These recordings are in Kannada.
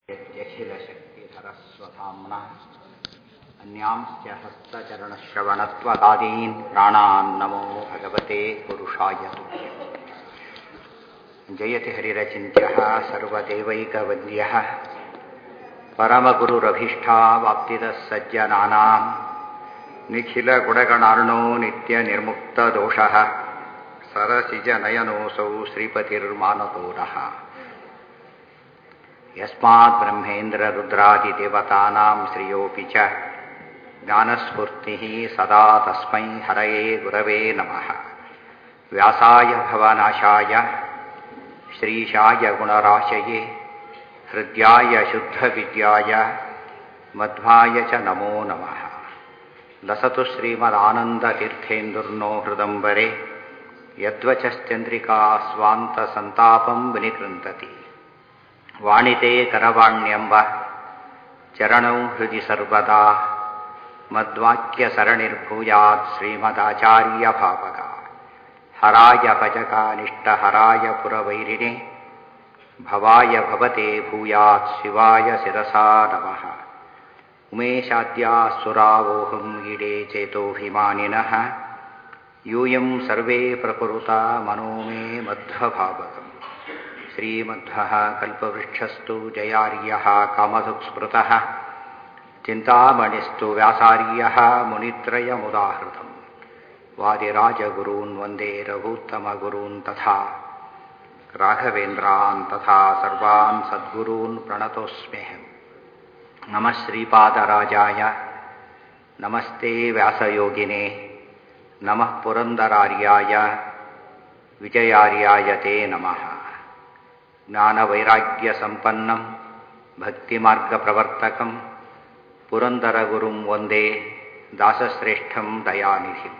यत्यखिलशक्तिधरस्वधाम्ना अन्यांश्च हस्तचरणश्रवणत्वदादीन् प्राणान् नमो भगवते पुरुषाय जयति हरिरचिन्त्यः सर्वदेवैकवन्द्यः परमगुरुरभीष्टावाप्तिदः सज्जनानाम् निखिलगुणगणार्णो नित्यनिर्मुक्तदोषः सरसिजनयनोऽसौ श्रीपतिर्मानतो नः यस्मात् ब्रह्मेन्द्ररुद्रादिदेवतानां श्रियोऽपि च ज्ञानस्फूर्तिः सदा तस्मै हरये गुरवे नमः व्यासाय भवनाशाय श्रीशाय गुणराशये हृद्याय शुद्धविद्याय मध्वाय च नमो नमः लसतु श्रीमदानन्दतीर्थेन्दुर्नो हृदम्बरे यद्वचश्चन्द्रिका स्वान्तसन्तापं विनिकृन्तति ವಾಣಿತೆ ಕರವಾಣ್ಯಂಬ ಚರಣೌ ಹೃದಿ ಸರ್ವದಾ ಮದ್ವಾಕ್ಯ ಸರಣಿರ್ಭೂಯಾತ್ ಶ್ರೀಮದಾಚಾರ್ಯ ಭಾವಗ ಹರಾಯ ಭಜಕಾನಿಷ್ಠ ಹರಾಯ ಪುರವೈರಿಣೆ ಭವಾಯ ಭವತೆ ಭೂಯಾತ್ ಶಿವಾಯ ಶಿರಸಾ ನಮಃ ಉಮೇಶಾದ್ಯಾಸುರಾವೋಹಂ ಈಡೇ ಚೇತೋಭಿಮಾನಿನಃ ಯೂಯಂ ಸರ್ವೇ ಪ್ರಕುರುತ ಮನೋ ಮೇ ಮಧ್ವಭಾವಗಂ श्रीमध्वः कल्पवृक्षस्तु जयार्यः कामधुक्स्मृतः चिन्तामणिस्तु व्यासार्यः मुनित्रयमुदाहृतम् वादिराजगुरून् वन्दे रघूत्तमगुरून् तथा राघवेन्द्रान् तथा सर्वान् सद्गुरून् प्रणतोऽस्म्यहम् नमः श्रीपादराजाय नमस्ते व्यासयोगिने नमः पुरन्दरार्याय विजयार्याय ते नमः ಜ್ಞಾನವೈರಾಗ್ಯಸಂಪನ್ನಂ ಭಕ್ತಿಮಾರ್ಗಪ್ರವರ್ತಕಂ ಪುರಂದರಗುರುಂ ಒಂದೇ ದಾಸಶ್ರೇಷ್ಠಂ ದಯಾನಿಧಿ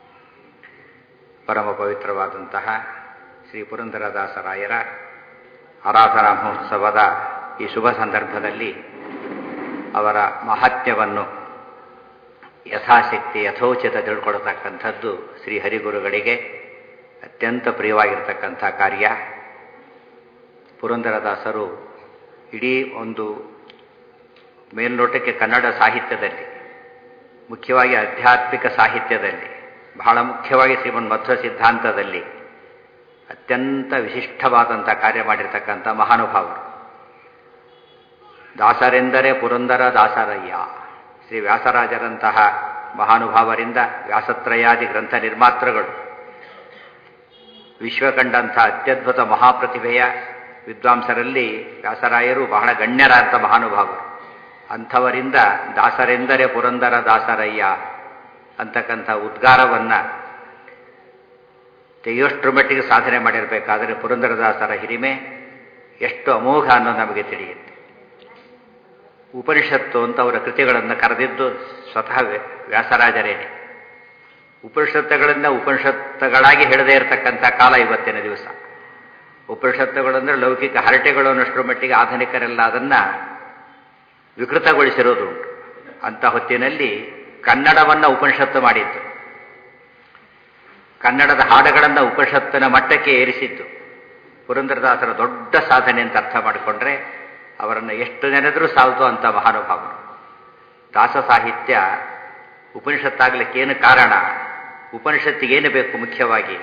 ಪರಮ ಪವಿತ್ರವಾದಂತಹ ಶ್ರೀ ಪುರಂದರದಾಸರಾಯರ ಆರಾಧನಾ ಮಹೋತ್ಸವದ ಈ ಶುಭ ಸಂದರ್ಭದಲ್ಲಿ ಅವರ ಮಹಾತ್ಮ್ಯವನ್ನು ಯಥಾಶಕ್ತಿ ಯಥೋಚಿತ ತಿಳ್ಕೊಳ್ತಕ್ಕಂಥದ್ದು ಶ್ರೀ ಹರಿಗುರುಗಳಿಗೆ ಅತ್ಯಂತ ಪ್ರಿಯವಾಗಿರ್ತಕ್ಕಂಥ ಕಾರ್ಯ ಪುರಂದರದಾಸರು ಇಡೀ ಒಂದು ಮೇಲ್ನೋಟಕ್ಕೆ ಕನ್ನಡ ಸಾಹಿತ್ಯದಲ್ಲಿ ಮುಖ್ಯವಾಗಿ ಆಧ್ಯಾತ್ಮಿಕ ಸಾಹಿತ್ಯದಲ್ಲಿ ಬಹಳ ಮುಖ್ಯವಾಗಿ ಶ್ರೀಮನ್ ಮಧ್ವ ಸಿದ್ಧಾಂತದಲ್ಲಿ ಅತ್ಯಂತ ವಿಶಿಷ್ಟವಾದಂಥ ಕಾರ್ಯ ಮಾಡಿರ್ತಕ್ಕಂಥ ಮಹಾನುಭಾವರು ದಾಸರೆಂದರೆ ಪುರಂದರ ದಾಸರಯ್ಯ ಶ್ರೀ ವ್ಯಾಸರಾಜರಂತಹ ಮಹಾನುಭಾವರಿಂದ ವ್ಯಾಸತ್ರಯಾದಿ ಗ್ರಂಥ ನಿರ್ಮಾತೃಗಳು ವಿಶ್ವ ಕಂಡಂಥ ಅತ್ಯದ್ಭುತ ಮಹಾಪ್ರತಿಭೆಯ ವಿದ್ವಾಂಸರಲ್ಲಿ ವ್ಯಾಸರಾಯರು ಬಹಳ ಗಣ್ಯರಾದ ಮಹಾನುಭಾವರು ಅಂಥವರಿಂದ ದಾಸರೆಂದರೆ ಪುರಂದರ ದಾಸರಯ್ಯ ಅಂತಕ್ಕಂಥ ಉದ್ಗಾರವನ್ನು ತೆಗೆಯೋಷ್ಟ್ರ ಮಟ್ಟಿಗೆ ಸಾಧನೆ ಮಾಡಿರಬೇಕಾದರೆ ಪುರಂದರದಾಸರ ಹಿರಿಮೆ ಎಷ್ಟು ಅಮೋಘ ಅನ್ನೋದು ನಮಗೆ ತಿಳಿಯುತ್ತೆ ಉಪನಿಷತ್ತು ಅಂತ ಅವರ ಕೃತಿಗಳನ್ನು ಕರೆದಿದ್ದು ಸ್ವತಃ ವ್ಯಾಸರಾಜರೇನೆ ಉಪನಿಷತ್ತುಗಳಿಂದ ಉಪನಿಷತ್ತುಗಳಾಗಿ ಹೇಳದೇ ಇರತಕ್ಕಂಥ ಕಾಲ ಇವತ್ತಿನ ದಿವಸ ಉಪನಿಷತ್ತುಗಳಂದ್ರೆ ಲೌಕಿಕ ಹರಟೆಗಳು ಅನ್ನೋಷ್ಟರ ಮಟ್ಟಿಗೆ ಆಧುನಿಕರೆಲ್ಲ ಅದನ್ನು ವಿಕೃತಗೊಳಿಸಿರೋದು ಉಂಟು ಅಂಥ ಹೊತ್ತಿನಲ್ಲಿ ಕನ್ನಡವನ್ನು ಉಪನಿಷತ್ತು ಮಾಡಿದ್ದು ಕನ್ನಡದ ಹಾಡುಗಳನ್ನು ಉಪನಿಷತ್ತಿನ ಮಟ್ಟಕ್ಕೆ ಏರಿಸಿದ್ದು ಪುರಂದರದಾಸರ ದೊಡ್ಡ ಸಾಧನೆ ಅಂತ ಅರ್ಥ ಮಾಡಿಕೊಂಡ್ರೆ ಅವರನ್ನು ಎಷ್ಟು ನೆನೆದರೂ ಸಾಲ್ತು ಅಂತ ಮಹಾನುಭಾವರು ದಾಸ ಸಾಹಿತ್ಯ ಉಪನಿಷತ್ತಾಗಲಿಕ್ಕೇನು ಕಾರಣ ಉಪನಿಷತ್ತಿಗೇನು ಬೇಕು ಮುಖ್ಯವಾಗಿ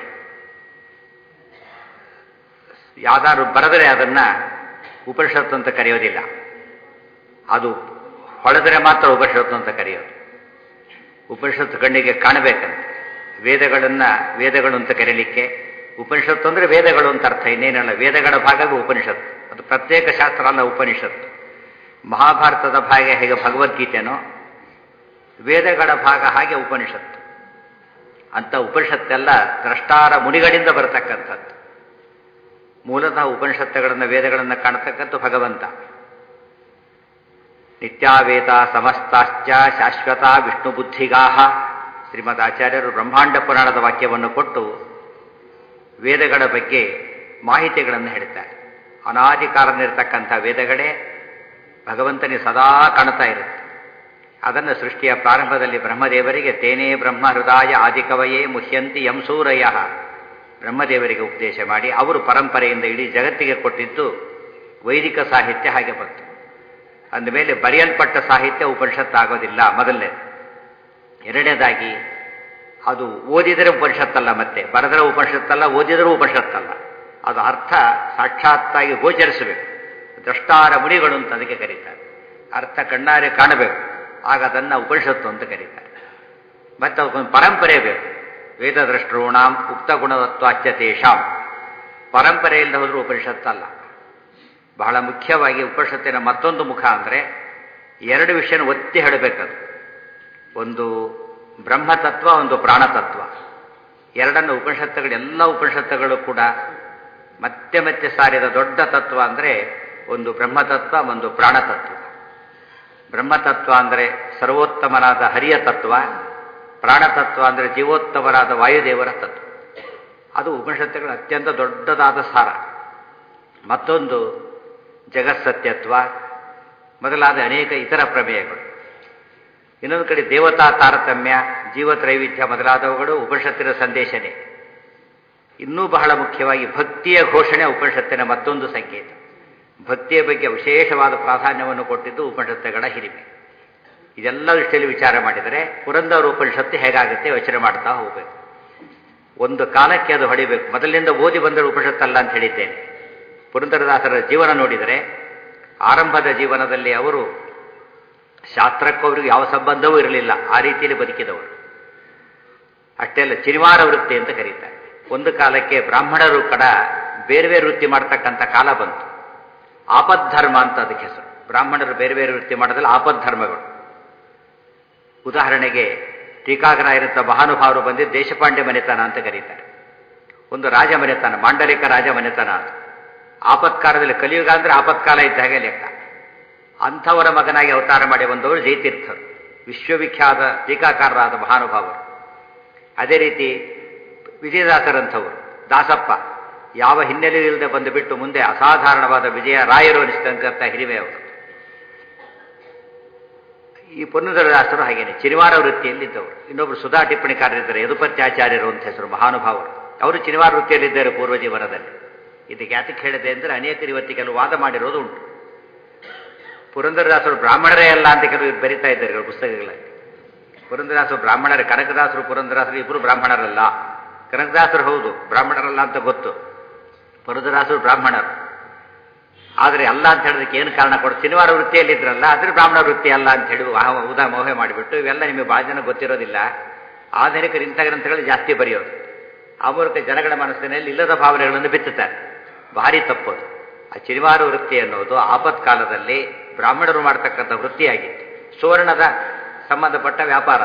ಯಾವ್ದಾದ್ರು ಬರೆದರೆ ಅದನ್ನು ಉಪನಿಷತ್ತು ಅಂತ ಕರೆಯೋದಿಲ್ಲ ಅದು ಹೊಳೆದರೆ ಮಾತ್ರ ಉಪನಿಷತ್ತು ಅಂತ ಕರೆಯೋದು ಉಪನಿಷತ್ತು ಕಣ್ಣಿಗೆ ಕಾಣಬೇಕಂತ ವೇದಗಳನ್ನು ವೇದಗಳು ಅಂತ ಕರೀಲಿಕ್ಕೆ ಉಪನಿಷತ್ತು ಅಂದರೆ ವೇದಗಳು ಅಂತ ಅರ್ಥ ಇನ್ನೇನಲ್ಲ ವೇದಗಳ ಭಾಗವೇ ಉಪನಿಷತ್ತು ಅದು ಪ್ರತ್ಯೇಕ ಶಾಸ್ತ್ರ ಅಲ್ಲ ಉಪನಿಷತ್ತು ಮಹಾಭಾರತದ ಭಾಗ ಹೇಗೆ ಭಗವದ್ಗೀತೆನೋ ವೇದಗಳ ಭಾಗ ಹಾಗೆ ಉಪನಿಷತ್ತು ಅಂತ ಉಪನಿಷತ್ತೆಲ್ಲ ದ್ರಷ್ಟಾರ ಮುನಿಗಳಿಂದ ಬರತಕ್ಕಂಥದ್ದು ಮೂಲತಃ ಉಪನಿಷತ್ತುಗಳನ್ನು ವೇದಗಳನ್ನು ಕಾಣತಕ್ಕಂಥ ಭಗವಂತ ನಿತ್ಯಾವೇತ ಸಮಸ್ತಾಶ್ಚ ಶಾಶ್ವತ ವಿಷ್ಣು ಬುದ್ಧಿಗಾಹ ಶ್ರೀಮದ್ ಆಚಾರ್ಯರು ಬ್ರಹ್ಮಾಂಡ ಪುರಾಣದ ವಾಕ್ಯವನ್ನು ಕೊಟ್ಟು ವೇದಗಳ ಬಗ್ಗೆ ಮಾಹಿತಿಗಳನ್ನು ಹೇಳ್ತಾರೆ ಅನಾದಿ ಕಾರಣನಿರ್ತಕ್ಕಂಥ ವೇದಗಳೇ ಭಗವಂತನಿಗೆ ಸದಾ ಕಾಣ್ತಾ ಇರುತ್ತೆ ಅದನ್ನು ಸೃಷ್ಟಿಯ ಪ್ರಾರಂಭದಲ್ಲಿ ಬ್ರಹ್ಮದೇವರಿಗೆ ತೇನೇ ಬ್ರಹ್ಮ ಹೃದಯ ಆದಿಕವಯೇ ಮುಹ್ಯಂತಿ ಯಂಸೂರಯ ಬ್ರಹ್ಮದೇವರಿಗೆ ಉಪದೇಶ ಮಾಡಿ ಅವರು ಪರಂಪರೆಯಿಂದ ಇಡೀ ಜಗತ್ತಿಗೆ ಕೊಟ್ಟಿದ್ದು ವೈದಿಕ ಸಾಹಿತ್ಯ ಹಾಗೆ ಬಂತು ಅಂದಮೇಲೆ ಬರೆಯಲ್ಪಟ್ಟ ಸಾಹಿತ್ಯ ಉಪನಿಷತ್ತು ಆಗೋದಿಲ್ಲ ಮೊದಲನೇ ಎರಡನೇದಾಗಿ ಅದು ಓದಿದರೆ ಉಪನಿಷತ್ತಲ್ಲ ಮತ್ತೆ ಬರೆದರೆ ಉಪನಿಷತ್ತಲ್ಲ ಓದಿದರೂ ಉಪನಿಷತ್ತಲ್ಲ ಅದು ಅರ್ಥ ಸಾಕ್ಷಾತ್ತಾಗಿ ಗೋಚರಿಸಬೇಕು ದ್ರಷ್ಟಾರ ಮುನಿಗಳು ಅಂತ ಅದಕ್ಕೆ ಕರೀತಾರೆ ಅರ್ಥ ಕಣ್ಣಾರೆ ಕಾಣಬೇಕು ಆಗ ಅದನ್ನು ಉಪನಿಷತ್ತು ಅಂತ ಕರೀತಾರೆ ಮತ್ತೆ ಅದಕ್ಕೊಂದು ಪರಂಪರೆ ಬೇಕು ವೇದದ್ರಷ್ಟೃಣಾಂ ಉಕ್ತ ಗುಣವತ್ವಾಚ್ಯ ತೇಷಾಂ ಪರಂಪರೆ ಇಲ್ಲದೆ ಹೋದರೂ ಉಪನಿಷತ್ತಲ್ಲ ಬಹಳ ಮುಖ್ಯವಾಗಿ ಉಪನಿಷತ್ತಿನ ಮತ್ತೊಂದು ಮುಖ ಅಂದರೆ ಎರಡು ವಿಷಯನ ಒತ್ತಿ ಹೇಳಬೇಕದು ಒಂದು ಬ್ರಹ್ಮತತ್ವ ಒಂದು ಪ್ರಾಣತತ್ವ ಎರಡನ್ನು ಉಪನಿಷತ್ತುಗಳು ಎಲ್ಲ ಉಪನಿಷತ್ತುಗಳು ಕೂಡ ಮತ್ತೆ ಮತ್ತೆ ಸಾರಿದ ದೊಡ್ಡ ತತ್ವ ಅಂದರೆ ಒಂದು ಬ್ರಹ್ಮತತ್ವ ಒಂದು ಪ್ರಾಣತತ್ವ ಬ್ರಹ್ಮತತ್ವ ಅಂದರೆ ಸರ್ವೋತ್ತಮನಾದ ಹರಿಯ ತತ್ವ ಪ್ರಾಣತತ್ವ ಅಂದರೆ ಜೀವೋತ್ತಮರಾದ ವಾಯುದೇವರ ತತ್ವ ಅದು ಉಪನಿಷತ್ತುಗಳ ಅತ್ಯಂತ ದೊಡ್ಡದಾದ ಸಾರ ಮತ್ತೊಂದು ಜಗತ್ಸತ್ಯತ್ವ ಮೊದಲಾದ ಅನೇಕ ಇತರ ಪ್ರಮೇಯಗಳು ಇನ್ನೊಂದು ಕಡೆ ದೇವತಾ ತಾರತಮ್ಯ ಜೀವತ್ರೈವಿಧ್ಯ ಮೊದಲಾದವುಗಳು ಉಪನಿಷತ್ತಿನ ಸಂದೇಶನೇ ಇನ್ನೂ ಬಹಳ ಮುಖ್ಯವಾಗಿ ಭಕ್ತಿಯ ಘೋಷಣೆ ಉಪನಿಷತ್ತಿನ ಮತ್ತೊಂದು ಸಂಕೇತ ಭಕ್ತಿಯ ಬಗ್ಗೆ ವಿಶೇಷವಾದ ಪ್ರಾಧಾನ್ಯವನ್ನು ಕೊಟ್ಟಿದ್ದು ಉಪನಿಷತ್ತುಗಳ ಹಿರಿಮೆ ಇದೆಲ್ಲ ದೃಷ್ಟಿಯಲ್ಲಿ ವಿಚಾರ ಮಾಡಿದರೆ ಪುರಂದರ ಉಪನಿಷತ್ತು ಹೇಗಾಗುತ್ತೆ ಯೋಚನೆ ಮಾಡ್ತಾ ಹೋಗಬೇಕು ಒಂದು ಕಾಲಕ್ಕೆ ಅದು ಹೊಡಿಬೇಕು ಮೊದಲಿನಿಂದ ಓದಿ ಬಂದರೆ ಉಪನಿಷತ್ತಲ್ಲ ಅಂತ ಹೇಳಿದ್ದೇನೆ ಪುರಂದರದಾಸರ ಜೀವನ ನೋಡಿದರೆ ಆರಂಭದ ಜೀವನದಲ್ಲಿ ಅವರು ಶಾಸ್ತ್ರಕ್ಕೂ ಅವರಿಗೆ ಯಾವ ಸಂಬಂಧವೂ ಇರಲಿಲ್ಲ ಆ ರೀತಿಯಲ್ಲಿ ಬದುಕಿದವರು ಅಷ್ಟೇ ಅಲ್ಲ ಚಿನಿವಾರ ವೃತ್ತಿ ಅಂತ ಕರೀತಾರೆ ಒಂದು ಕಾಲಕ್ಕೆ ಬ್ರಾಹ್ಮಣರು ಕಡ ಬೇರೆ ಬೇರೆ ವೃತ್ತಿ ಮಾಡ್ತಕ್ಕಂಥ ಕಾಲ ಬಂತು ಆಪದ್ಧರ್ಮ ಅಂತ ಅದಕ್ಕೆ ಹೆಸರು ಬ್ರಾಹ್ಮಣರು ಬೇರೆ ಬೇರೆ ವೃತ್ತಿ ಮಾಡೋದ್ರಲ್ಲಿ ಆಪದ್ಧರ್ಮಗಳು ಉದಾಹರಣೆಗೆ ಟೀಕಾಗ್ರಾಯರಂಥ ಮಹಾನುಭಾವರು ಬಂದಿದ್ದು ದೇಶಪಾಂಡೆ ಮನೆತನ ಅಂತ ಕರೀತಾರೆ ಒಂದು ರಾಜ ಮನೆತನ ಮಾಂಡಲಿಕ ರಾಜ ಮನೆತನ ಅದು ಆಪತ್ಕಾಲದಲ್ಲಿ ಕಲಿಯುಗ ಅಂದರೆ ಆಪತ್ಕಾಲ ಇದ್ದ ಹಾಗೆ ಲೆಕ್ಕ ಅಂಥವರ ಮಗನಾಗಿ ಅವತಾರ ಮಾಡಿ ಬಂದವರು ಜಯತೀರ್ಥರು ವಿಶ್ವವಿಖ್ಯಾತ ಟೀಕಾಕಾರರಾದ ಮಹಾನುಭಾವರು ಅದೇ ರೀತಿ ವಿಜಯದಾಸರಂಥವರು ದಾಸಪ್ಪ ಯಾವ ಹಿನ್ನೆಲೆ ಇಲ್ಲದೆ ಬಂದು ಬಿಟ್ಟು ಮುಂದೆ ಅಸಾಧಾರಣವಾದ ವಿಜಯ ರಾಯರು ಅನಿಸಿದಂಥ ಹಿರಿಮೆ ಅವರು ಈ ಪುನರ್ದಾಸರು ಹಾಗೇನೆ ಚಿನಿವಾರ ವೃತ್ತಿಯಲ್ಲಿದ್ದವರು ಇನ್ನೊಬ್ಬರು ಸುಧಾ ಟಿಪ್ಪಣಿಕಾರರಿದ್ದಾರೆ ಯದುಪತ್ಯಾಚಾರ್ಯರು ಅಂತ ಹೆಸರು ಮಹಾನುಭಾವರು ಅವರು ಚಿನಿವಾರ ವೃತ್ತಿಯಲ್ಲಿದ್ದಾರೆ ಪೂರ್ವ ಜೀವನದಲ್ಲಿ ಇದಕ್ಕೆ ಯಾತಕ್ಕೆ ಹೇಳಿದೆ ಅಂದರೆ ಅನೇಕರು ಇವತ್ತು ಕೆಲವು ವಾದ ಮಾಡಿರೋದು ಉಂಟು ಪುರಂದರದಾಸರು ಬ್ರಾಹ್ಮಣರೇ ಅಲ್ಲ ಅಂತ ಕೆಲವು ಬರಿತಾ ಇದ್ದಾರೆ ಕೆಲವು ಪುಸ್ತಕಗಳಲ್ಲಿ ಪುರಂದರದಾಸರು ಬ್ರಾಹ್ಮಣರೇ ಕನಕದಾಸರು ಪುರಂದರದಾಸರು ಇಬ್ಬರು ಬ್ರಾಹ್ಮಣರಲ್ಲ ಕನಕದಾಸರು ಹೌದು ಬ್ರಾಹ್ಮಣರಲ್ಲ ಅಂತ ಗೊತ್ತು ಪುರಂದರದಾಸರು ಬ್ರಾಹ್ಮಣರು ಆದರೆ ಅಲ್ಲ ಅಂತ ಹೇಳೋದಕ್ಕೆ ಏನು ಕಾರಣ ಕೊಡು ಶನಿವಾರ ವೃತ್ತಿಯಲ್ಲಿದ್ರಲ್ಲ ಅದ್ರ ಬ್ರಾಹ್ಮಣ ವೃತ್ತಿ ಅಲ್ಲ ಅಂತ ಹೇಳಿ ಉದಾ ಮೋಹೆ ಮಾಡಿಬಿಟ್ಟು ಇವೆಲ್ಲ ನಿಮಗೆ ಭಾಳ ಜನ ಗೊತ್ತಿರೋದಿಲ್ಲ ಆಧುನಿಕರು ಇಂಥ ಗ್ರಂಥಗಳು ಜಾಸ್ತಿ ಬರೆಯೋದು ಆ ಮೂಲಕ ಜನಗಳ ಮನಸ್ಸಿನಲ್ಲಿ ಇಲ್ಲದ ಭಾವನೆಗಳನ್ನು ಬಿತ್ತುತ್ತಾರೆ ಭಾರಿ ತಪ್ಪದು ಆ ಚಿನಿವಾರ ವೃತ್ತಿ ಅನ್ನೋದು ಆಪತ್ಕಾಲದಲ್ಲಿ ಬ್ರಾಹ್ಮಣರು ಮಾಡ್ತಕ್ಕಂಥ ವೃತ್ತಿಯಾಗಿತ್ತು ಸುವರ್ಣದ ಸಂಬಂಧಪಟ್ಟ ವ್ಯಾಪಾರ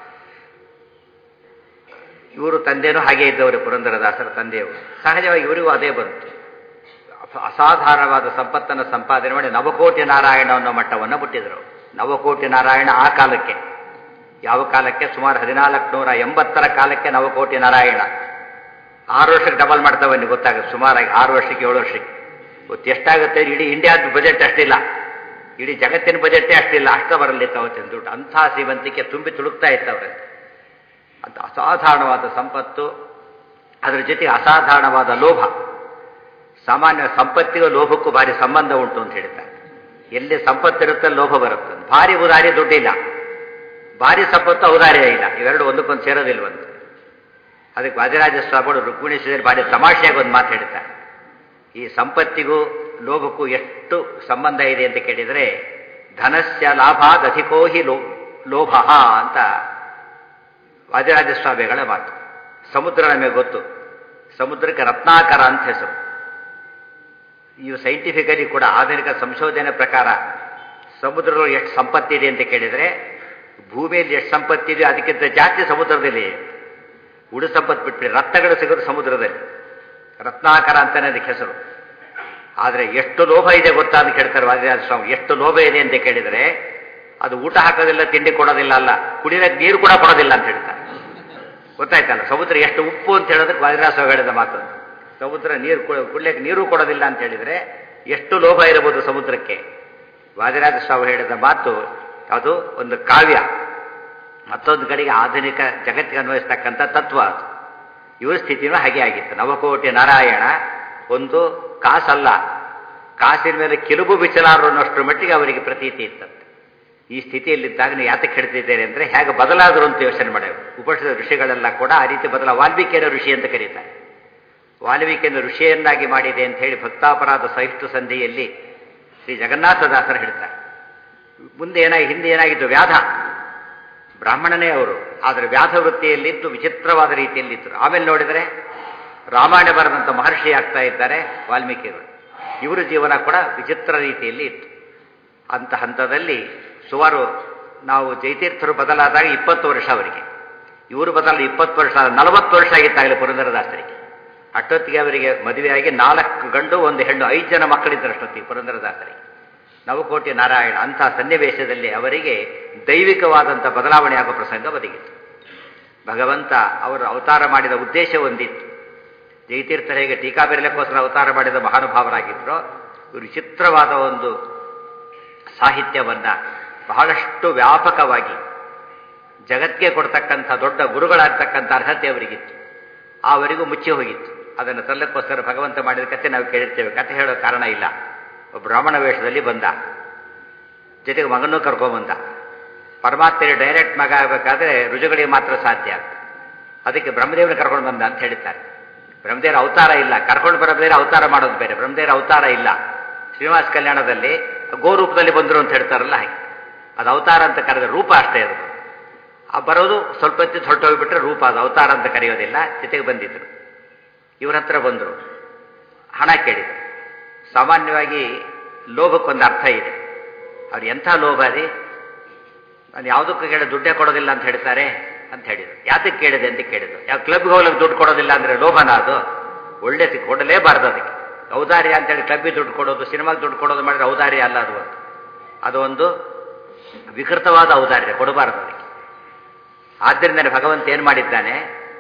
ಇವರು ತಂದೆನೂ ಹಾಗೆ ಇದ್ದವರು ಪುರಂದರದಾಸರ ತಂದೆಯವರು ಸಹಜವಾಗಿ ಇವರಿಗೂ ಅದೇ ಬಂತು ಅಸಾಧಾರಣವಾದ ಸಂಪತ್ತನ್ನು ಸಂಪಾದನೆ ಮಾಡಿ ನವಕೋಟಿ ನಾರಾಯಣ ಅನ್ನೋ ಮಟ್ಟವನ್ನು ಮುಟ್ಟಿದರು ನವಕೋಟಿ ನಾರಾಯಣ ಆ ಕಾಲಕ್ಕೆ ಯಾವ ಕಾಲಕ್ಕೆ ಸುಮಾರು ಹದಿನಾಲ್ಕು ನೂರ ಎಂಬತ್ತರ ಕಾಲಕ್ಕೆ ನವಕೋಟಿ ನಾರಾಯಣ ಆರು ವರ್ಷಕ್ಕೆ ಡಬಲ್ ಮಾಡ್ತಾವೆ ನೀವು ಗೊತ್ತಾಗುತ್ತೆ ಸುಮಾರಾಗಿ ಆರು ವರ್ಷಕ್ಕೆ ಏಳು ವರ್ಷಕ್ಕೆ ಗೊತ್ತು ಎಷ್ಟಾಗುತ್ತೆ ಇಡೀ ಇಂಡಿಯಾದ ಬಜೆಟ್ ಅಷ್ಟಿಲ್ಲ ಇಡೀ ಜಗತ್ತಿನ ಬಜೆಟ್ಟೇ ಅಷ್ಟಿಲ್ಲ ಅಷ್ಟ ಬರಲಿತ್ತು ಅವತ್ತಿನ ದುಡ್ಡು ಅಂಥ ಶ್ರೀಮಂತಿಕೆ ತುಂಬಿ ತುಳುಕ್ತಾ ಇತ್ತವ್ರೆ ಅಂತ ಅಸಾಧಾರಣವಾದ ಸಂಪತ್ತು ಅದರ ಜೊತೆಗೆ ಅಸಾಧಾರಣವಾದ ಲೋಭ ಸಾಮಾನ್ಯ ಸಂಪತ್ತಿಗೂ ಲೋಭಕ್ಕೂ ಭಾರಿ ಸಂಬಂಧ ಉಂಟು ಅಂತ ಹೇಳ್ತಾರೆ ಎಲ್ಲಿ ಸಂಪತ್ತಿರುತ್ತೆ ಲೋಭ ಬರುತ್ತೆ ಭಾರಿ ಉದಾರಿ ದುಡ್ಡಿಲ್ಲ ಭಾರಿ ಸಂಪತ್ತು ಔದಾರ್ಯ ಇಲ್ಲ ಇವೆರಡು ಒಂದಕ್ಕೊಂದು ಸೇರೋದಿಲ್ವಂತೆ ಅದಕ್ಕೆ ವಾದಿರಾಜ ಸ್ವಾಮಿಗಳು ರುಕ್ಮಿಣೇಶ್ವರಿ ಭಾರಿ ತಮಾಷೆಯಾಗಿ ಒಂದು ಮಾತು ಹೇಳ್ತಾರೆ ಈ ಸಂಪತ್ತಿಗೂ ಲೋಭಕ್ಕೂ ಎಷ್ಟು ಸಂಬಂಧ ಇದೆ ಅಂತ ಕೇಳಿದರೆ ಧನಸ್ಯ ಲಾಭಾದ್ ಅಧಿಕೋ ಹಿ ಲೋ ಲೋಭ ಅಂತ ವಾದಿರಾಜ ಸ್ವಾಮಿಗಳ ಮಾತು ಸಮುದ್ರ ನಮಗೆ ಗೊತ್ತು ಸಮುದ್ರಕ್ಕೆ ರತ್ನಾಕರ ಅಂತ ಹೆಸರು ಇವು ಸೈಂಟಿಫಿಕಲಿ ಕೂಡ ಆಧುನಿಕ ಸಂಶೋಧನೆ ಪ್ರಕಾರ ಸಮುದ್ರದೊಳಗೆ ಎಷ್ಟು ಸಂಪತ್ತಿದೆ ಅಂತ ಕೇಳಿದರೆ ಭೂಮಿಯಲ್ಲಿ ಎಷ್ಟು ಸಂಪತ್ತಿದೆ ಅದಕ್ಕಿಂತ ಜಾಸ್ತಿ ಸಮುದ್ರದಲ್ಲಿ ಉಡು ಸಂಪತ್ತು ಬಿಟ್ಬಿಡಿ ರತ್ನಗಳು ಸಿಗೋದು ಸಮುದ್ರದಲ್ಲಿ ರತ್ನಾಕರ ಅಂತಾನೆ ಅದಕ್ಕೆ ಹೆಸರು ಆದರೆ ಎಷ್ಟು ಲೋಭ ಇದೆ ಗೊತ್ತಾ ಅಂತ ಕೇಳ್ತಾರೆ ವಾದಿರಾಜ ಸ್ವಾಮಿ ಎಷ್ಟು ಲೋಭ ಇದೆ ಅಂತ ಕೇಳಿದರೆ ಅದು ಊಟ ಹಾಕೋದಿಲ್ಲ ತಿಂಡಿ ಕೊಡೋದಿಲ್ಲ ಅಲ್ಲ ಕುಡಿಯೋದಕ್ಕೆ ನೀರು ಕೂಡ ಕೊಡೋದಿಲ್ಲ ಅಂತ ಹೇಳ್ತಾರೆ ಗೊತ್ತಾಯ್ತಲ್ಲ ಸಮುದ್ರ ಎಷ್ಟು ಉಪ್ಪು ಅಂತ ಹೇಳೋದಕ್ಕೆ ವಾದಿರಾಜ ಸ್ವಾಮಿ ಹೇಳಿದ ಮಾತು ಸಮುದ್ರ ನೀರು ಕುಡ್ಲಿಕ್ಕೆ ನೀರು ಕೊಡೋದಿಲ್ಲ ಅಂತ ಹೇಳಿದರೆ ಎಷ್ಟು ಲೋಭ ಇರಬಹುದು ಸಮುದ್ರಕ್ಕೆ ವಾದಿರಾಜ ಸ್ವಾಮಿ ಹೇಳಿದ ಮಾತು ಅದು ಒಂದು ಕಾವ್ಯ ಮತ್ತೊಂದು ಕಡೆಗೆ ಆಧುನಿಕ ಜಗತ್ತಿಗೆ ಅನ್ವಯಿಸ್ತಕ್ಕಂಥ ತತ್ವ ಅದು ಇವರ ಸ್ಥಿತಿನೂ ಹಾಗೆ ಆಗಿತ್ತು ನವಕೋಟಿ ನಾರಾಯಣ ಒಂದು ಕಾಸಲ್ಲ ಕಾಸಿನ ಮೇಲೆ ಕಿರುಬು ಬಿಚ್ಚಲಾರರು ಅನ್ನೋಷ್ಟರ ಮಟ್ಟಿಗೆ ಅವರಿಗೆ ಪ್ರತೀತಿ ಇತ್ತಂತೆ ಈ ಸ್ಥಿತಿಯಲ್ಲಿದ್ದಾಗ ನೀವು ಯಾತಕ್ಕೆ ಹೇಳ್ತಿದ್ದೇನೆ ಅಂದರೆ ಹೇಗೆ ಬದಲಾದರು ಅಂತ ಯೋಚನೆ ಮಾಡಬೇಕು ಉಪನಿಷದ ಋಷಿಗಳೆಲ್ಲ ಕೂಡ ಆ ರೀತಿ ಬದಲ ವಾಲ್ಮೀಕಿಯರ ಋಷಿ ಅಂತ ಕರೀತಾರೆ ವಾಲ್ಮೀಕಿಯನ್ನು ಋಷಿಯನ್ನಾಗಿ ಮಾಡಿದೆ ಅಂತ ಹೇಳಿ ಭಕ್ತಾಪರಾಧ ಸಹಿಷ್ಣು ಸಂಧಿಯಲ್ಲಿ ಶ್ರೀ ಜಗನ್ನಾಥದಾಸರು ಹೇಳ್ತಾರೆ ಮುಂದೆ ಏನಾಗಿ ಹಿಂದೆ ಏನಾಗಿದ್ದು ವ್ಯಾಧ ಬ್ರಾಹ್ಮಣನೇ ಅವರು ಆದರೆ ವ್ಯಾಧ ವೃತ್ತಿಯಲ್ಲಿದ್ದು ವಿಚಿತ್ರವಾದ ರೀತಿಯಲ್ಲಿದ್ದರು ಆಮೇಲೆ ನೋಡಿದರೆ ರಾಮಾಯಣ ಬರೆದಂಥ ಮಹರ್ಷಿ ಆಗ್ತಾ ಇದ್ದಾರೆ ವಾಲ್ಮೀಕಿಗಳು ಇವರ ಜೀವನ ಕೂಡ ವಿಚಿತ್ರ ರೀತಿಯಲ್ಲಿ ಇತ್ತು ಅಂತ ಹಂತದಲ್ಲಿ ಸುಮಾರು ನಾವು ಜೈತೀರ್ಥರು ಬದಲಾದಾಗ ಇಪ್ಪತ್ತು ವರ್ಷ ಅವರಿಗೆ ಇವರು ಬದಲ ಇಪ್ಪತ್ತು ವರ್ಷ ನಲವತ್ತು ವರ್ಷ ಆಗಿತ್ತಾಗಲೇ ಪುರಂದರದಾಸರಿಗೆ ಅಷ್ಟೊತ್ತಿಗೆ ಅವರಿಗೆ ಮದುವೆಯಾಗಿ ನಾಲ್ಕು ಗಂಡು ಒಂದು ಹೆಣ್ಣು ಐದು ಜನ ಮಕ್ಕಳಿದ್ದರು ಅಷ್ಟೊತ್ತಿಗೆ ಪುರಂದರದಾಸರಿಗೆ ನವಕೋಟಿ ನಾರಾಯಣ ಅಂಥ ಸನ್ನಿವೇಶದಲ್ಲಿ ಅವರಿಗೆ ದೈವಿಕವಾದಂಥ ಬದಲಾವಣೆ ಆಗೋ ಪ್ರಸಂಗ ಒದಗಿತ್ತು ಭಗವಂತ ಅವರು ಅವತಾರ ಮಾಡಿದ ಉದ್ದೇಶ ಒಂದಿತ್ತು ಜಯತೀರ್ಥರ ಹೇಗೆ ಟೀಕಾ ಬೆರಲಕ್ಕೋಸ್ಕರ ಅವತಾರ ಮಾಡಿದ ಮಹಾನುಭಾವರಾಗಿದ್ದರೋ ಇವರು ವಿಚಿತ್ರವಾದ ಒಂದು ಸಾಹಿತ್ಯವನ್ನು ಬಹಳಷ್ಟು ವ್ಯಾಪಕವಾಗಿ ಜಗತ್ತಿಗೆ ಕೊಡ್ತಕ್ಕಂಥ ದೊಡ್ಡ ಗುರುಗಳಾಗ್ತಕ್ಕಂಥ ಅರ್ಹತೆ ಅವರಿಗಿತ್ತು ಅವರಿಗೂ ಮುಚ್ಚಿ ಹೋಗಿತ್ತು ಅದನ್ನು ತರಲಿಕ್ಕೋಸ್ಕರ ಭಗವಂತ ಮಾಡಿದ ಕತೆ ನಾವು ಕೇಳಿರ್ತೇವೆ ಕತೆ ಹೇಳೋ ಕಾರಣ ಇಲ್ಲ ಒಬ್ಬ ಬ್ರಾಹ್ಮಣ ವೇಷದಲ್ಲಿ ಬಂದ ಜೊತೆಗೆ ಮಗನೂ ಕರ್ಕೊಂಬಂದ ಪರಮಾತ್ಮರಿಗೆ ಡೈರೆಕ್ಟ್ ಮಗ ಆಗಬೇಕಾದ್ರೆ ರುಜುಗಳಿಗೆ ಮಾತ್ರ ಸಾಧ್ಯ ಅದಕ್ಕೆ ಬ್ರಹ್ಮದೇವನ ಕರ್ಕೊಂಡು ಬಂದ ಅಂತ ಹೇಳ್ತಾರೆ ಬ್ರಹ್ಮದೇವರ ಅವತಾರ ಇಲ್ಲ ಕರ್ಕೊಂಡು ಬರೋ ಬೇರೆ ಅವತಾರ ಮಾಡೋದು ಬೇರೆ ಬ್ರಹ್ಮದೇವರ ಅವತಾರ ಇಲ್ಲ ಶ್ರೀನಿವಾಸ ಕಲ್ಯಾಣದಲ್ಲಿ ಗೋರೂಪದಲ್ಲಿ ಬಂದರು ಅಂತ ಹೇಳ್ತಾರಲ್ಲ ಹಾಗೆ ಅದು ಅವತಾರ ಅಂತ ಕರೆದ ರೂಪ ಅಷ್ಟೇ ಅದು ಆ ಬರೋದು ಸ್ವಲ್ಪ ಹೊತ್ತು ಹೊರಟೋಗ್ಬಿಟ್ರೆ ರೂಪ ಅದು ಅವತಾರ ಅಂತ ಕರೆಯೋದಿಲ್ಲ ಜೊತೆಗೆ ಬಂದಿದ್ರು ಇವ್ರ ಹತ್ರ ಬಂದರು ಹಣ ಕೇಳಿದರು ಸಾಮಾನ್ಯವಾಗಿ ಲೋಭಕ್ಕೊಂದು ಅರ್ಥ ಇದೆ ಅವ್ರು ಎಂಥ ಲೋಭ ಅದೇ ನಾನು ಯಾವುದಕ್ಕೂ ಕೇಳಿ ದುಡ್ಡೇ ಕೊಡೋದಿಲ್ಲ ಅಂತ ಹೇಳ್ತಾರೆ ಅಂತ ಹೇಳಿದ್ರು ಯಾತಕ್ಕೆ ಕೇಳಿದೆ ಅಂತ ಕೇಳಿದ್ರು ಯಾವ ಕ್ಲಬ್ಗೆ ಹೋಗ್ಲಿಕ್ಕೆ ದುಡ್ಡು ಕೊಡೋದಿಲ್ಲ ಅಂದರೆ ಲೋಭನ ಅದು ಒಳ್ಳೆ ಕೊಡಲೇಬಾರ್ದು ಅದಕ್ಕೆ ಔದಾರ್ಯ ಅಂತೇಳಿ ಕ್ಲಬ್ಬಿಗೆ ದುಡ್ಡು ಕೊಡೋದು ಸಿನಿಮಾಗೆ ದುಡ್ಡು ಕೊಡೋದು ಮಾಡಿದ್ರೆ ಔದಾರ್ಯ ಅಲ್ಲ ಅದು ಒಂದು ಅದು ಒಂದು ವಿಕೃತವಾದ ಔದಾರ್ಯ ಕೊಡಬಾರದು ಅದಕ್ಕೆ ಆದ್ದರಿಂದ ಭಗವಂತ ಏನು ಮಾಡಿದ್ದಾನೆ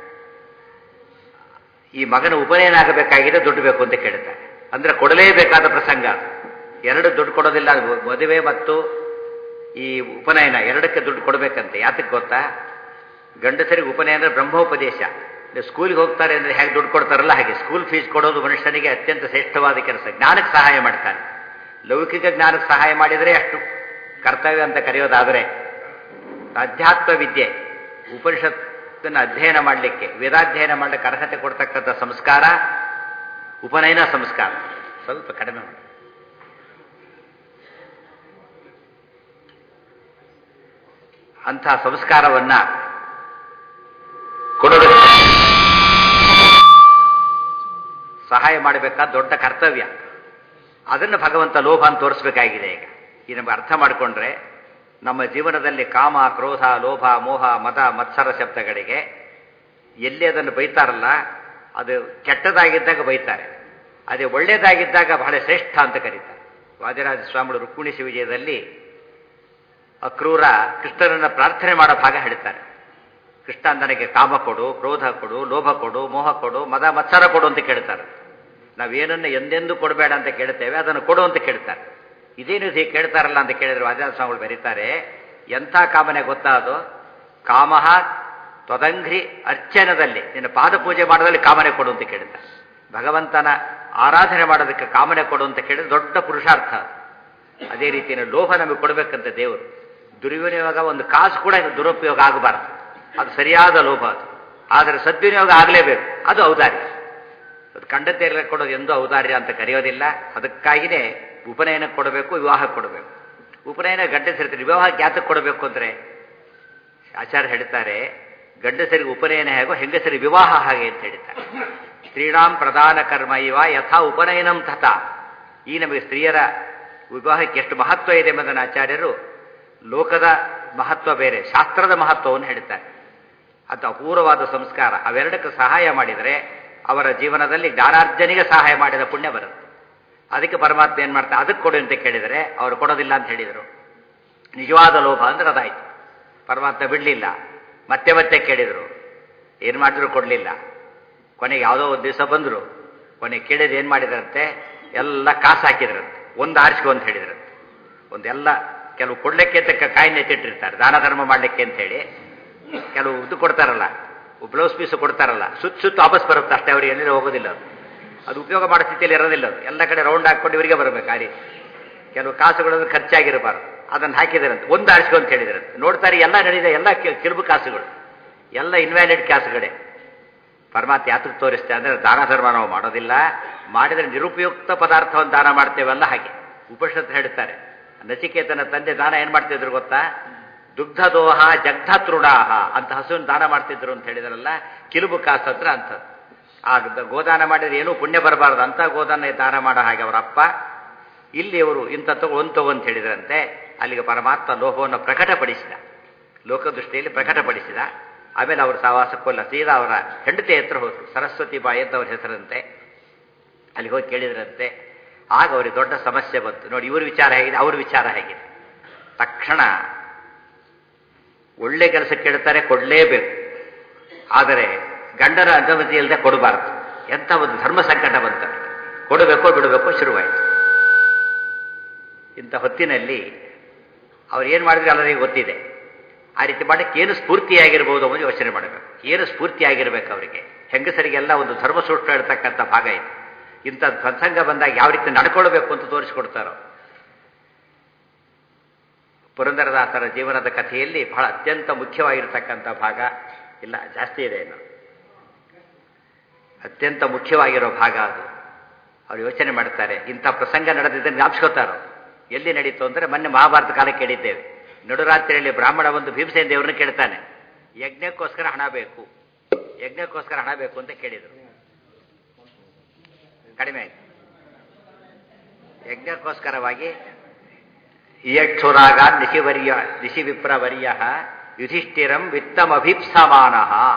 ಈ ಮಗನ ಉಪನಯನ ಆಗಬೇಕಾಗಿದೆ ದುಡ್ಡು ಬೇಕು ಅಂತ ಕೇಳ್ತಾನೆ ಅಂದ್ರೆ ಕೊಡಲೇಬೇಕಾದ ಪ್ರಸಂಗ ಎರಡು ದುಡ್ಡು ಕೊಡೋದಿಲ್ಲ ಮದುವೆ ಮತ್ತು ಈ ಉಪನಯನ ಎರಡಕ್ಕೆ ದುಡ್ಡು ಕೊಡಬೇಕಂತೆ ಯಾತಕ್ಕೆ ಗೊತ್ತಾ ಗಂಡಸರಿಗೆ ಉಪನಯನ ಬ್ರಹ್ಮೋಪದೇಶ ಸ್ಕೂಲ್ಗೆ ಹೋಗ್ತಾರೆ ಅಂದರೆ ಹೇಗೆ ದುಡ್ಡು ಕೊಡ್ತಾರಲ್ಲ ಹಾಗೆ ಸ್ಕೂಲ್ ಫೀಸ್ ಕೊಡೋದು ಮನುಷ್ಯನಿಗೆ ಅತ್ಯಂತ ಶ್ರೇಷ್ಠವಾದ ಕೆಲಸ ಜ್ಞಾನಕ್ಕೆ ಸಹಾಯ ಮಾಡ್ತಾನೆ ಲೌಕಿಕ ಜ್ಞಾನಕ್ಕೆ ಸಹಾಯ ಮಾಡಿದರೆ ಅಷ್ಟು ಕರ್ತವ್ಯ ಅಂತ ಕರೆಯೋದಾದರೆ ಅಧ್ಯಾತ್ಮ ವಿದ್ಯೆ ಉಪನಿಷತ್ತನ್ನು ಅಧ್ಯಯನ ಮಾಡಲಿಕ್ಕೆ ವೇದಾಧ್ಯಯನ ಮಾಡಲಿಕ್ಕೆ ಅರ್ಹತೆ ಕೊಡ್ತಕ್ಕಂಥ ಸಂಸ್ಕಾರ ಉಪನಯನ ಸಂಸ್ಕಾರ ಸ್ವಲ್ಪ ಕಡಿಮೆ ಮಾಡಿ ಅಂಥ ಸಂಸ್ಕಾರವನ್ನ ಕೊಡೋದಕ್ಕೆ ಸಹಾಯ ಮಾಡಬೇಕಾದ ದೊಡ್ಡ ಕರ್ತವ್ಯ ಅದನ್ನು ಭಗವಂತ ಲೋಭ ಅಂತ ತೋರಿಸ್ಬೇಕಾಗಿದೆ ಈಗ ಈ ನಮಗೆ ಅರ್ಥ ಮಾಡಿಕೊಂಡ್ರೆ ನಮ್ಮ ಜೀವನದಲ್ಲಿ ಕಾಮ ಕ್ರೋಧ ಲೋಭ ಮೋಹ ಮದ ಮತ್ಸರ ಶಬ್ದಗಳಿಗೆ ಎಲ್ಲಿ ಅದನ್ನು ಬೈತಾರಲ್ಲ ಅದು ಕೆಟ್ಟದಾಗಿದ್ದಾಗ ಬೈತಾರೆ ಅದೇ ಒಳ್ಳೆಯದಾಗಿದ್ದಾಗ ಬಹಳ ಶ್ರೇಷ್ಠ ಅಂತ ಕರೀತಾರೆ ವಾದಿರಾಜ ಸ್ವಾಮಿಗಳು ರುಕ್ಮಿಣಿ ವಿಜಯದಲ್ಲಿ ಅಕ್ರೂರ ಕೃಷ್ಣನನ್ನ ಪ್ರಾರ್ಥನೆ ಮಾಡೋ ಭಾಗ ಹೇಳ್ತಾರೆ ಕೃಷ್ಣ ನನಗೆ ಕಾಮ ಕೊಡು ಕ್ರೋಧ ಕೊಡು ಲೋಭ ಕೊಡು ಮೋಹ ಕೊಡು ಮದ ಮತ್ಸರ ಕೊಡು ಅಂತ ಕೇಳ್ತಾರೆ ನಾವೇನನ್ನು ಎಂದೆಂದೂ ಕೊಡಬೇಡ ಅಂತ ಕೇಳ್ತೇವೆ ಅದನ್ನು ಕೊಡು ಅಂತ ಕೇಳ್ತಾರೆ ಇದೇನು ಹೀಗೆ ಕೇಳ್ತಾರಲ್ಲ ಅಂತ ಕೇಳಿದ್ರೆ ವಾದಿರಾಜ ಸ್ವಾಮಿಗಳು ಬರೀತಾರೆ ಎಂಥ ಕಾಮನೆ ಗೊತ್ತಾ ಅದು ಕಾಮಹ ತ್ವದಂಘ್ರಿ ಅರ್ಚನದಲ್ಲಿ ನಿನ್ನ ಪಾದ ಪೂಜೆ ಮಾಡೋದಲ್ಲಿ ಕಾಮನೆ ಕೊಡು ಅಂತ ಕೇಳ್ತಾರೆ ಭಗವಂತನ ಆರಾಧನೆ ಮಾಡೋದಕ್ಕೆ ಕಾಮನೆ ಕೊಡು ಅಂತ ಕೇಳಿದ್ರೆ ದೊಡ್ಡ ಪುರುಷಾರ್ಥ ಅದೇ ರೀತಿಯ ಲೋಭ ನಮಗೆ ಕೊಡಬೇಕಂತ ದೇವರು ದುರ್ವಿನಿಯೋಗ ಒಂದು ಕಾಸು ಕೂಡ ದುರುಪಯೋಗ ಆಗಬಾರ್ದು ಅದು ಸರಿಯಾದ ಲೋಭ ಅದು ಆದರೆ ಸದ್ವಿನಿಯೋಗ ಆಗಲೇಬೇಕು ಅದು ಔದಾರ್ಯ ಅದು ಕಂಡತೆ ಕೊಡೋದು ಎಂದೂ ಔದಾರ್ಯ ಅಂತ ಕರೆಯೋದಿಲ್ಲ ಅದಕ್ಕಾಗಿಯೇ ಉಪನಯನ ಕೊಡಬೇಕು ವಿವಾಹ ಕೊಡಬೇಕು ಉಪನಯನ ಗಂಡಸರಿರ್ತಾರೆ ವಿವಾಹ ಯಾತಕ್ಕೆ ಕೊಡಬೇಕು ಅಂದರೆ ಆಚಾರ್ಯ ಹೇಳ್ತಾರೆ ಗಂಡಸರಿಗೆ ಉಪನಯನ ಹೇಗೋ ಹೆಂಗಸರಿಗೆ ವಿವಾಹ ಹಾಗೆ ಅಂತ ಹೇಳ್ತಾರೆ ಸ್ತ್ರೀಣಾಂ ಪ್ರಧಾನ ಕರ್ಮ ಇವ ಯಥಾ ಉಪನಯನಂ ತಥಾ ಈ ನಮಗೆ ಸ್ತ್ರೀಯರ ವಿವಾಹಕ್ಕೆ ಎಷ್ಟು ಮಹತ್ವ ಇದೆ ಎಂಬುದನ್ನು ಆಚಾರ್ಯರು ಲೋಕದ ಮಹತ್ವ ಬೇರೆ ಶಾಸ್ತ್ರದ ಮಹತ್ವವನ್ನು ಹೇಳ್ತಾರೆ ಅದು ಅಪೂರ್ವವಾದ ಸಂಸ್ಕಾರ ಅವೆರಡಕ್ಕೆ ಸಹಾಯ ಮಾಡಿದರೆ ಅವರ ಜೀವನದಲ್ಲಿ ಜ್ಞಾನಾರ್ಜನೆಗೆ ಸಹಾಯ ಮಾಡಿದ ಪುಣ್ಯ ಬರುತ್ತೆ ಅದಕ್ಕೆ ಪರಮಾತ್ಮ ಏನು ಮಾಡ್ತಾರೆ ಅದಕ್ಕೆ ಕೊಡು ಅಂತ ಕೇಳಿದರೆ ಅವರು ಕೊಡೋದಿಲ್ಲ ಅಂತ ಹೇಳಿದರು ನಿಜವಾದ ಲೋಭ ಅಂದ್ರೆ ಅದಾಯ್ತು ಪರಮಾತ್ಮ ಬಿಡಲಿಲ್ಲ ಮತ್ತೆ ಮತ್ತೆ ಕೇಳಿದರು ಏನು ಮಾಡಿದ್ರು ಕೊಡಲಿಲ್ಲ ಕೊನೆಗೆ ಯಾವುದೋ ಒಂದು ದಿವಸ ಬಂದರು ಕೊನೆಗೆ ಕೇಳಿದ ಏನು ಮಾಡಿದ್ರಂತೆ ಎಲ್ಲ ಕಾಸು ಹಾಕಿದ್ರಂತೆ ಒಂದು ಆರಿಸ್ಕೊ ಅಂತ ಹೇಳಿದ್ರಂತೆ ಒಂದೆಲ್ಲ ಕೆಲವು ಕೊಡ್ಲಿಕ್ಕೆ ತಕ್ಕ ಕಾಯಿನ ಎತ್ತಿಟ್ಟಿರ್ತಾರೆ ದಾನ ಧರ್ಮ ಮಾಡಲಿಕ್ಕೆ ಅಂತ ಹೇಳಿ ಕೆಲವು ಇದು ಕೊಡ್ತಾರಲ್ಲ ಬ್ಲೌಸ್ ಪೀಸು ಕೊಡ್ತಾರಲ್ಲ ಸುತ್ತ ಸುತ್ತ ವಾಪಸ್ ಬರುತ್ತೆ ಅಷ್ಟೇ ಅವ್ರಿಗೆ ಎಲ್ಲಿ ಹೋಗೋದಿಲ್ಲ ಅದು ಅದು ಉಪಯೋಗ ಮಾಡೋ ಸ್ಥಿತಿಯಲ್ಲಿ ಇರೋದಿಲ್ಲ ಅದು ಎಲ್ಲ ಕಡೆ ರೌಂಡ್ ಹಾಕ್ಕೊಂಡು ಇವರಿಗೆ ಬರಬೇಕು ಆ ರೀತಿ ಕೆಲವು ಕಾಸುಗಳು ಖರ್ಚಾಗಿರಬಾರ್ದು ಅದನ್ನು ಹಾಕಿದಾರಂತೆ ಒಂದು ಆರಿಸ್ಕೊ ಅಂತ ಹೇಳಿದಾರಂತೆ ನೋಡ್ತಾರೆ ಎಲ್ಲ ನಡೆದಿದೆ ಎಲ್ಲ ಕಿರುಬು ಕಾಸುಗಳು ಎಲ್ಲ ಇನ್ವ್ಯಾಲಿಡ್ ಕಾಸುಗಳೇ ಪರಮಾತ್ಮ ಯಾತಕ್ಕೆ ತೋರಿಸ್ತೆ ಅಂದರೆ ದಾನ ಧರ್ಮ ನಾವು ಮಾಡೋದಿಲ್ಲ ಮಾಡಿದರೆ ನಿರುಪಯುಕ್ತ ಪದಾರ್ಥವನ್ನು ದಾನ ಮಾಡ್ತೇವಲ್ಲ ಹಾಗೆ ಉಪನಿಷತ್ತು ಹೇಳ್ತಾರೆ ನಚಿಕೇತನ ತಂದೆ ದಾನ ಏನು ಮಾಡ್ತಿದ್ರು ಗೊತ್ತಾ ದುಗ್ಧ ದೋಹ ಜಗ್ಧ ತೃಣಾಹ ಅಂತ ಹಸುವಿನ ದಾನ ಮಾಡ್ತಿದ್ರು ಅಂತ ಹೇಳಿದ್ರಲ್ಲ ಕಿಲುಬು ಕಾಸು ಹತ್ರ ಅಂಥದ್ದು ಆ ಗೋದಾನ ಮಾಡಿದ್ರೆ ಏನೂ ಪುಣ್ಯ ಬರಬಾರ್ದು ಅಂತ ಗೋದಾನ ದಾನ ಮಾಡೋ ಹಾಗೆ ಅವರ ಅಪ್ಪ ಇಲ್ಲಿ ಅವರು ಇಂಥ ತಗೋ ಒಂದು ತಗೋ ಅಂತ ಹೇಳಿದ್ರಂತೆ ಅಲ್ಲಿಗೆ ಪರಮಾತ್ಮ ಲೋಹವನ್ನು ಪ್ರಕಟಪಡಿಸಿದ ಲೋಕದೃಷ್ಟಿಯಲ್ಲಿ ಪ್ರಕಟಪಡಿಸಿದ ಆಮೇಲೆ ಅವರು ಸಹವಾಸಕ್ಕೋಲ್ಲ ಸೀದಾ ಅವರ ಹೆಂಡತಿ ಹತ್ರ ಹೋದ್ರು ಸರಸ್ವತಿ ಬಾಯಿ ಅಂತ ಅವ್ರ ಹೆಸರಂತೆ ಅಲ್ಲಿ ಹೋಗಿ ಕೇಳಿದ್ರಂತೆ ಆಗ ಅವರಿಗೆ ದೊಡ್ಡ ಸಮಸ್ಯೆ ಬಂತು ನೋಡಿ ಇವ್ರ ವಿಚಾರ ಹೇಗಿದೆ ಅವ್ರ ವಿಚಾರ ಹೇಗಿದೆ ತಕ್ಷಣ ಒಳ್ಳೆ ಕೆಲಸ ಕೇಳ್ತಾರೆ ಕೊಡಲೇಬೇಕು ಆದರೆ ಗಂಡನ ಅನುಮತಿ ಇಲ್ಲದೆ ಕೊಡಬಾರದು ಎಂಥ ಒಂದು ಧರ್ಮ ಸಂಕಟ ಬಂತ ಕೊಡಬೇಕೋ ಬಿಡಬೇಕೋ ಶುರುವಾಯಿತು ಇಂಥ ಹೊತ್ತಿನಲ್ಲಿ ಅವ್ರು ಏನು ಮಾಡಿದ್ರೆ ಎಲ್ಲರಿಗೂ ಗೊತ್ತಿದೆ ಆ ರೀತಿ ಮಾಡಕ್ಕೆ ಏನು ಸ್ಫೂರ್ತಿಯಾಗಿರ್ಬೋದು ಅನ್ನೋದು ಯೋಚನೆ ಮಾಡಬೇಕು ಏನು ಸ್ಫೂರ್ತಿಯಾಗಿರ್ಬೇಕು ಅವರಿಗೆ ಹೆಂಗಸರಿಗೆಲ್ಲ ಒಂದು ಧರ್ಮ ಸೂಕ್ಷ್ಮ ಇರತಕ್ಕಂಥ ಭಾಗ ಇದೆ ಇಂಥ ಪ್ರಸಂಗ ಬಂದಾಗ ಯಾವ ರೀತಿ ನಡ್ಕೊಳ್ಬೇಕು ಅಂತ ತೋರಿಸ್ಕೊಡ್ತಾರೋ ಪುರಂದರದಾಸರ ಜೀವನದ ಕಥೆಯಲ್ಲಿ ಬಹಳ ಅತ್ಯಂತ ಮುಖ್ಯವಾಗಿರ್ತಕ್ಕಂಥ ಭಾಗ ಇಲ್ಲ ಜಾಸ್ತಿ ಇದೆ ಇನ್ನು ಅತ್ಯಂತ ಮುಖ್ಯವಾಗಿರೋ ಭಾಗ ಅದು ಅವ್ರು ಯೋಚನೆ ಮಾಡ್ತಾರೆ ಇಂಥ ಪ್ರಸಂಗ ನಡೆದಿದ್ದರೆ ಜ್ಞಾಪಿಸ್ಕೋತಾರೋ ಎಲ್ಲಿ ನಡೀತು ಅಂದರೆ ಮೊನ್ನೆ ಮಹಾಭಾರತ ಕಾಲಕ್ಕೆ ಕೇಳಿದ್ದೇವೆ ನಡುರಾತ್ರಿಯಲ್ಲಿ ಬ್ರಾಹ್ಮಣ ಒಂದು ಭೀಮಸೇನ ದೇವ್ರನ್ನ ಕೇಳ್ತಾನೆ ಯಜ್ಞಕ್ಕೋಸ್ಕರ ಹಣ ಬೇಕು ಯಜ್ಞಕ್ಕೋಸ್ಕರ ಹಣ ಬೇಕು ಅಂತ ಕೇಳಿದರು ಕಡಿಮೆ ಆಯ್ತು ಯಜ್ಞಕ್ಕೋಸ್ಕರವಾಗಿ ಇಯಕ್ಷುರಾಗ ನಿಶಿವರ್ಯ ನಿಶಿವಿಪ್ರವರ್ಯ ಯುಧಿಷ್ಠಿರಂ ವಿತ್ತಮಭೀಪ್ಸಮಾನ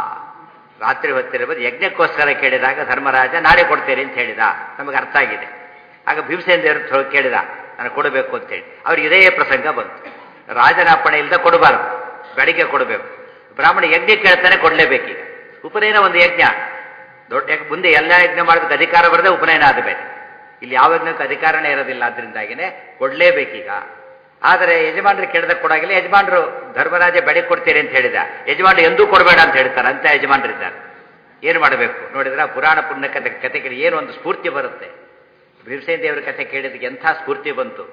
ರಾತ್ರಿ ಹೊತ್ತಿರಬಹುದು ಯಜ್ಞಕ್ಕೋಸ್ಕರ ಕೇಳಿದಾಗ ಧರ್ಮರಾಜ ನಾಳೆ ಕೊಡ್ತೇನೆ ಅಂತ ಹೇಳಿದ ನಮಗೆ ಅರ್ಥ ಆಗಿದೆ ಆಗ ಭೀಮಸೇನ ದೇವರು ಕೇಳಿದ ನಾನು ಕೊಡಬೇಕು ಅಂತೇಳಿ ಅವ್ರಿಗೆ ಇದೇ ಪ್ರಸಂಗ ಬಂತು ರಾಜನ ಅಪ್ಪಣೆ ಇಲ್ಲದೆ ಕೊಡಬಾರದು ಬೆಳಿಗ್ಗೆ ಕೊಡಬೇಕು ಬ್ರಾಹ್ಮಣ ಯಜ್ಞ ಕೇಳ್ತಾನೆ ಕೊಡಲೇಬೇಕೀಗ ಉಪನಯನ ಒಂದು ಯಜ್ಞ ದೊಡ್ಡ ಯಜ್ಞ ಮುಂದೆ ಎಲ್ಲ ಯಜ್ಞ ಮಾಡೋದಕ್ಕೆ ಅಧಿಕಾರ ಬರದೆ ಉಪನಯನ ಆದಬೇಕು ಇಲ್ಲಿ ಯಾವ ಯಜ್ಞಕ್ಕೆ ಅಧಿಕಾರನೇ ಇರೋದಿಲ್ಲ ಅದರಿಂದಾಗಿನೇ ಕೊಡಲೇಬೇಕೀಗ ಆದರೆ ಯಜಮಾನರು ಕೇಳಿದಾಗ ಕೊಡಾಗಿಲ್ಲ ಯಜಮಾನರು ಧರ್ಮರಾಜ ಬೆಳೆ ಕೊಡ್ತೀರಿ ಅಂತ ಹೇಳಿದ ಯಜಮಾನರು ಎಂದೂ ಕೊಡಬೇಡ ಅಂತ ಹೇಳ್ತಾರೆ ಅಂತ ಯಜಮಾನರಿದ್ದಾರೆ ಏನು ಮಾಡಬೇಕು ನೋಡಿದ್ರೆ ಪುರಾಣ ಪುಣ್ಯ ಕಥೆ ಕಥೆ ಕೇಳಿ ಏನು ಒಂದು ಸ್ಫೂರ್ತಿ ಬರುತ್ತೆ ಭೀಮಸೇನ ದೇವರ ಕಥೆ ಕೇಳಿದಕ್ಕೆ ಎಂಥ ಸ್ಫೂರ್ತಿ ಬಂತು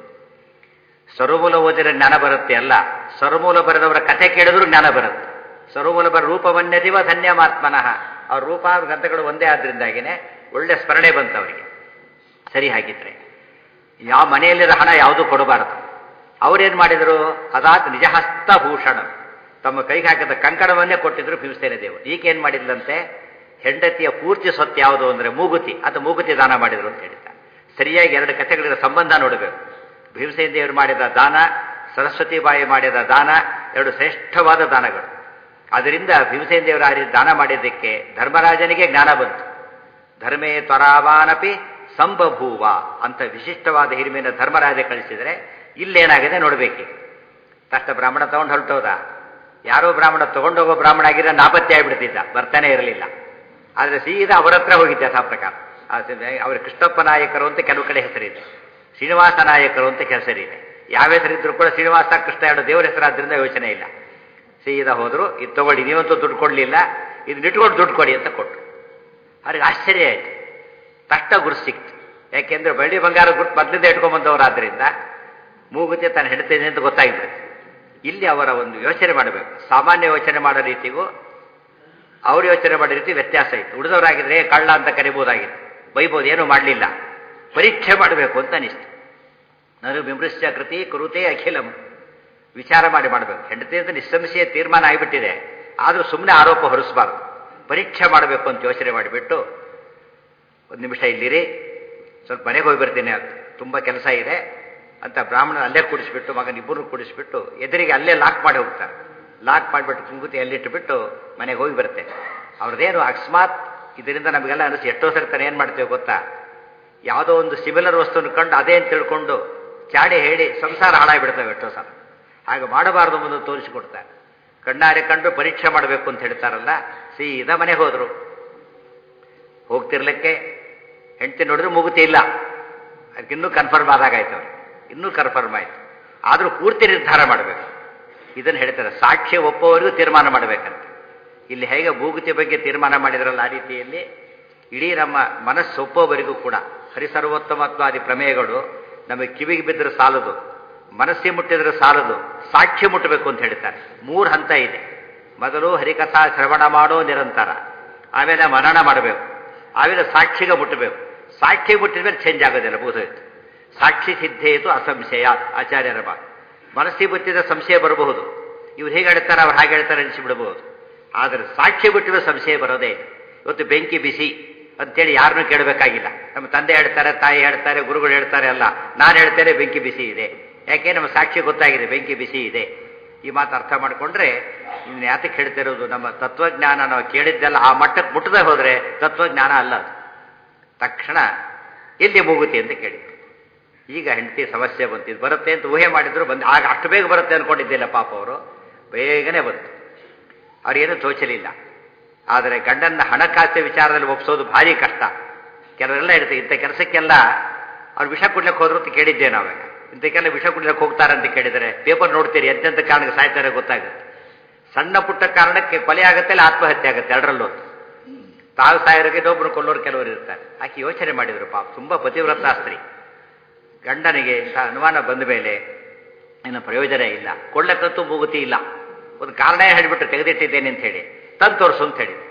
ಸರ್ವಮೂಲ ಓದಿದ್ರೆ ಜ್ಞಾನ ಬರುತ್ತೆ ಅಲ್ಲ ಸರ್ವಮೂಲ ಬರೆದವರ ಕಥೆ ಕೇಳಿದ್ರು ಜ್ಞಾನ ಬರುತ್ತೆ ಸರ್ವಮೂಲ ಬರ ರೂಪವನ್ಯದಿವ ಧನ್ಯಮಾತ್ಮನಃ ಅವ್ರ ರೂಪ ಗ್ರಂಥಗಳು ಒಂದೇ ಆದ್ರಿಂದಾಗಿನೇ ಒಳ್ಳೆ ಸ್ಮರಣೆ ಬಂತು ಅವರಿಗೆ ಸರಿ ಹಾಗಿದ್ರೆ ಯಾವ ಮನೆಯಲ್ಲಿರೋ ಹಣ ಯಾವುದೂ ಕೊಡಬಾರದು ಅವರೇನು ಮಾಡಿದರು ಅದಾತ್ ನಿಜಹಸ್ತ ಭೂಷಣ ತಮ್ಮ ಕೈಗೆ ಹಾಕಿದ ಕಂಕಣವನ್ನೇ ಕೊಟ್ಟಿದ್ರು ಭೀಮಸೇನ ದೇವರು ಈಗೇನು ಮಾಡಿದ್ಲಂತೆ ಹೆಂಡತಿಯ ಪೂರ್ತಿ ಸ್ವತ್ತು ಯಾವುದು ಅಂದರೆ ಮೂಗುತಿ ಅದು ಮೂಗುತಿ ದಾನ ಮಾಡಿದ್ರು ಅಂತ ಹೇಳ್ತಾರೆ ಸರಿಯಾಗಿ ಎರಡು ಕಥೆಗಳಿರೋ ಸಂಬಂಧ ನೋಡಬೇಕು ಭೀಮಸೇನ ದೇವರು ಮಾಡಿದ ದಾನ ಸರಸ್ವತಿ ಬಾಯಿ ಮಾಡಿದ ದಾನ ಎರಡು ಶ್ರೇಷ್ಠವಾದ ದಾನಗಳು ಅದರಿಂದ ಭೀಮಸೇನ ದೇವರ ಆ ರೀತಿ ದಾನ ಮಾಡಿದ್ದಕ್ಕೆ ಧರ್ಮರಾಜನಿಗೆ ಜ್ಞಾನ ಬಂತು ಧರ್ಮೇ ತ್ವರಾವಾನಪಿ ಸಂಬಭೂವ ಅಂತ ವಿಶಿಷ್ಟವಾದ ಹಿರಿಮೆಯನ್ನು ಧರ್ಮರಾಜ ಕಳಿಸಿದರೆ ಇಲ್ಲೇನಾಗಿದೆ ನೋಡಬೇಕು ತಕ್ಷಣ ಬ್ರಾಹ್ಮಣ ತಗೊಂಡು ಹೊರಟೋದ ಯಾರೋ ಬ್ರಾಹ್ಮಣ ತಗೊಂಡೋಗೋ ಬ್ರಾಹ್ಮಣ ಆಗಿದ್ರೆ ನಾಪತ್ತೆ ಆಗಿಬಿಡ್ತಿದ್ದ ಬರ್ತಾನೆ ಇರಲಿಲ್ಲ ಆದರೆ ಸೀದಾ ಅವರ ಹತ್ರ ಹೋಗಿದ್ದೆ ಯಥಾ ಪ್ರಕಾರ ಅವ್ರ ಕೃಷ್ಣಪ್ಪ ನಾಯಕರು ಅಂತ ಕೆಲವು ಕಡೆ ಹೆಸರಿದೆ ಶ್ರೀನಿವಾಸ ನಾಯಕರು ಅಂತ ಹೆಸರಿದೆ ಯಾವ ಹೆಸರಿದ್ರು ಕೂಡ ಶ್ರೀನಿವಾಸ ಕೃಷ್ಣ ಎರಡು ದೇವರ ಹೆಸರಾದ್ರಿಂದ ಯೋಚನೆ ಇಲ್ಲ ಸೀದಾ ಹೋದ್ರು ಇದು ತಗೊಳ್ಳಿ ನೀವಂತೂ ದುಡ್ಡು ಕೊಡಲಿಲ್ಲ ಇದು ಇಟ್ಕೊಂಡು ದುಡ್ಡು ಕೊಡಿ ಅಂತ ಕೊಟ್ಟರು ಅವ್ರಿಗೆ ಆಶ್ಚರ್ಯ ಆಯ್ತು ತಷ್ಟ ಗುರು ಸಿಕ್ತು ಯಾಕೆಂದ್ರೆ ಬೆಳ್ಳಿ ಬಂಗಾರ ಗುರುತು ಮೊದಲಿಂದ ಇಟ್ಕೊಂಡ್ಬಂದವರಾದ್ರಿಂದ ಮೂಗುತಿ ತನ್ನ ಹೆಂಡತಿದೆ ಅಂತ ಗೊತ್ತಾಗ್ಬಿಡುತ್ತೆ ಇಲ್ಲಿ ಅವರ ಒಂದು ಯೋಚನೆ ಮಾಡಬೇಕು ಸಾಮಾನ್ಯ ಯೋಚನೆ ಮಾಡೋ ರೀತಿಗೂ ಅವ್ರು ಯೋಚನೆ ಮಾಡೋ ರೀತಿ ವ್ಯತ್ಯಾಸ ಇತ್ತು ಉಳಿದವರಾಗಿದ್ರೆ ಕಳ್ಳ ಅಂತ ಕರಿಬೋದಾಗಿತ್ತು ಬೈಬೋದು ಏನೂ ಮಾಡಲಿಲ್ಲ ಪರೀಕ್ಷೆ ಮಾಡಬೇಕು ಅಂತ ಅನಿಸ್ತು ನಾನು ವಿಮೃಶ್ಯ ಕೃತಿ ಕುರುತೆ ಅಖಿಲಂ ವಿಚಾರ ಮಾಡಿ ಮಾಡಬೇಕು ಹೆಂಡತಿ ಅಂತ ನಿಸ್ಸಂಶಯ ತೀರ್ಮಾನ ಆಗಿಬಿಟ್ಟಿದೆ ಆದರೂ ಸುಮ್ಮನೆ ಆರೋಪ ಹೊರಿಸಬಾರ್ದು ಪರೀಕ್ಷೆ ಮಾಡಬೇಕು ಅಂತ ಯೋಚನೆ ಮಾಡಿಬಿಟ್ಟು ಒಂದು ನಿಮಿಷ ಇಲ್ಲಿರಿ ಸ್ವಲ್ಪ ಮನೆಗೆ ಹೋಗಿ ಬರ್ತೀನಿ ಅಂತ ತುಂಬ ಕೆಲಸ ಇದೆ ಅಂತ ಬ್ರಾಹ್ಮಣ ಅಲ್ಲೇ ಕೂಡಿಸ್ಬಿಟ್ಟು ಮಗನ ಇಬ್ಬರು ಕೂಡಿಸ್ಬಿಟ್ಟು ಎದುರಿಗೆ ಅಲ್ಲೇ ಲಾಕ್ ಮಾಡಿ ಹೋಗ್ತಾರೆ ಲಾಕ್ ಮಾಡಿಬಿಟ್ಟು ಕುಂಗುತಿ ಅಲ್ಲಿಟ್ಟುಬಿಟ್ಟು ಮನೆಗೆ ಹೋಗಿ ಬರುತ್ತೆ ಅವ್ರದ್ದೇನು ಅಕಸ್ಮಾತ್ ಇದರಿಂದ ನಮಗೆಲ್ಲ ಅನಿಸಿ ಎಷ್ಟೋ ಸರಿ ತಾನೆ ಏನು ಮಾಡ್ತೇವೆ ಗೊತ್ತಾ ಯಾವುದೋ ಒಂದು ಸಿಮಿಲರ್ ವಸ್ತುವನ್ನು ಕಂಡು ಅದೇ ಅಂತ ತಿಳ್ಕೊಂಡು ಚಾಡಿ ಹೇಳಿ ಸಂಸಾರ ಹಾಳಾಗಿಬಿಡ್ತವೆ ಎಷ್ಟೋ ಸಲ ಹಾಗೆ ಮಾಡಬಾರ್ದು ಮುಂದೆ ತೋರಿಸಿಕೊಡ್ತಾರೆ ಕಣ್ಣಾರೆ ಕಂಡು ಪರೀಕ್ಷೆ ಮಾಡಬೇಕು ಅಂತ ಹೇಳ್ತಾರಲ್ಲ ಸೀದಾ ಮನೆಗೆ ಹೋದರು ಹೋಗ್ತಿರ್ಲಿಕ್ಕೆ ಹೆಂಡತಿ ನೋಡಿದ್ರೆ ಮುಗುತಿ ಇಲ್ಲ ಅದಕ್ಕೆ ಇನ್ನೂ ಕನ್ಫರ್ಮ್ ಆದಾಗಾಯ್ತು ಅವ್ರಿಗೆ ಇನ್ನೂ ಕನ್ಫರ್ಮ್ ಆಯ್ತು ಆದರೂ ಪೂರ್ತಿ ನಿರ್ಧಾರ ಮಾಡಬೇಕು ಇದನ್ನು ಹೇಳ್ತಾರೆ ಸಾಕ್ಷ್ಯ ಒಪ್ಪುವವರೆಗೂ ತೀರ್ಮಾನ ಮಾಡಬೇಕಂತ ಇಲ್ಲಿ ಹೇಗೆ ಭೂಗುತಿ ಬಗ್ಗೆ ತೀರ್ಮಾನ ಮಾಡಿದ್ರಲ್ಲ ಆ ರೀತಿಯಲ್ಲಿ ಇಡೀ ನಮ್ಮ ಮನಸ್ಸು ಒಪ್ಪೋವರೆಗೂ ಕೂಡ ಹರಿಸರ್ವೋತ್ತಮತ್ವಾದಿ ಪ್ರಮೇಯಗಳು ನಮಗೆ ಕಿವಿಗೆ ಬಿದ್ದರೆ ಸಾಲದು ಮನಸ್ಸಿಗೆ ಮುಟ್ಟಿದ್ರೆ ಸಾಲದು ಸಾಕ್ಷ್ಯ ಮುಟ್ಟಬೇಕು ಅಂತ ಹೇಳ್ತಾರೆ ಮೂರು ಹಂತ ಇದೆ ಮೊದಲು ಹರಿಕಥಾ ಶ್ರವಣ ಮಾಡೋ ನಿರಂತರ ಆಮೇಲೆ ಮನನ ಮಾಡಬೇಕು ಆಮೇಲೆ ಸಾಕ್ಷಿಗೆ ಮುಟ್ಟಬೇಕು ಸಾಕ್ಷಿ ಮುಟ್ಟಿದ ಮೇಲೆ ಚೇಂಜ್ ಆಗೋದಿಲ್ಲ ಮುಗಿದೋಯ್ತು ಸಾಕ್ಷಿ ಸಿದ್ಧೇತು ಅಸಂಶಯ ಆಚಾರ್ಯರ ಮಾತು ಮನಸ್ಸಿಗೆ ಬಿಟ್ಟಿದ್ರೆ ಸಂಶಯ ಬರಬಹುದು ಇವ್ರು ಹೇಗೆ ಹೇಳ್ತಾರೆ ಅವ್ರು ಹಾಗೆ ಹೇಳ್ತಾರೆ ಅನಿಸಿಬಿಡಬಹುದು ಆದರೆ ಸಾಕ್ಷಿ ಬಿಟ್ಟಿದ್ರೆ ಸಂಶಯ ಬರೋದೇ ಇಲ್ಲ ಇವತ್ತು ಬೆಂಕಿ ಬಿಸಿ ಅಂತೇಳಿ ಯಾರನ್ನೂ ಕೇಳಬೇಕಾಗಿಲ್ಲ ನಮ್ಮ ತಂದೆ ಹೇಳ್ತಾರೆ ತಾಯಿ ಹೇಳ್ತಾರೆ ಗುರುಗಳು ಹೇಳ್ತಾರೆ ಅಲ್ಲ ನಾನು ಹೇಳ್ತೇನೆ ಬೆಂಕಿ ಬಿಸಿ ಇದೆ ಯಾಕೆ ನಮ್ಮ ಸಾಕ್ಷಿ ಗೊತ್ತಾಗಿದೆ ಬೆಂಕಿ ಬಿಸಿ ಇದೆ ಈ ಮಾತು ಅರ್ಥ ಮಾಡಿಕೊಂಡ್ರೆ ಇನ್ನು ಯಾತಕ್ಕೆ ಹೇಳ್ತಿರೋದು ನಮ್ಮ ತತ್ವಜ್ಞಾನ ನಾವು ಕೇಳಿದ್ದೆಲ್ಲ ಆ ಮಟ್ಟಕ್ಕೆ ಮುಟ್ಟದೆ ಹೋದರೆ ತತ್ವಜ್ಞಾನ ಅಲ್ಲ ಅದು ತಕ್ಷಣ ಎಲ್ಲಿ ಮುಗುತಿ ಅಂತ ಕೇಳಿದ್ರು ಈಗ ಹೆಂಡತಿ ಸಮಸ್ಯೆ ಬಂತು ಇದು ಬರುತ್ತೆ ಅಂತ ಊಹೆ ಮಾಡಿದ್ರು ಬಂದು ಆಗ ಅಷ್ಟು ಬೇಗ ಬರುತ್ತೆ ಅನ್ಕೊಂಡಿದ್ದಿಲ್ಲ ಪಾಪ ಅವರು ಬೇಗನೆ ಬಂತು ಅವ್ರೇನು ತೋಚಲಿಲ್ಲ ಆದರೆ ಗಂಡನ್ನ ಹಣಕಾಸು ವಿಚಾರದಲ್ಲಿ ಒಪ್ಸೋದು ಭಾರಿ ಕಷ್ಟ ಕೆಲವರೆಲ್ಲ ಇರುತ್ತೆ ಇಂಥ ಕೆಲಸಕ್ಕೆಲ್ಲ ಅವ್ರು ವಿಷ ಕುಡ್ಲಿಕ್ಕೆ ಹೋದ್ರು ಅಂತ ಕೇಳಿದ್ದೆ ನಾವಾಗ ಇಂಥಕ್ಕೆಲ್ಲ ವಿಷ ಕುಡ್ಲಿಕ್ಕೆ ಹೋಗ್ತಾರೆ ಅಂತ ಕೇಳಿದರೆ ಪೇಪರ್ ನೋಡ್ತೀರಿ ಎಂತೆಂಥ ಕಾರಣಕ್ಕೆ ಸಾಯ್ತಾರೆ ಗೊತ್ತಾಗುತ್ತೆ ಸಣ್ಣ ಪುಟ್ಟ ಕಾರಣಕ್ಕೆ ಕೊಲೆ ಆಗುತ್ತೆ ಇಲ್ಲ ಆತ್ಮಹತ್ಯೆ ಆಗುತ್ತೆ ಎರಡರಲ್ಲೂ ತಾವು ಸಾಯರಿಗೆ ಇನ್ನೊಬ್ರು ಕೊಲ್ಲೋರು ಕೆಲವರು ಇರ್ತಾರೆ ಆಕೆ ಯೋಚನೆ ಮಾಡಿದ್ರು ಪಾಪ ತುಂಬ ಪತಿವ್ರತ ಸ್ತ್ರೀ ಗಂಡನಿಗೆ ಇಂಥ ಅನುಮಾನ ಬಂದ ಮೇಲೆ ಏನು ಪ್ರಯೋಜನ ಇಲ್ಲ ಕೊಳ್ಳಕ್ಕಂತೂ ಮುಗುತಿ ಇಲ್ಲ ಒಂದು ಕಾರಣ ಹೇಳಿಬಿಟ್ಟು ತೆಗೆದಿಟ್ಟಿದ್ದೇನೆ ಅಂತ ಹೇಳಿ ತಂದು ತೋರಿಸು ಅಂತ ಹೇಳಿ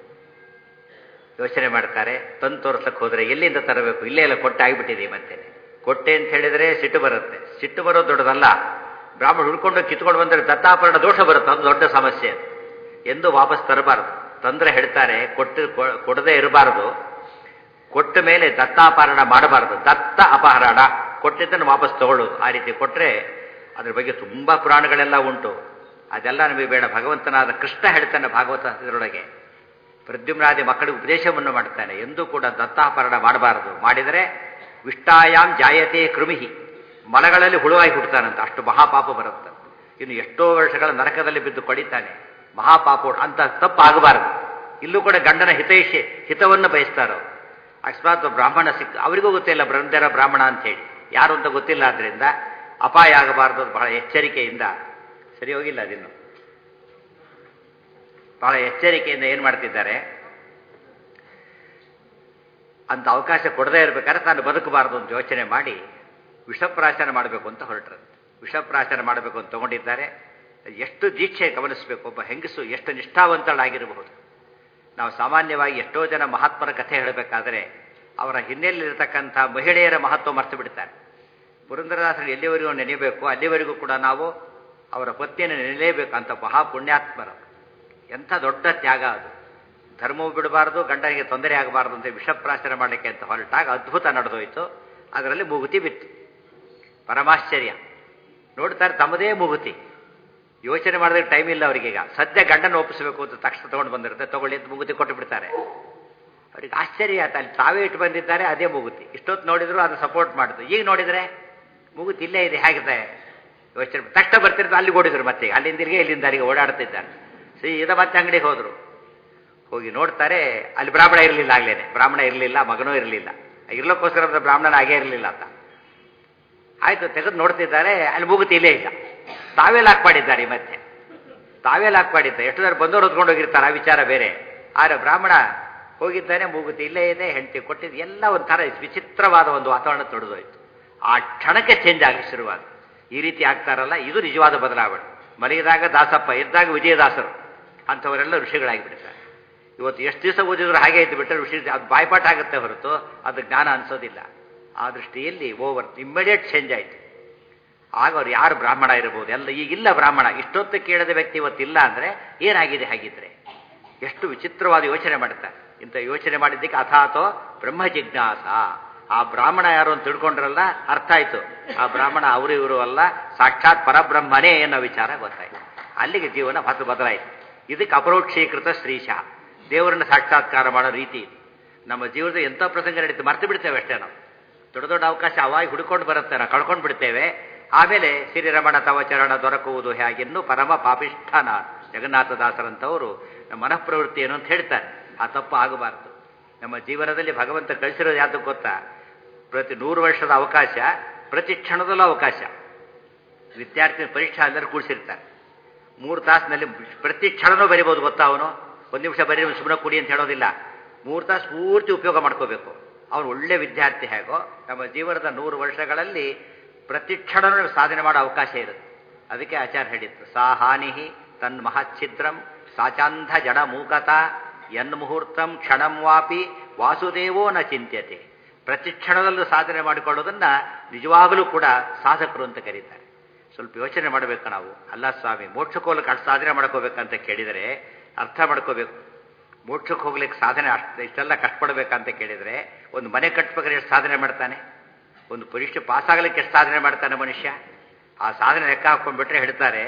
ಯೋಚನೆ ಮಾಡ್ತಾರೆ ತಂದು ತೋರ್ಸಕ್ಕೆ ಹೋದ್ರೆ ಎಲ್ಲಿಂದ ತರಬೇಕು ಇಲ್ಲೇ ಎಲ್ಲ ಕೊಟ್ಟೆ ಆಗಿಬಿಟ್ಟಿದೆ ಮತ್ತೆ ಕೊಟ್ಟೆ ಅಂತ ಹೇಳಿದ್ರೆ ಸಿಟ್ಟು ಬರುತ್ತೆ ಸಿಟ್ಟು ಬರೋದು ದೊಡ್ಡದಲ್ಲ ಬ್ರಾಹ್ಮಣ ಹುಡ್ಕೊಂಡು ಕಿತ್ಕೊಂಡು ಬಂದರೆ ದತ್ತಾಪರಣ ದೋಷ ಬರುತ್ತೆ ಅದು ದೊಡ್ಡ ಸಮಸ್ಯೆ ಅದು ಎಂದು ವಾಪಸ್ ತರಬಾರದು ತಂದ್ರೆ ಹೇಳ್ತಾರೆ ಕೊಟ್ಟು ಕೊಡದೇ ಇರಬಾರದು ಕೊಟ್ಟ ಮೇಲೆ ದತ್ತಾಪಹರಣ ಮಾಡಬಾರದು ದತ್ತ ಅಪಹರಣ ಕೊಟ್ಟಿದ್ದನ್ನು ವಾಪಸ್ ತಗೊಳ್ಳೋದು ಆ ರೀತಿ ಕೊಟ್ಟರೆ ಅದ್ರ ಬಗ್ಗೆ ತುಂಬ ಪುರಾಣಗಳೆಲ್ಲ ಉಂಟು ಅದೆಲ್ಲ ನಮಗೆ ಬೇಡ ಭಗವಂತನಾದ ಕೃಷ್ಣ ಹೇಳ್ತಾನೆ ಭಾಗವತ ಇದರೊಳಗೆ ಪ್ರದ್ಯುಮ್ನಾದಿ ಮಕ್ಕಳಿಗೆ ಉಪದೇಶವನ್ನು ಮಾಡ್ತಾನೆ ಎಂದೂ ಕೂಡ ದತ್ತಾಪಹರಣ ಮಾಡಬಾರದು ಮಾಡಿದರೆ ವಿಷ್ಟಾಯಾಮ್ ಜಾಯತೆ ಕೃಮಿಹಿ ಮಲಗಳಲ್ಲಿ ಹುಳುವಾಗಿ ಹುಡ್ತಾನಂತ ಅಷ್ಟು ಮಹಾಪಾಪ ಬರುತ್ತೆ ಇನ್ನು ಎಷ್ಟೋ ವರ್ಷಗಳ ನರಕದಲ್ಲಿ ಬಿದ್ದು ಕೊಡಿತಾನೆ ಮಹಾಪಾಪ ಅಂತ ತಪ್ಪು ಆಗಬಾರದು ಇಲ್ಲೂ ಕೂಡ ಗಂಡನ ಹಿತೈಷಿ ಹಿತವನ್ನು ಬಯಸ್ತಾರೋ ಅಕಸ್ಮಾತ್ ಬ್ರಾಹ್ಮಣ ಸಿಕ್ಕ ಅವರಿಗೂ ಗೊತ್ತಿಲ್ಲ ಬ್ರಹ್ಮದೇರ ಬ್ರಾಹ್ಮಣ ಅಂತ ಹೇಳಿ ಯಾರು ಅಂತ ಗೊತ್ತಿಲ್ಲ ಆದ್ರಿಂದ ಅಪಾಯ ಆಗಬಾರದು ಬಹಳ ಎಚ್ಚರಿಕೆಯಿಂದ ಸರಿ ಹೋಗಿಲ್ಲ ಅದಿನ್ನು ಬಹಳ ಎಚ್ಚರಿಕೆಯಿಂದ ಏನು ಮಾಡ್ತಿದ್ದಾರೆ ಅಂತ ಅವಕಾಶ ಕೊಡದೇ ಇರಬೇಕಾದ್ರೆ ತಾನು ಬದುಕಬಾರದು ಅಂತ ಯೋಚನೆ ಮಾಡಿ ವಿಷಪ್ರಾಶನ ಮಾಡಬೇಕು ಅಂತ ಹೊರಟ್ರು ವಿಷಪ್ರಾಶನ ಮಾಡಬೇಕು ಅಂತ ತಗೊಂಡಿದ್ದಾರೆ ಎಷ್ಟು ದೀಕ್ಷೆ ಗಮನಿಸಬೇಕು ಒಬ್ಬ ಹೆಂಗಸು ಎಷ್ಟು ನಿಷ್ಠಾವಂತಳಾಗಿರಬಹುದು ನಾವು ಸಾಮಾನ್ಯವಾಗಿ ಎಷ್ಟೋ ಜನ ಮಹಾತ್ಮರ ಕಥೆ ಹೇಳಬೇಕಾದ್ರೆ ಅವರ ಹಿನ್ನೆಲೆಯಲ್ಲಿರತಕ್ಕಂಥ ಮಹಿಳೆಯರ ಮಹತ್ವ ಮರೆತು ಬಿಡ್ತಾರೆ ಪುರಂದರದಾಸರು ಎಲ್ಲಿವರೆಗೂ ನೆನೆಯಬೇಕು ಅಲ್ಲಿವರೆಗೂ ಕೂಡ ನಾವು ಅವರ ಪತ್ನಿಯನ್ನು ನೆನೆಯಲೇಬೇಕು ಅಂತ ಮಹಾಪುಣ್ಯಾತ್ಮರು ಎಂಥ ದೊಡ್ಡ ತ್ಯಾಗ ಅದು ಧರ್ಮವು ಬಿಡಬಾರದು ಗಂಡನಿಗೆ ತೊಂದರೆ ಆಗಬಾರದು ಅಂತ ವಿಷಪ್ರಾಶನ ಮಾಡಲಿಕ್ಕೆ ಅಂತ ಹೊರಟಾಗ ಅದ್ಭುತ ನಡೆದೋಯ್ತು ಅದರಲ್ಲಿ ಮೂಗುತಿ ಬಿತ್ತು ಪರಮಾಶ್ಚರ್ಯ ನೋಡ್ತಾರೆ ತಮ್ಮದೇ ಮೂಗುತಿ ಯೋಚನೆ ಮಾಡಿದ್ರೆ ಟೈಮ್ ಇಲ್ಲ ಅವರಿಗೀಗ ಸದ್ಯ ಗಂಡನ ಒಪ್ಪಿಸಬೇಕು ಅಂತ ತಕ್ಷಣ ತಗೊಂಡು ಬಂದಿರುತ್ತೆ ತಗೊಳ್ಳಿ ಅಂತ ಮೂಗುತಿ ಕೊಟ್ಟು ಬಿಡ್ತಾರೆ ಅವ್ರಿಗೆ ಆಶ್ಚರ್ಯ ಆಯ್ತು ಅಲ್ಲಿ ತಾವೇ ಇಟ್ಟು ಬಂದಿದ್ದಾರೆ ಅದೇ ಮೂಗುತಿ ಇಷ್ಟೊತ್ತು ನೋಡಿದ್ರು ಅದು ಸಪೋರ್ಟ್ ಮಾಡಿದ್ರು ಈಗ ನೋಡಿದ್ರೆ ಮೂಗುತಿ ಇಲ್ಲೇ ಇದೆ ಹೇಗಿದೆ ಯೋಚನೆ ತಕ್ಷಣ ಬರ್ತಿರೋದು ಅಲ್ಲಿಗೆ ಓಡಿದ್ರು ಮತ್ತೆ ಅಲ್ಲಿಂದ ಇಲ್ಲಿಗೆ ಇಲ್ಲಿಂದ ಅಲ್ಲಿಗೆ ಓಡಾಡ್ತಿದ್ದಾರೆ ಸೀದಾ ಮತ್ತೆ ಅಂಗಡಿಗೆ ಹೋದ್ರು ಹೋಗಿ ನೋಡ್ತಾರೆ ಅಲ್ಲಿ ಬ್ರಾಹ್ಮಣ ಇರಲಿಲ್ಲ ಆಗ್ಲೇನೆ ಬ್ರಾಹ್ಮಣ ಇರಲಿಲ್ಲ ಮಗನೂ ಇರಲಿಲ್ಲ ಇರ್ಲಕ್ಕೋಸ್ಕರ ಬ್ರಾಹ್ಮಣನ ಆಗೇ ಇರಲಿಲ್ಲ ಅಂತ ಆಯ್ತು ತೆಗೆದು ನೋಡ್ತಿದ್ದಾರೆ ಅಲ್ಲಿ ಮೂಗುತಿ ಇಲ್ಲೇ ಇಲ್ಲ ತಾವೇ ಲಾಕ್ ಮಾಡಿದ್ದಾರೆ ಮತ್ತೆ ತಾವೇ ಲಾಕ್ ಮಾಡಿದ್ದಾರೆ ಎಷ್ಟು ಜನ ಬಂದವರು ಹೊತ್ಕೊಂಡು ಹೋಗಿರ್ತಾರೆ ಆ ವಿಚಾರ ಬೇರೆ ಆದರೆ ಬ್ರಾಹ್ಮಣ ಹೋಗಿದ್ದಾನೆ ಮೂಗುತಿ ಇಲ್ಲೇ ಇದೆ ಹೆಂಡತಿ ಕೊಟ್ಟಿದ್ದು ಎಲ್ಲ ಒಂಥರ ವಿಚಿತ್ರವಾದ ಒಂದು ವಾತಾವರಣ ತೊಡೆದೋಯ್ತು ಆ ಕ್ಷಣಕ್ಕೆ ಚೇಂಜ್ ಆಗಲಿ ಶುರುವಾದ ಈ ರೀತಿ ಆಗ್ತಾರಲ್ಲ ಇದು ನಿಜವಾದ ಬದಲಾವಣೆ ಮಲಗಿದಾಗ ದಾಸಪ್ಪ ಇದ್ದಾಗ ವಿಜಯದಾಸರು ಅಂಥವರೆಲ್ಲ ಋಷಿಗಳಾಗಿಬಿಡ್ತಾರೆ ಇವತ್ತು ಎಷ್ಟು ದಿವಸ ಓದಿದ್ರು ಹಾಗೆ ಇದ್ದು ಬಿಟ್ಟರೆ ಋಷಿ ಅದು ಬಾಯ್ಪಾಠ ಆಗುತ್ತೆ ಹೊರತು ಅದು ಜ್ಞಾನ ಅನಿಸೋದಿಲ್ಲ ಆ ದೃಷ್ಟಿಯಲ್ಲಿ ಓವರ್ ಇಮ್ಮಿಡಿಯೇಟ್ ಚೇಂಜ್ ಆಯಿತು ಆಗ ಅವ್ರು ಯಾರು ಬ್ರಾಹ್ಮಣ ಇರಬಹುದು ಎಲ್ಲ ಈಗಿಲ್ಲ ಬ್ರಾಹ್ಮಣ ಇಷ್ಟೊತ್ತು ಕೇಳದ ವ್ಯಕ್ತಿ ಇವತ್ತಿಲ್ಲ ಅಂದರೆ ಏನಾಗಿದೆ ಹಾಗಿದ್ರೆ ಎಷ್ಟು ವಿಚಿತ್ರವಾದ ಯೋಚನೆ ಮಾಡುತ್ತಾರೆ ಇಂಥ ಯೋಚನೆ ಮಾಡಿದ್ದಕ್ಕೆ ಅಥಾತೋ ಬ್ರಹ್ಮ ಜಿಜ್ಞಾಸ ಆ ಬ್ರಾಹ್ಮಣ ಯಾರು ಅಂತ ತಿಳ್ಕೊಂಡ್ರಲ್ಲ ಅರ್ಥ ಆಯ್ತು ಆ ಬ್ರಾಹ್ಮಣ ಅವರು ಇವರು ಅಲ್ಲ ಸಾಕ್ಷಾತ್ ಪರಬ್ರಹ್ಮನೇ ಅನ್ನೋ ವಿಚಾರ ಗೊತ್ತಾಯ್ತು ಅಲ್ಲಿಗೆ ಜೀವನ ಹೊಸ ಬದಲಾಯಿತು ಇದಕ್ಕೆ ಅಪರೋಕ್ಷೀಕೃತ ಶ್ರೀಶ ದೇವರನ್ನ ಸಾಕ್ಷಾತ್ಕಾರ ಮಾಡೋ ರೀತಿ ಇದು ನಮ್ಮ ಜೀವನದ ಎಂಥ ಪ್ರಸಂಗ ನಡೀತು ಮರ್ತು ಬಿಡ್ತೇವೆ ಅಷ್ಟೇ ನಾವು ದೊಡ್ಡ ದೊಡ್ಡ ಅವಕಾಶ ಅವಾಗಿ ಹುಡುಕೊಂಡು ಬರುತ್ತೆ ನಾವು ಕಳ್ಕೊಂಡು ಬಿಡ್ತೇವೆ ಆಮೇಲೆ ಶ್ರೀರಮಣ ತವ ಚರಣ ದೊರಕುವುದು ಹೇಗಿನ್ನು ಪರಮ ಪಾಪಿಷ್ಠನ ಜಗನ್ನಾಥದಾಸರಂಥವರು ನಮ್ಮ ಮನಃಪ್ರವೃತ್ತಿ ಏನು ಅಂತ ಹೇಳ್ತಾರೆ ಆ ತಪ್ಪು ಆಗಬಾರ್ದು ನಮ್ಮ ಜೀವನದಲ್ಲಿ ಭಗವಂತ ಕಳಿಸಿರೋದು ಯಾವ್ದಕ್ಕೆ ಗೊತ್ತಾ ಪ್ರತಿ ನೂರು ವರ್ಷದ ಅವಕಾಶ ಪ್ರತಿ ಕ್ಷಣದಲ್ಲೂ ಅವಕಾಶ ವಿದ್ಯಾರ್ಥಿ ಪರೀಕ್ಷೆ ಎಲ್ಲರೂ ಕೂಡಿಸಿರ್ತಾರೆ ಮೂರು ತಾಸಿನಲ್ಲಿ ಪ್ರತಿ ಕ್ಷಣನೂ ಬರಿಬೋದು ಗೊತ್ತಾ ಅವನು ಒಂದು ನಿಮಿಷ ಬರೀ ಸುಮ್ಮನೆ ಕುಡಿ ಅಂತ ಹೇಳೋದಿಲ್ಲ ಮೂರು ತಾಸು ಪೂರ್ತಿ ಉಪಯೋಗ ಮಾಡ್ಕೋಬೇಕು ಅವನು ಒಳ್ಳೆ ವಿದ್ಯಾರ್ಥಿ ಹೇಗೋ ನಮ್ಮ ಜೀವನದ ನೂರು ವರ್ಷಗಳಲ್ಲಿ ಪ್ರತಿ ಕ್ಷಣನೂ ಸಾಧನೆ ಮಾಡೋ ಅವಕಾಶ ಇರುತ್ತೆ ಅದಕ್ಕೆ ಆಚಾರ್ಯ ಹೇಳಿತ್ತು ಸಾ ಹಾನಿ ತನ್ ಮಹಚ್ಛಿದ್ರಂ ಸಾಚಾಂಧ ಜಡ ಮೂಕತ ಎನ್ ಮುಹೂರ್ತಂ ಕ್ಷಣಂ ವಾಪಿ ವಾಸುದೇವೋ ನ ಚಿಂತ್ಯತೆ ಪ್ರತಿ ಕ್ಷಣದಲ್ಲೂ ಸಾಧನೆ ಮಾಡಿಕೊಳ್ಳೋದನ್ನ ನಿಜವಾಗಲೂ ಕೂಡ ಸಾಧಕರು ಅಂತ ಕರೀತಾರೆ ಸ್ವಲ್ಪ ಯೋಚನೆ ಮಾಡಬೇಕು ನಾವು ಅಲ್ಲ ಸ್ವಾಮಿ ಮೋಕ್ಷಕ್ಕೋಲಕ್ಕೆ ಅಷ್ಟು ಸಾಧನೆ ಮಾಡ್ಕೋಬೇಕಂತ ಕೇಳಿದರೆ ಅರ್ಥ ಮಾಡ್ಕೋಬೇಕು ಮೋಕ್ಷಕ್ಕೆ ಹೋಗ್ಲಿಕ್ಕೆ ಸಾಧನೆ ಅಷ್ಟು ಇಷ್ಟೆಲ್ಲ ಕಷ್ಟಪಡ್ಬೇಕಂತ ಕೇಳಿದರೆ ಒಂದು ಮನೆ ಕಟ್ಬೇಕಾದ್ರೆ ಎಷ್ಟು ಸಾಧನೆ ಮಾಡ್ತಾನೆ ಒಂದು ಪರೀಕ್ಷೆ ಪಾಸ್ ಆಗಲಿಕ್ಕೆ ಎಷ್ಟು ಸಾಧನೆ ಮಾಡ್ತಾನೆ ಮನುಷ್ಯ ಆ ಸಾಧನೆ ಲೆಕ್ಕ ಹಾಕೊಂಡ್ಬಿಟ್ರೆ ಹೇಳ್ತಾರೆ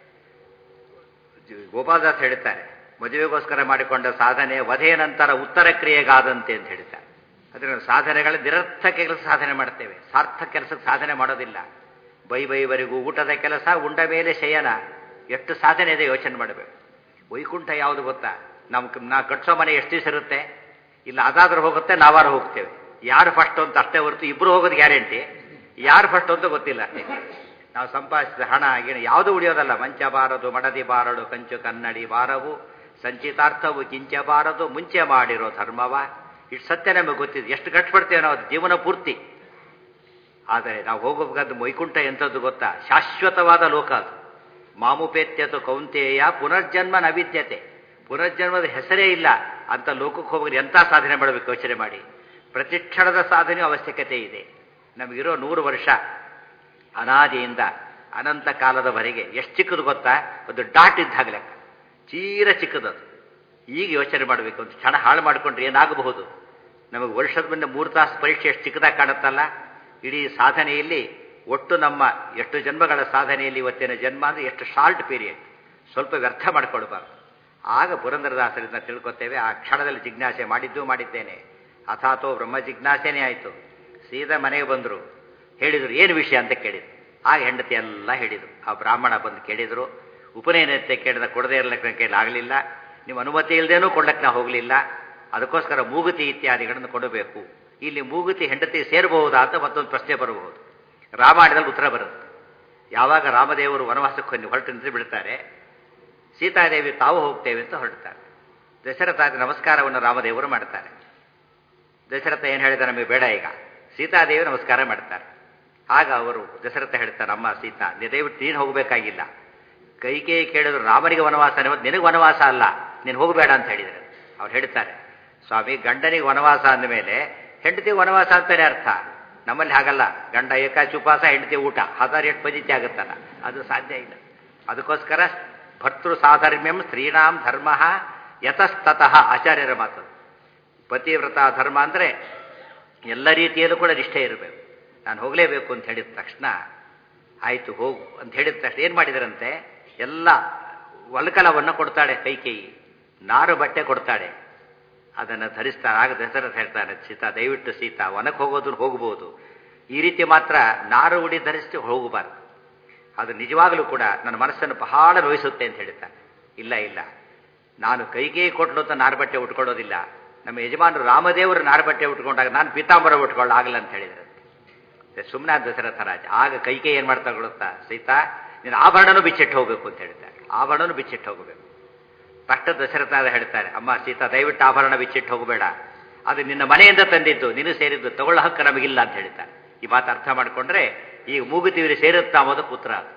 ಗೋಪಾಲದಾಸ್ ಹೇಳ್ತಾರೆ ಮದುವೆಗೋಸ್ಕರ ಮಾಡಿಕೊಂಡ ಸಾಧನೆ ವಧೆಯ ನಂತರ ಉತ್ತರ ಕ್ರಿಯೆಗಾದಂತೆ ಅಂತ ಹೇಳ್ತಾರೆ ಅದರ ಸಾಧನೆಗಳ ನಿರರ್ಥಕ ಕೆಲಸ ಸಾಧನೆ ಮಾಡ್ತೇವೆ ಸಾರ್ಥಕ ಕೆಲಸಕ್ಕೆ ಸಾಧನೆ ಮಾಡೋದಿಲ್ಲ ಬೈ ಬೈವರೆಗೂ ಊಟದ ಕೆಲಸ ಉಂಡ ಮೇಲೆ ಶಯನ ಎಷ್ಟು ಸಾಧನೆ ಇದೆ ಯೋಚನೆ ಮಾಡಬೇಕು ವೈಕುಂಠ ಯಾವುದು ಗೊತ್ತಾ ನಮ್ಮ ನಾ ಕಟ್ಸೋ ಮನೆ ಎಷ್ಟು ದಿವಸ ಇರುತ್ತೆ ಇಲ್ಲ ಅದಾದ್ರೂ ಹೋಗುತ್ತೆ ನಾವಾರು ಹೋಗ್ತೇವೆ ಯಾರು ಫಸ್ಟ್ ಅಂತ ಅಷ್ಟೇ ಹೊರತು ಇಬ್ರು ಹೋಗೋದು ಗ್ಯಾರಂಟಿ ಯಾರು ಫಸ್ಟ್ ಅಂತ ಗೊತ್ತಿಲ್ಲ ಅಷ್ಟೇ ನಾವು ಸಂಪಾದಿಸಿದ ಹಣ ಗಿಣ ಯಾವುದು ಉಳಿಯೋದಲ್ಲ ಮಂಚ ಬಾರದು ಮಡದಿ ಬಾರಡು ಕಂಚು ಕನ್ನಡಿ ಬಾರವು ಸಂಚಿತಾರ್ಥವು ಕಿಂಚ ಬಾರದು ಮುಂಚೆ ಮಾಡಿರೋ ಧರ್ಮವ ಇಷ್ಟು ಸತ್ಯ ನಮಗೆ ಗೊತ್ತಿದೆ ಎಷ್ಟು ಕಷ್ಟಪಡ್ತೇವೆ ನಾವು ಅದು ಜೀವನ ಪೂರ್ತಿ ಆದರೆ ನಾವು ಹೋಗಬೇಕಾದ ವೈಕುಂಠ ಎಂಥದ್ದು ಗೊತ್ತಾ ಶಾಶ್ವತವಾದ ಲೋಕ ಅದು ಮಾಮುಪೇತ್ಯತು ಕೌಂತೆಯ ಪುನರ್ಜನ್ಮ ನವಿದ್ಯತೆ ಪುನರ್ಜನ್ಮದ ಹೆಸರೇ ಇಲ್ಲ ಅಂತ ಲೋಕಕ್ಕೆ ಹೋಗಿ ಎಂಥ ಸಾಧನೆ ಮಾಡಬೇಕು ಯೋಚನೆ ಮಾಡಿ ಪ್ರತಿ ಕ್ಷಣದ ಸಾಧನೆಯೂ ಅವಶ್ಯಕತೆ ಇದೆ ನಮಗಿರೋ ನೂರು ವರ್ಷ ಅನಾದಿಯಿಂದ ಅನಂತ ಕಾಲದವರೆಗೆ ಎಷ್ಟು ಚಿಕ್ಕದು ಗೊತ್ತಾ ಒಂದು ಡಾಟ್ ಇದ್ದಾಗ ಲೆಕ್ಕ ಚೀರ ಚಿಕ್ಕದದು ಈಗ ಯೋಚನೆ ಮಾಡಬೇಕು ಒಂದು ಕ್ಷಣ ಹಾಳು ಮಾಡಿಕೊಂಡ್ರೆ ಏನಾಗಬಹುದು ನಮಗೆ ವರ್ಷದ ಮುಂದೆ ಮೂರು ತಾಸು ಪರೀಕ್ಷೆ ಎಷ್ಟು ಚಿಕ್ಕದಾಗಿ ಕಾಣುತ್ತಲ್ಲ ಇಡೀ ಸಾಧನೆಯಲ್ಲಿ ಒಟ್ಟು ನಮ್ಮ ಎಷ್ಟು ಜನ್ಮಗಳ ಸಾಧನೆಯಲ್ಲಿ ಇವತ್ತಿನ ಜನ್ಮ ಅಂದರೆ ಎಷ್ಟು ಶಾರ್ಟ್ ಪೀರಿಯಡ್ ಸ್ವಲ್ಪ ವ್ಯರ್ಥ ಮಾಡಿಕೊಳ್ಬಾರ್ದು ಆಗ ಪುರಂದರದಾಸರಿಂದ ತಿಳ್ಕೊತೇವೆ ಆ ಕ್ಷಣದಲ್ಲಿ ಜಿಜ್ಞಾಸೆ ಮಾಡಿದ್ದು ಮಾಡಿದ್ದೇನೆ ಅಥಾತೋ ಬ್ರಹ್ಮ ಜಿಜ್ಞಾಸೆನೇ ಆಯಿತು ಸೀದಾ ಮನೆಗೆ ಬಂದರು ಹೇಳಿದರು ಏನು ವಿಷಯ ಅಂತ ಕೇಳಿದ್ರು ಆಗ ಹೆಂಡತಿ ಎಲ್ಲ ಹೇಳಿದರು ಆ ಬ್ರಾಹ್ಮಣ ಬಂದು ಕೇಳಿದರು ಉಪನಯನತೆ ಕೇಳಿದ ಕೊಡದೇ ಇರಲಿಕ್ಕೆ ಕೈಲಿ ಆಗಲಿಲ್ಲ ನಿಮ್ಮ ಅನುಮತಿ ಇಲ್ಲದೇನೂ ಕೊಡ್ಲಕ್ಕೆ ನಾವು ಹೋಗಲಿಲ್ಲ ಅದಕ್ಕೋಸ್ಕರ ಮೂಗುತಿ ಇತ್ಯಾದಿಗಳನ್ನು ಕೊಡಬೇಕು ಇಲ್ಲಿ ಮೂಗುತಿ ಹೆಂಡತಿ ಸೇರಬಹುದಾ ಅಂತ ಮತ್ತೊಂದು ಪ್ರಶ್ನೆ ಬರಬಹುದು ರಾಮಾಯಣದಲ್ಲಿ ಉತ್ತರ ಬರುತ್ತೆ ಯಾವಾಗ ರಾಮದೇವರು ವನವಾಸಕ್ಕೆ ಹೊರಟು ನಿಂತು ಬಿಡ್ತಾರೆ ಸೀತಾದೇವಿ ತಾವು ಹೋಗ್ತೇವೆ ಅಂತ ಹೊರಡ್ತಾರೆ ದಶರಥ ನಮಸ್ಕಾರವನ್ನು ರಾಮದೇವರು ಮಾಡ್ತಾರೆ ದಶರಥ ಏನು ಹೇಳಿದ ನಮಗೆ ಬೇಡ ಈಗ ಸೀತಾದೇವಿ ನಮಸ್ಕಾರ ಮಾಡ್ತಾರೆ ಆಗ ಅವರು ದಶರಥ ಹೇಳ್ತಾರೆ ಅಮ್ಮ ಸೀತಾ ದಯವಿಟ್ಟು ನೀನು ಹೋಗಬೇಕಾಗಿಲ್ಲ ಕೈಕೇ ಕೇಳಿದ್ರು ರಾಮನಿಗೆ ವನವಾಸ ಮತ್ತು ನಿನಗೆ ವನವಾಸ ಅಲ್ಲ ನೀನು ಹೋಗಬೇಡ ಅಂತ ಹೇಳಿದರು ಅವ್ರು ಹೇಳ್ತಾರೆ ಸ್ವಾಮಿ ಗಂಡನಿಗೆ ವನವಾಸ ಅಂದಮೇಲೆ ಹೆಂಡತಿ ವನವಾಸ ಅಂತಾನೆ ಅರ್ಥ ನಮ್ಮಲ್ಲಿ ಹಾಗಲ್ಲ ಗಂಡ ಏಕಾಚಿ ಉಪವಾಸ ಹೆಂಡತಿ ಊಟ ಹದಾರು ಎಷ್ಟು ಪದ್ಧತಿ ಆಗುತ್ತಲ್ಲ ಅದು ಸಾಧ್ಯ ಇಲ್ಲ ಅದಕ್ಕೋಸ್ಕರ ಭರ್ತೃ ಸಾಧರ್ಮ್ಯಂ ಸ್ತ್ರೀಣಾಂ ಧರ್ಮ ಯತಸ್ತತಃ ಆಚಾರ್ಯರ ಮಾತು ಪತಿವ್ರತ ಧರ್ಮ ಅಂದರೆ ಎಲ್ಲ ರೀತಿಯಲ್ಲೂ ಕೂಡ ನಿಷ್ಠೆ ಇರಬೇಕು ನಾನು ಹೋಗಲೇಬೇಕು ಅಂತ ಹೇಳಿದ ತಕ್ಷಣ ಆಯಿತು ಹೋಗು ಅಂತ ಹೇಳಿದ ತಕ್ಷಣ ಏನು ಮಾಡಿದರಂತೆ ಎಲ್ಲ ವಲ್ಕಲವನ್ನು ಕೊಡ್ತಾಳೆ ಕೈಕೇಯಿ ನಾರು ಬಟ್ಟೆ ಕೊಡ್ತಾಳೆ ಅದನ್ನು ಧರಿಸ್ತಾರೆ ಆಗ ದಸರಥ ಹೇಳ್ತಾನೆ ಸೀತಾ ದಯವಿಟ್ಟು ಸೀತಾ ವನಕ್ಕೆ ಹೋಗೋದು ಹೋಗ್ಬೋದು ಈ ರೀತಿ ಮಾತ್ರ ನಾರು ಉಡಿ ಧರಿಸಿ ಹೋಗಬಾರ್ದು ಅದು ನಿಜವಾಗಲೂ ಕೂಡ ನನ್ನ ಮನಸ್ಸನ್ನು ಬಹಳ ನೋಯಿಸುತ್ತೆ ಅಂತ ಹೇಳ್ತಾನೆ ಇಲ್ಲ ಇಲ್ಲ ನಾನು ಕೈಗೆ ಕೊಟ್ಟಲು ಅಂತ ನಾರು ಬಟ್ಟೆ ಉಟ್ಕೊಳ್ಳೋದಿಲ್ಲ ನಮ್ಮ ಯಜಮಾನರು ರಾಮದೇವರು ನಾರು ಬಟ್ಟೆ ಉಟ್ಕೊಂಡಾಗ ನಾನು ಪೀತಾಂಬರ ಉಟ್ಕೊಳ್ಳಾಗಲ್ಲ ಅಂತ ಹೇಳಿದ್ರೆ ಸುಮ್ಮನೆ ದಶರಥ ರಾಜ ಆಗ ಕೈಗೆ ಏನು ಮಾಡ್ತಾ ಗೊತ್ತಾ ಸೀತಾ ನೀನು ಆಭರಣನೂ ಬಿಚ್ಚಿಟ್ಟು ಹೋಗಬೇಕು ಅಂತ ಹೇಳ್ತಾರೆ ಆಭರಣನೂ ಬಿಚ್ಚಿಟ್ಟು ಹೋಗಬೇಕು ತಕ್ಷಣ ದಶರಥ ಹೇಳ್ತಾರೆ ಅಮ್ಮ ಸೀತಾ ದಯವಿಟ್ಟು ಆಭರಣ ಬಿಚ್ಚಿಟ್ಟು ಹೋಗಬೇಡ ಅದು ನಿನ್ನ ಮನೆಯಿಂದ ತಂದಿದ್ದು ನೀನು ಸೇರಿದ್ದು ತಗೊಳ್ಳೋ ಹಕ್ಕು ನಮಗಿಲ್ಲ ಅಂತ ಹೇಳ್ತಾರೆ ಈ ಮಾತು ಅರ್ಥ ಮಾಡಿಕೊಂಡ್ರೆ ಈಗ ಮೂಗುತಿವಿರಿ ಸೇರುತ್ತಾ ಅನ್ನೋದು ಪುತ್ರ ಅದು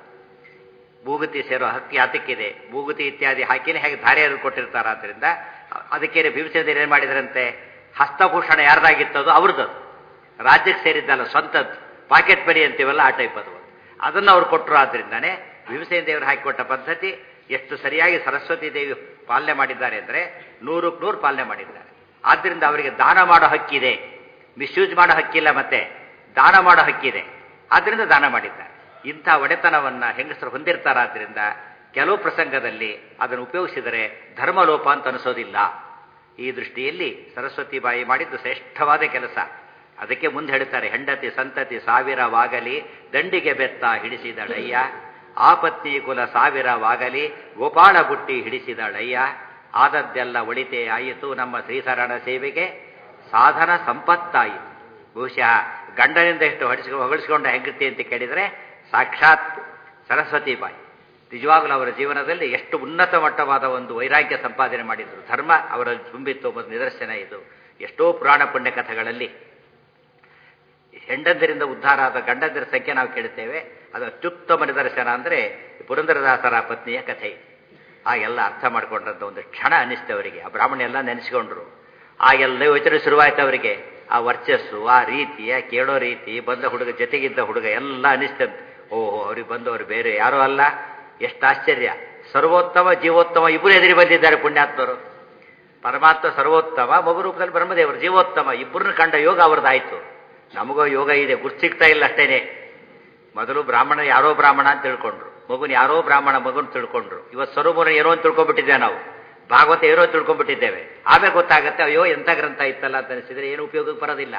ಮೂಗುತಿ ಸೇರೋ ಹಕ್ಕಿ ಯಾತಕ್ಕಿದೆ ಮೂಗುತಿ ಇತ್ಯಾದಿ ಹಾಕಿನೇ ಹೇಗೆ ಧಾರೆಯನ್ನು ಕೊಟ್ಟಿರ್ತಾರೆ ಆದ್ದರಿಂದ ಅದಕ್ಕೇನೆ ಭೀಮಸೇನ ಏನು ಮಾಡಿದ್ರಂತೆ ಹಸ್ತಭೂಷಣ ಯಾರ್ದಾಗಿತ್ತದು ಅವ್ರದ್ದು ರಾಜ್ಯಕ್ಕೆ ಸೇರಿದ್ದಲ್ಲ ಸ್ವಂತದ್ದು ಪಾಕೆಟ್ ಮನಿ ಅಂತೀವಲ್ಲ ಆ ಟೈಪ್ ಅದು ಅದನ್ನು ಅವ್ರು ಕೊಟ್ಟರು ಆದ್ರಿಂದಾನೆ ಭೀಮಸೇನ ದೇವರು ಹಾಕಿಕೊಟ್ಟ ಪದ್ಧತಿ ಎಷ್ಟು ಸರಿಯಾಗಿ ಸರಸ್ವತಿ ದೇವಿ ಪಾಲನೆ ಮಾಡಿದ್ದಾರೆ ಅಂದರೆ ನೂರಕ್ಕೆ ನೂರು ಪಾಲನೆ ಮಾಡಿದ್ದಾರೆ ಆದ್ದರಿಂದ ಅವರಿಗೆ ದಾನ ಮಾಡೋ ಹಕ್ಕಿದೆ ಮಿಸ್ಯೂಸ್ ಮಾಡೋ ಹಕ್ಕಿಲ್ಲ ಮತ್ತೆ ದಾನ ಮಾಡೋ ಹಕ್ಕಿದೆ ಆದ್ದರಿಂದ ದಾನ ಮಾಡಿದ್ದಾರೆ ಇಂಥ ಒಡೆತನವನ್ನ ಹೆಂಗಸರು ಹೊಂದಿರ್ತಾರಾದ್ರಿಂದ ಕೆಲವು ಪ್ರಸಂಗದಲ್ಲಿ ಅದನ್ನು ಉಪಯೋಗಿಸಿದರೆ ಧರ್ಮಲೋಪ ಅಂತ ಅನಿಸೋದಿಲ್ಲ ಈ ದೃಷ್ಟಿಯಲ್ಲಿ ಸರಸ್ವತಿ ಬಾಯಿ ಮಾಡಿದ್ದು ಶ್ರೇಷ್ಠವಾದ ಕೆಲಸ ಅದಕ್ಕೆ ಮುಂದೆ ಹೇಳ್ತಾರೆ ಹೆಂಡತಿ ಸಂತತಿ ಸಾವಿರವಾಗಲಿ ದಂಡಿಗೆ ಬೆತ್ತ ಹಿಡಿಸಿದಳಯ್ಯ ಆಪತ್ತಿ ಕುಲ ಸಾವಿರವಾಗಲಿ ಗೋಪಾಳ ಬುಟ್ಟಿ ಹಿಡಿಸಿದಳಯ್ಯ ಆದದ್ದೆಲ್ಲ ಒಳಿತೆ ಆಯಿತು ನಮ್ಮ ಶ್ರೀಸರಣ ಸೇವೆಗೆ ಸಾಧನ ಸಂಪತ್ತಾಯಿತು ಬಹುಶಃ ಗಂಡನಿಂದ ಎಷ್ಟು ಹೊಡಿಸ್ಕೊ ಹೊಗಳಿಸ್ಕೊಂಡ ಹೆಂಗತಿ ಅಂತ ಕೇಳಿದರೆ ಸಾಕ್ಷಾತ್ ಸರಸ್ವತಿ ಬಾಯಿ ನಿಜವಾಗಲೂ ಅವರ ಜೀವನದಲ್ಲಿ ಎಷ್ಟು ಉನ್ನತ ಮಟ್ಟವಾದ ಒಂದು ವೈರಾಗ್ಯ ಸಂಪಾದನೆ ಮಾಡಿದರು ಧರ್ಮ ಅವರಲ್ಲಿ ತುಂಬಿತ್ತು ಒಂದು ನಿದರ್ಶನ ಇದು ಎಷ್ಟೋ ಪುರಾಣ ಪುಣ್ಯ ಕಥೆಗಳಲ್ಲಿ ಹೆಂಡಂದಿರಿಂದ ಉದ್ಧಾರ ಆದ ಗಂಡಂದಿರ ಸಂಖ್ಯೆ ನಾವು ಕೇಳುತ್ತೇವೆ ಅದು ಅತ್ಯುತ್ತಮ ನಿದರ್ಶನ ಅಂದರೆ ಪುರಂದರದಾಸರ ಪತ್ನಿಯ ಕಥೆ ಆ ಎಲ್ಲ ಅರ್ಥ ಮಾಡ್ಕೊಂಡಂತ ಒಂದು ಕ್ಷಣ ಅನಿಸ್ತು ಅವರಿಗೆ ಆ ಬ್ರಾಹ್ಮಣ ಎಲ್ಲ ನೆನೆಸ್ಕೊಂಡ್ರು ಆ ಎಲ್ಲ ಯೋಚನೆ ಶುರುವಾಯ್ತು ಅವರಿಗೆ ಆ ವರ್ಚಸ್ಸು ಆ ರೀತಿಯ ಕೇಳೋ ರೀತಿ ಬಂದ ಹುಡುಗ ಜೊತೆಗಿದ್ದ ಹುಡುಗ ಎಲ್ಲ ಅನಿಸ್ತಂತೆ ಓಹೋ ಅವ್ರಿಗೆ ಬಂದವರು ಬೇರೆ ಯಾರೋ ಅಲ್ಲ ಎಷ್ಟು ಆಶ್ಚರ್ಯ ಸರ್ವೋತ್ತಮ ಜೀವೋತ್ತಮ ಇಬ್ಬರು ಎದುರಿ ಬಂದಿದ್ದಾರೆ ಪುಣ್ಯಾತ್ಮರು ಪರಮಾತ್ಮ ಸರ್ವೋತ್ತಮ ಮಗು ರೂಪದಲ್ಲಿ ಬ್ರಹ್ಮದೇವರು ಜೀವೋತ್ತಮ ಇಬ್ಬರನ್ನ ಕಂಡ ಯೋಗ ಅವ್ರದ್ದಾಯ್ತು ನಮಗೋ ಯೋಗ ಇದೆ ಗುರ್ತು ಸಿಗ್ತಾ ಇಲ್ಲ ಅಷ್ಟೇನೆ ಮೊದಲು ಬ್ರಾಹ್ಮಣ ಯಾರೋ ಬ್ರಾಹ್ಮಣ ಅಂತ ತಿಳ್ಕೊಂಡ್ರು ಮಗುನ ಯಾರೋ ಬ್ರಾಹ್ಮಣ ಮಗುನ ತಿಳ್ಕೊಂಡ್ರು ಇವತ್ತು ಸ್ವರೂಪನ ಏನೋ ಅಂತ ತಿಳ್ಕೊಂಡ್ಬಿಟ್ಟಿದ್ದೇವೆ ನಾವು ಭಾಗವತ ಏನೋ ತಿಳ್ಕೊಂಡ್ಬಿಟ್ಟಿದ್ದೇವೆ ಆಮೇಲೆ ಗೊತ್ತಾಗುತ್ತೆ ಅಯ್ಯೋ ಎಂಥ ಗ್ರಂಥ ಇತ್ತಲ್ಲ ಅಂತ ಅನಿಸಿದ್ರೆ ಏನು ಉಪಯೋಗಕ್ಕೆ ಬರೋದಿಲ್ಲ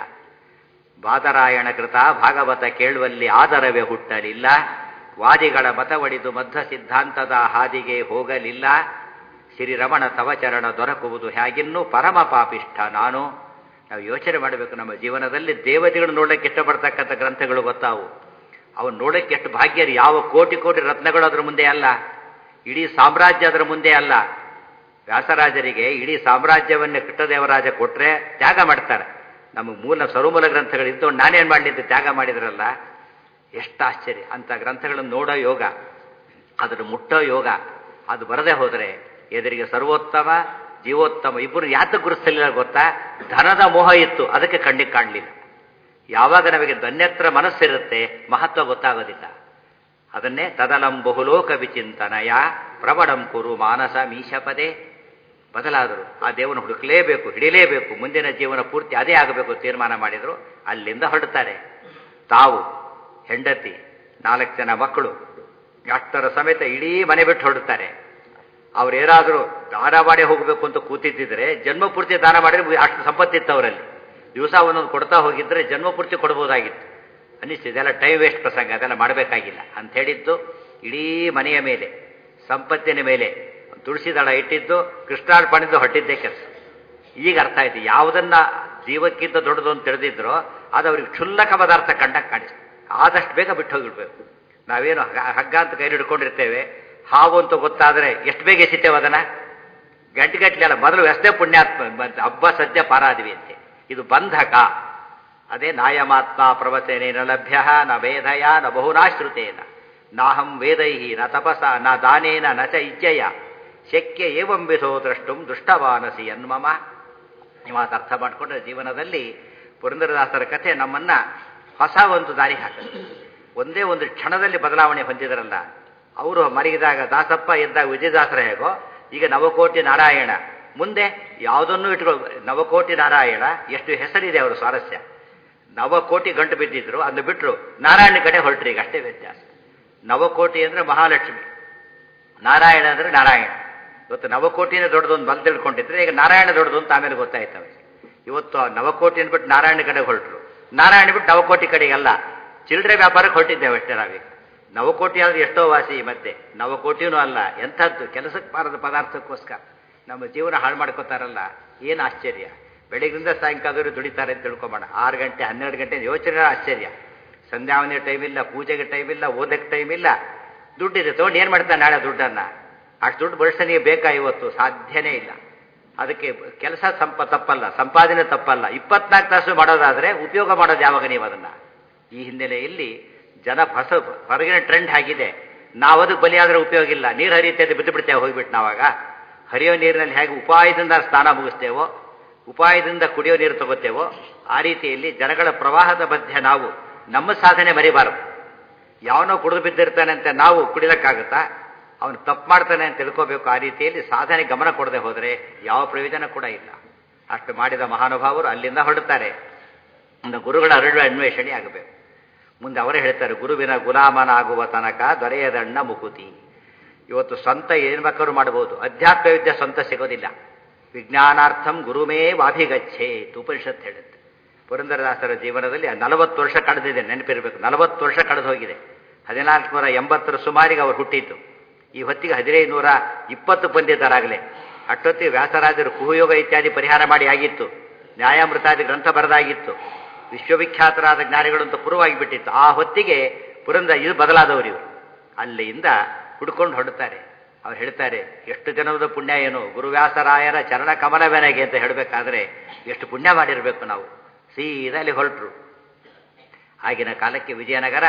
ಬಾದರಾಯಣ ಕೃತ ಭಾಗವತ ಕೇಳುವಲ್ಲಿ ಆದರವೇ ಹುಟ್ಟಲಿಲ್ಲ ವಾದಿಗಳ ಮತ ಒಡಿದು ಮಧ್ವ ಸಿದ್ಧಾಂತದ ಹಾದಿಗೆ ಹೋಗಲಿಲ್ಲ ಶ್ರೀರಮಣ ತವಚರಣ ದೊರಕುವುದು ಹೇಗಿನ್ನೂ ಪರಮ ಪಾಪಿಷ್ಠ ನಾನು ನಾವು ಯೋಚನೆ ಮಾಡಬೇಕು ನಮ್ಮ ಜೀವನದಲ್ಲಿ ದೇವತೆಗಳು ನೋಡಕ್ಕೆ ಇಷ್ಟಪಡ್ತಕ್ಕಂಥ ಗ್ರಂಥಗಳು ಗೊತ್ತಾವು ಅವನು ನೋಡಕ್ಕೆ ಎಷ್ಟು ಭಾಗ್ಯರು ಯಾವ ಕೋಟಿ ಕೋಟಿ ರತ್ನಗಳು ಅದರ ಮುಂದೆ ಅಲ್ಲ ಇಡೀ ಸಾಮ್ರಾಜ್ಯ ಅದರ ಮುಂದೆ ಅಲ್ಲ ವ್ಯಾಸರಾಜರಿಗೆ ಇಡೀ ಸಾಮ್ರಾಜ್ಯವನ್ನೇ ಕೃಷ್ಣದೇವರಾಜ ಕೊಟ್ಟರೆ ತ್ಯಾಗ ಮಾಡ್ತಾರೆ ನಮ್ಮ ಮೂಲ ಸರುಮೂಲ ಗ್ರಂಥಗಳು ಇದ್ದೊಂಡು ನಾನೇನು ಮಾಡಲಿದ್ದು ತ್ಯಾಗ ಮಾಡಿದ್ರಲ್ಲ ಎಷ್ಟು ಆಶ್ಚರ್ಯ ಅಂಥ ಗ್ರಂಥಗಳನ್ನು ನೋಡೋ ಯೋಗ ಅದನ್ನು ಮುಟ್ಟೋ ಯೋಗ ಅದು ಬರದೇ ಹೋದರೆ ಎದುರಿಗೆ ಸರ್ವೋತ್ತಮ ಜೀವೋತ್ತಮ ಇಬ್ಬರು ಯಾತಕ್ಕೆ ಗುರುತಿಸಲಿಲ್ಲ ಗೊತ್ತಾ ಧನದ ಮೋಹ ಇತ್ತು ಅದಕ್ಕೆ ಕಣ್ಣಿಗೆ ಕಾಣಲಿಲ್ಲ ಯಾವಾಗ ನಮಗೆ ಧನ್ಯತ್ರ ಮನಸ್ಸಿರುತ್ತೆ ಮಹತ್ವ ಗೊತ್ತಾಗೋದಿಲ್ಲ ಅದನ್ನೇ ತದಲಂ ಬಹುಲೋಕ ವಿಚಿಂತನಯ ಪ್ರಬಡಂ ಕುರು ಮಾನಸ ಮೀಶಪದೇ ಬದಲಾದರು ಆ ದೇವನ ಹುಡುಕಲೇಬೇಕು ಹಿಡಿಲೇಬೇಕು ಮುಂದಿನ ಜೀವನ ಪೂರ್ತಿ ಅದೇ ಆಗಬೇಕು ತೀರ್ಮಾನ ಮಾಡಿದರು ಅಲ್ಲಿಂದ ಹೊರಡ್ತಾರೆ ತಾವು ಹೆಂಡತಿ ನಾಲ್ಕು ಜನ ಮಕ್ಕಳು ಅಷ್ಟರ ಸಮೇತ ಇಡೀ ಮನೆ ಬಿಟ್ಟು ಹೊರಡ್ತಾರೆ ಅವ್ರೇನಾದರೂ ದಾನ ಮಾಡಿ ಹೋಗಬೇಕು ಅಂತ ಕೂತಿದ್ದಿದ್ರೆ ಜನ್ಮ ಪೂರ್ತಿ ದಾನ ಮಾಡಿದ್ರೆ ಅಷ್ಟು ಸಂಪತ್ತಿತ್ತು ಅವರಲ್ಲಿ ದಿವಸ ಒಂದೊಂದು ಕೊಡ್ತಾ ಹೋಗಿದ್ರೆ ಜನ್ಮ ಪೂರ್ತಿ ಕೊಡ್ಬೋದಾಗಿತ್ತು ಅನ್ನಿಸ್ತು ಇದೆಲ್ಲ ಟೈಮ್ ವೇಸ್ಟ್ ಪ್ರಸಂಗ ಅದೆಲ್ಲ ಮಾಡಬೇಕಾಗಿಲ್ಲ ಅಂತ ಹೇಳಿದ್ದು ಇಡೀ ಮನೆಯ ಮೇಲೆ ಸಂಪತ್ತಿನ ಮೇಲೆ ತುಳಸಿ ದಳ ಇಟ್ಟಿದ್ದು ಕೃಷ್ಣಾರ್ಪಣಿದ್ದು ಹೊಟ್ಟಿದ್ದೇ ಕೆಲಸ ಈಗ ಅರ್ಥ ಆಯ್ತು ಯಾವುದನ್ನ ಜೀವಕ್ಕಿಂತ ದೊಡ್ಡದು ಅಂತ ತಿಳಿದಿದ್ರೋ ಅದು ಅವ್ರಿಗೆ ಕ್ಷುಲ್ಲಕ ಪದಾರ್ಥ ಕಂಡಂಗೆ ಕಾಣಿಸ್ತು ಆದಷ್ಟು ಬೇಗ ಬಿಟ್ಟು ಹೋಗಿಡ್ಬೇಕು ನಾವೇನು ಹಗ್ಗ ಅಂತ ಕೈ ಹಿಡ್ಕೊಂಡಿರ್ತೇವೆ ಹಾವು ಅಂತ ಗೊತ್ತಾದರೆ ಎಷ್ಟು ಬೇಗ ಎಸಿತೇವೆ ಅದನ್ನ ಗಂಟೆಗಟ್ಟಲೆ ಅಲ್ಲ ಮೊದಲು ಎಷ್ಟೇ ಪುಣ್ಯಾತ್ಮ ಹಬ್ಬ ಸದ್ಯ ಪಾರಾದ್ವಿ ಅಂತೆ ಇದು ಬಂಧಕ ಅದೇ ನಾಯಮಾತ್ಮ ಪ್ರವಚನೇನ ಲಭ್ಯ ನ ವೇದಯ ನ ಬಹುನಾಶ್ರುತೇನ ನಾಹಂ ವೇದೈ ನ ತಪಸ ನ ದಾನೇನ ನ ಚ ಇಜ್ಜಯ ಶಕ್ಯ ಏವಂ ವಿಧೋ ದ್ರಷ್ಟುಂ ದುಷ್ಟವಾನಸಿ ಅನ್ಮಮ ಈ ಮಾತು ಅರ್ಥ ಮಾಡಿಕೊಂಡ್ರೆ ಜೀವನದಲ್ಲಿ ಪುರಂದರದಾಸರ ಕಥೆ ನಮ್ಮನ್ನ ಹೊಸ ಒಂದು ದಾರಿ ಹಾಕುತ್ತೆ ಒಂದೇ ಒಂದು ಕ್ಷಣದಲ್ಲಿ ಬದಲಾವಣೆ ಹೊಂದಿದರಲ್ಲ ಅವರು ಮಲಗಿದಾಗ ದಾಸಪ್ಪ ಇದ್ದಾಗ ವಿಜಯದಾಸರ ಹೇಗೋ ಈಗ ನವಕೋಟಿ ನಾರಾಯಣ ಮುಂದೆ ಯಾವುದನ್ನೂ ಇಟ್ಕೊ ನವಕೋಟಿ ನಾರಾಯಣ ಎಷ್ಟು ಹೆಸರಿದೆ ಅವರು ಸ್ವಾರಸ್ಯ ನವಕೋಟಿ ಗಂಟು ಬಿದ್ದಿದ್ರು ಅದನ್ನು ಬಿಟ್ಟರು ನಾರಾಯಣ ಕಡೆ ಹೊರಟ್ರಿ ಈಗ ಅಷ್ಟೇ ವ್ಯತ್ಯಾಸ ನವಕೋಟಿ ಅಂದರೆ ಮಹಾಲಕ್ಷ್ಮಿ ನಾರಾಯಣ ಅಂದರೆ ನಾರಾಯಣ ಇವತ್ತು ನವಕೋಟಿನೇ ದೊಡ್ಡದೊಂದು ಬಂದು ತಿಳ್ಕೊಂಡಿದ್ರೆ ಈಗ ನಾರಾಯಣ ದೊಡ್ಡದು ಅಂತ ಆಮೇಲೆ ಗೊತ್ತಾಯ್ತು ಅವರಿಗೆ ಇವತ್ತು ನವಕೋಟಿ ಅಂದ್ಬಿಟ್ಟು ನಾರಾಯಣ ಕಡೆ ಹೊರಟರು ನಾರಾಯಣ ಬಿಟ್ಟು ನವಕೋಟಿ ಕಡೆಗಲ್ಲ ಚಿಲ್ಲರೆ ವ್ಯಾಪಾರಕ್ಕೆ ಹೊರಟಿದ್ದೇವೆ ಅಷ್ಟೇ ನಾವೀಗ ನವಕೋಟಿ ಆದ್ರೆ ಎಷ್ಟೋ ವಾಸಿ ಈ ಮಧ್ಯೆ ನವಕೋಟಿನೂ ಅಲ್ಲ ಎಂಥದ್ದು ಕೆಲಸಕ್ಕೆ ಬಾರದ ಪದಾರ್ಥಕ್ಕೋಸ್ಕರ ನಮ್ಮ ಜೀವನ ಹಾಳು ಮಾಡ್ಕೋತಾರಲ್ಲ ಏನು ಆಶ್ಚರ್ಯ ಬೆಳಗ್ಗಿಂದ ಸಾಯಂಕಾಲದವರು ದುಡಿತಾರೆ ಅಂತ ತಿಳ್ಕೊಂಬೋಣ ಆರು ಗಂಟೆ ಹನ್ನೆರಡು ಗಂಟೆ ಯೋಚನೆ ಆಶ್ಚರ್ಯ ಸಂಧ್ಯಾವನೆ ಟೈಮ್ ಇಲ್ಲ ಪೂಜೆಗೆ ಟೈಮ್ ಇಲ್ಲ ಓದಕ್ಕೆ ಟೈಮ್ ಇಲ್ಲ ದುಡ್ಡಿದೆ ತೊಗೊಂಡು ಏನು ಮಾಡ್ತಾನೆ ನಾಳೆ ದುಡ್ಡನ್ನು ಅಷ್ಟು ದುಡ್ಡು ಬಳಸನಿಗೆ ಬೇಕಾ ಇವತ್ತು ಸಾಧ್ಯನೇ ಇಲ್ಲ ಅದಕ್ಕೆ ಕೆಲಸ ಸಂಪ ತಪ್ಪಲ್ಲ ಸಂಪಾದನೆ ತಪ್ಪಲ್ಲ ಇಪ್ಪತ್ನಾಲ್ಕು ತಾಸು ಮಾಡೋದಾದರೆ ಉಪಯೋಗ ಮಾಡೋದು ಯಾವಾಗ ನೀವು ಅದನ್ನು ಈ ಹಿನ್ನೆಲೆಯಲ್ಲಿ ಜನ ಹೊಸ ಹೊರಗಿನ ಟ್ರೆಂಡ್ ಆಗಿದೆ ನಾವು ಅದಕ್ಕೆ ಬಲಿಯಾದರೆ ಉಪಯೋಗ ಇಲ್ಲ ನೀರು ಹರಿಯುತ್ತೆ ಬಿದ್ದು ಬಿಡ್ತೇವೆ ಹೋಗ್ಬಿಟ್ಟು ನಾವಾಗ ಹರಿಯೋ ನೀರಿನಲ್ಲಿ ಹೇಗೆ ಉಪಾಯದಿಂದ ಸ್ನಾನ ಮುಗಿಸ್ತೇವೋ ಉಪಾಯದಿಂದ ಕುಡಿಯೋ ನೀರು ತಗೋತೇವೋ ಆ ರೀತಿಯಲ್ಲಿ ಜನಗಳ ಪ್ರವಾಹದ ಮಧ್ಯೆ ನಾವು ನಮ್ಮ ಸಾಧನೆ ಮರಿಬಾರದು ಯಾವನೋ ಕುಡಿದು ಬಿದ್ದಿರ್ತಾನೆ ಅಂತ ನಾವು ಕುಡಿಲಕ್ಕಾಗುತ್ತಾ ಅವನು ತಪ್ಪು ಮಾಡ್ತಾನೆ ಅಂತ ತಿಳ್ಕೋಬೇಕು ಆ ರೀತಿಯಲ್ಲಿ ಸಾಧನೆ ಗಮನ ಕೊಡದೆ ಹೋದರೆ ಯಾವ ಪ್ರಯೋಜನ ಕೂಡ ಇಲ್ಲ ಅಷ್ಟು ಮಾಡಿದ ಮಹಾನುಭಾವರು ಅಲ್ಲಿಂದ ಹೊರಡುತ್ತಾರೆ ಒಂದು ಗುರುಗಳ ಅರಳು ಅನ್ವೇಷಣೆ ಆಗಬೇಕು ಮುಂದೆ ಅವರೇ ಹೇಳ್ತಾರೆ ಗುರುವಿನ ಗುಲಾಮನಾಗುವ ತನಕ ದೊರೆಯದಣ್ಣ ಮುಕುತಿ ಇವತ್ತು ಸ್ವಂತ ಏನು ಬೇಕಾದ್ರೂ ಮಾಡಬಹುದು ಅಧ್ಯಾತ್ಮ ವಿದ್ಯೆ ಸ್ವಂತ ಸಿಗೋದಿಲ್ಲ ವಿಜ್ಞಾನಾರ್ಥಂ ಗುರುಮೇ ವಾಭಿಗಚ್ಚೇತ್ ಉಪನಿಷತ್ ಹೇಳುತ್ತೆ ಪುರಂದರದಾಸರ ಜೀವನದಲ್ಲಿ ನಲವತ್ತು ವರ್ಷ ಕಳೆದಿದೆ ನೆನಪಿರಬೇಕು ನಲವತ್ತು ವರ್ಷ ಕಳೆದು ಹೋಗಿದೆ ಹದಿನಾಲ್ಕು ನೂರ ಎಂಬತ್ತರ ಸುಮಾರಿಗೆ ಅವರು ಹುಟ್ಟಿದ್ದು ಈ ಹೊತ್ತಿಗೆ ಹದಿನೈದು ನೂರ ಇಪ್ಪತ್ತು ಬಂದಿದ್ದಾರಾಗಲೇ ಅಷ್ಟೊತ್ತಿಗೆ ವ್ಯಾಸರಾಜರು ಕುಹುಯೋಗ ಇತ್ಯಾದಿ ಪರಿಹಾರ ಮಾಡಿ ಆಗಿತ್ತು ನ್ಯಾಯಾಮೃತಾದಿ ಗ್ರಂಥ ಬರೆದಾಗಿತ್ತು ವಿಶ್ವವಿಖ್ಯಾತರಾದ ಜ್ಞಾನಿಗಳು ಅಂತ ಪೂರ್ವವಾಗಿ ಬಿಟ್ಟಿತ್ತು ಆ ಹೊತ್ತಿಗೆ ಪುರಂದ ಇದು ಬದಲಾದವರು ಇವರು ಅಲ್ಲಿಂದ ಹುಡ್ಕೊಂಡು ಹೊಡ್ತಾರೆ ಅವ್ರು ಹೇಳ್ತಾರೆ ಎಷ್ಟು ಜನದ ಪುಣ್ಯ ಏನು ಗುರುವ್ಯಾಸರಾಯರ ಚರಣ ಕಮಲವೆನಗೆ ಅಂತ ಹೇಳಬೇಕಾದ್ರೆ ಎಷ್ಟು ಪುಣ್ಯ ಮಾಡಿರಬೇಕು ನಾವು ಸೀದಾ ಅಲ್ಲಿ ಹೊರಟರು ಆಗಿನ ಕಾಲಕ್ಕೆ ವಿಜಯನಗರ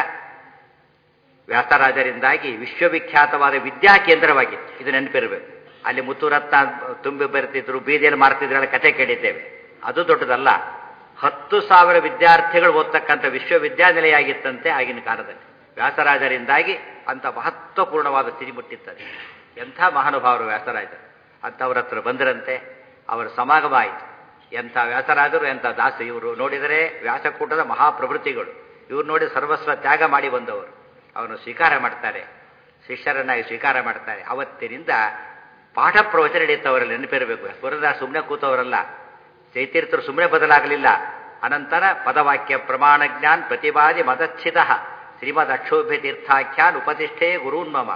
ವ್ಯಾಸರಾಜರಿಂದಾಗಿ ವಿಶ್ವವಿಖ್ಯಾತವಾದ ವಿದ್ಯಾ ಕೇಂದ್ರವಾಗಿತ್ತು ಇದು ನೆನಪಿರಬೇಕು ಅಲ್ಲಿ ಮುತ್ತುರತ್ನ ತುಂಬಿ ಬರ್ತಿದ್ರು ಬೀದಿಯಲ್ಲಿ ಮಾರ್ತಿದ್ರು ಕತೆ ಕೇಳಿದ್ದೇವೆ ಅದು ದೊಡ್ಡದಲ್ಲ ಹತ್ತು ಸಾವಿರ ವಿದ್ಯಾರ್ಥಿಗಳು ಓದ್ತಕ್ಕಂಥ ವಿಶ್ವವಿದ್ಯಾನಿಲಯ ಆಗಿತ್ತಂತೆ ಆಗಿನ ಕಾಲದಲ್ಲಿ ವ್ಯಾಸರಾಜರಿಂದಾಗಿ ಅಂತ ಮಹತ್ವಪೂರ್ಣವಾದ ಸ್ಥಿತಿ ಮುಟ್ಟಿತ್ತದೆ ಎಂಥ ಮಹಾನುಭಾವರು ವ್ಯಾಸರಾಜರು ಅಂಥವ್ರ ಹತ್ರ ಬಂದರಂತೆ ಅವರ ಸಮಾಗಮ ಆಯಿತು ಎಂಥ ವ್ಯಾಸರಾಜರು ಎಂಥ ದಾಸ ಇವರು ನೋಡಿದರೆ ವ್ಯಾಸಕೂಟದ ಮಹಾಪ್ರಭೃತಿಗಳು ಇವ್ರು ನೋಡಿ ಸರ್ವಸ್ವ ತ್ಯಾಗ ಮಾಡಿ ಬಂದವರು ಅವನು ಸ್ವೀಕಾರ ಮಾಡ್ತಾರೆ ಶಿಷ್ಯರನ್ನಾಗಿ ಸ್ವೀಕಾರ ಮಾಡ್ತಾರೆ ಅವತ್ತಿನಿಂದ ಪಾಠ ಪ್ರವಚನ ನಡೆಯುತ್ತವರಲ್ಲಿ ನೆನಪಿರಬೇಕು ಪುರದಾಸ ಸುಮ್ಮನೆ ಕೂತವರಲ್ಲ ಚೈತೀರ್ಥರು ಸುಮ್ಮನೆ ಬದಲಾಗಲಿಲ್ಲ ಅನಂತರ ಪದವಾಕ್ಯ ಪ್ರಮಾಣ ಜ್ಞಾನ್ ಪ್ರತಿಪಾದಿ ಮದಚ್ಛಿತ ಶ್ರೀಮದ್ ಅಕ್ಷೋಭ್ಯ ತೀರ್ಥಾಖ್ಯಾನ್ ಉಪತಿಷ್ಠೆ ಗುರೂನ್ಮಮ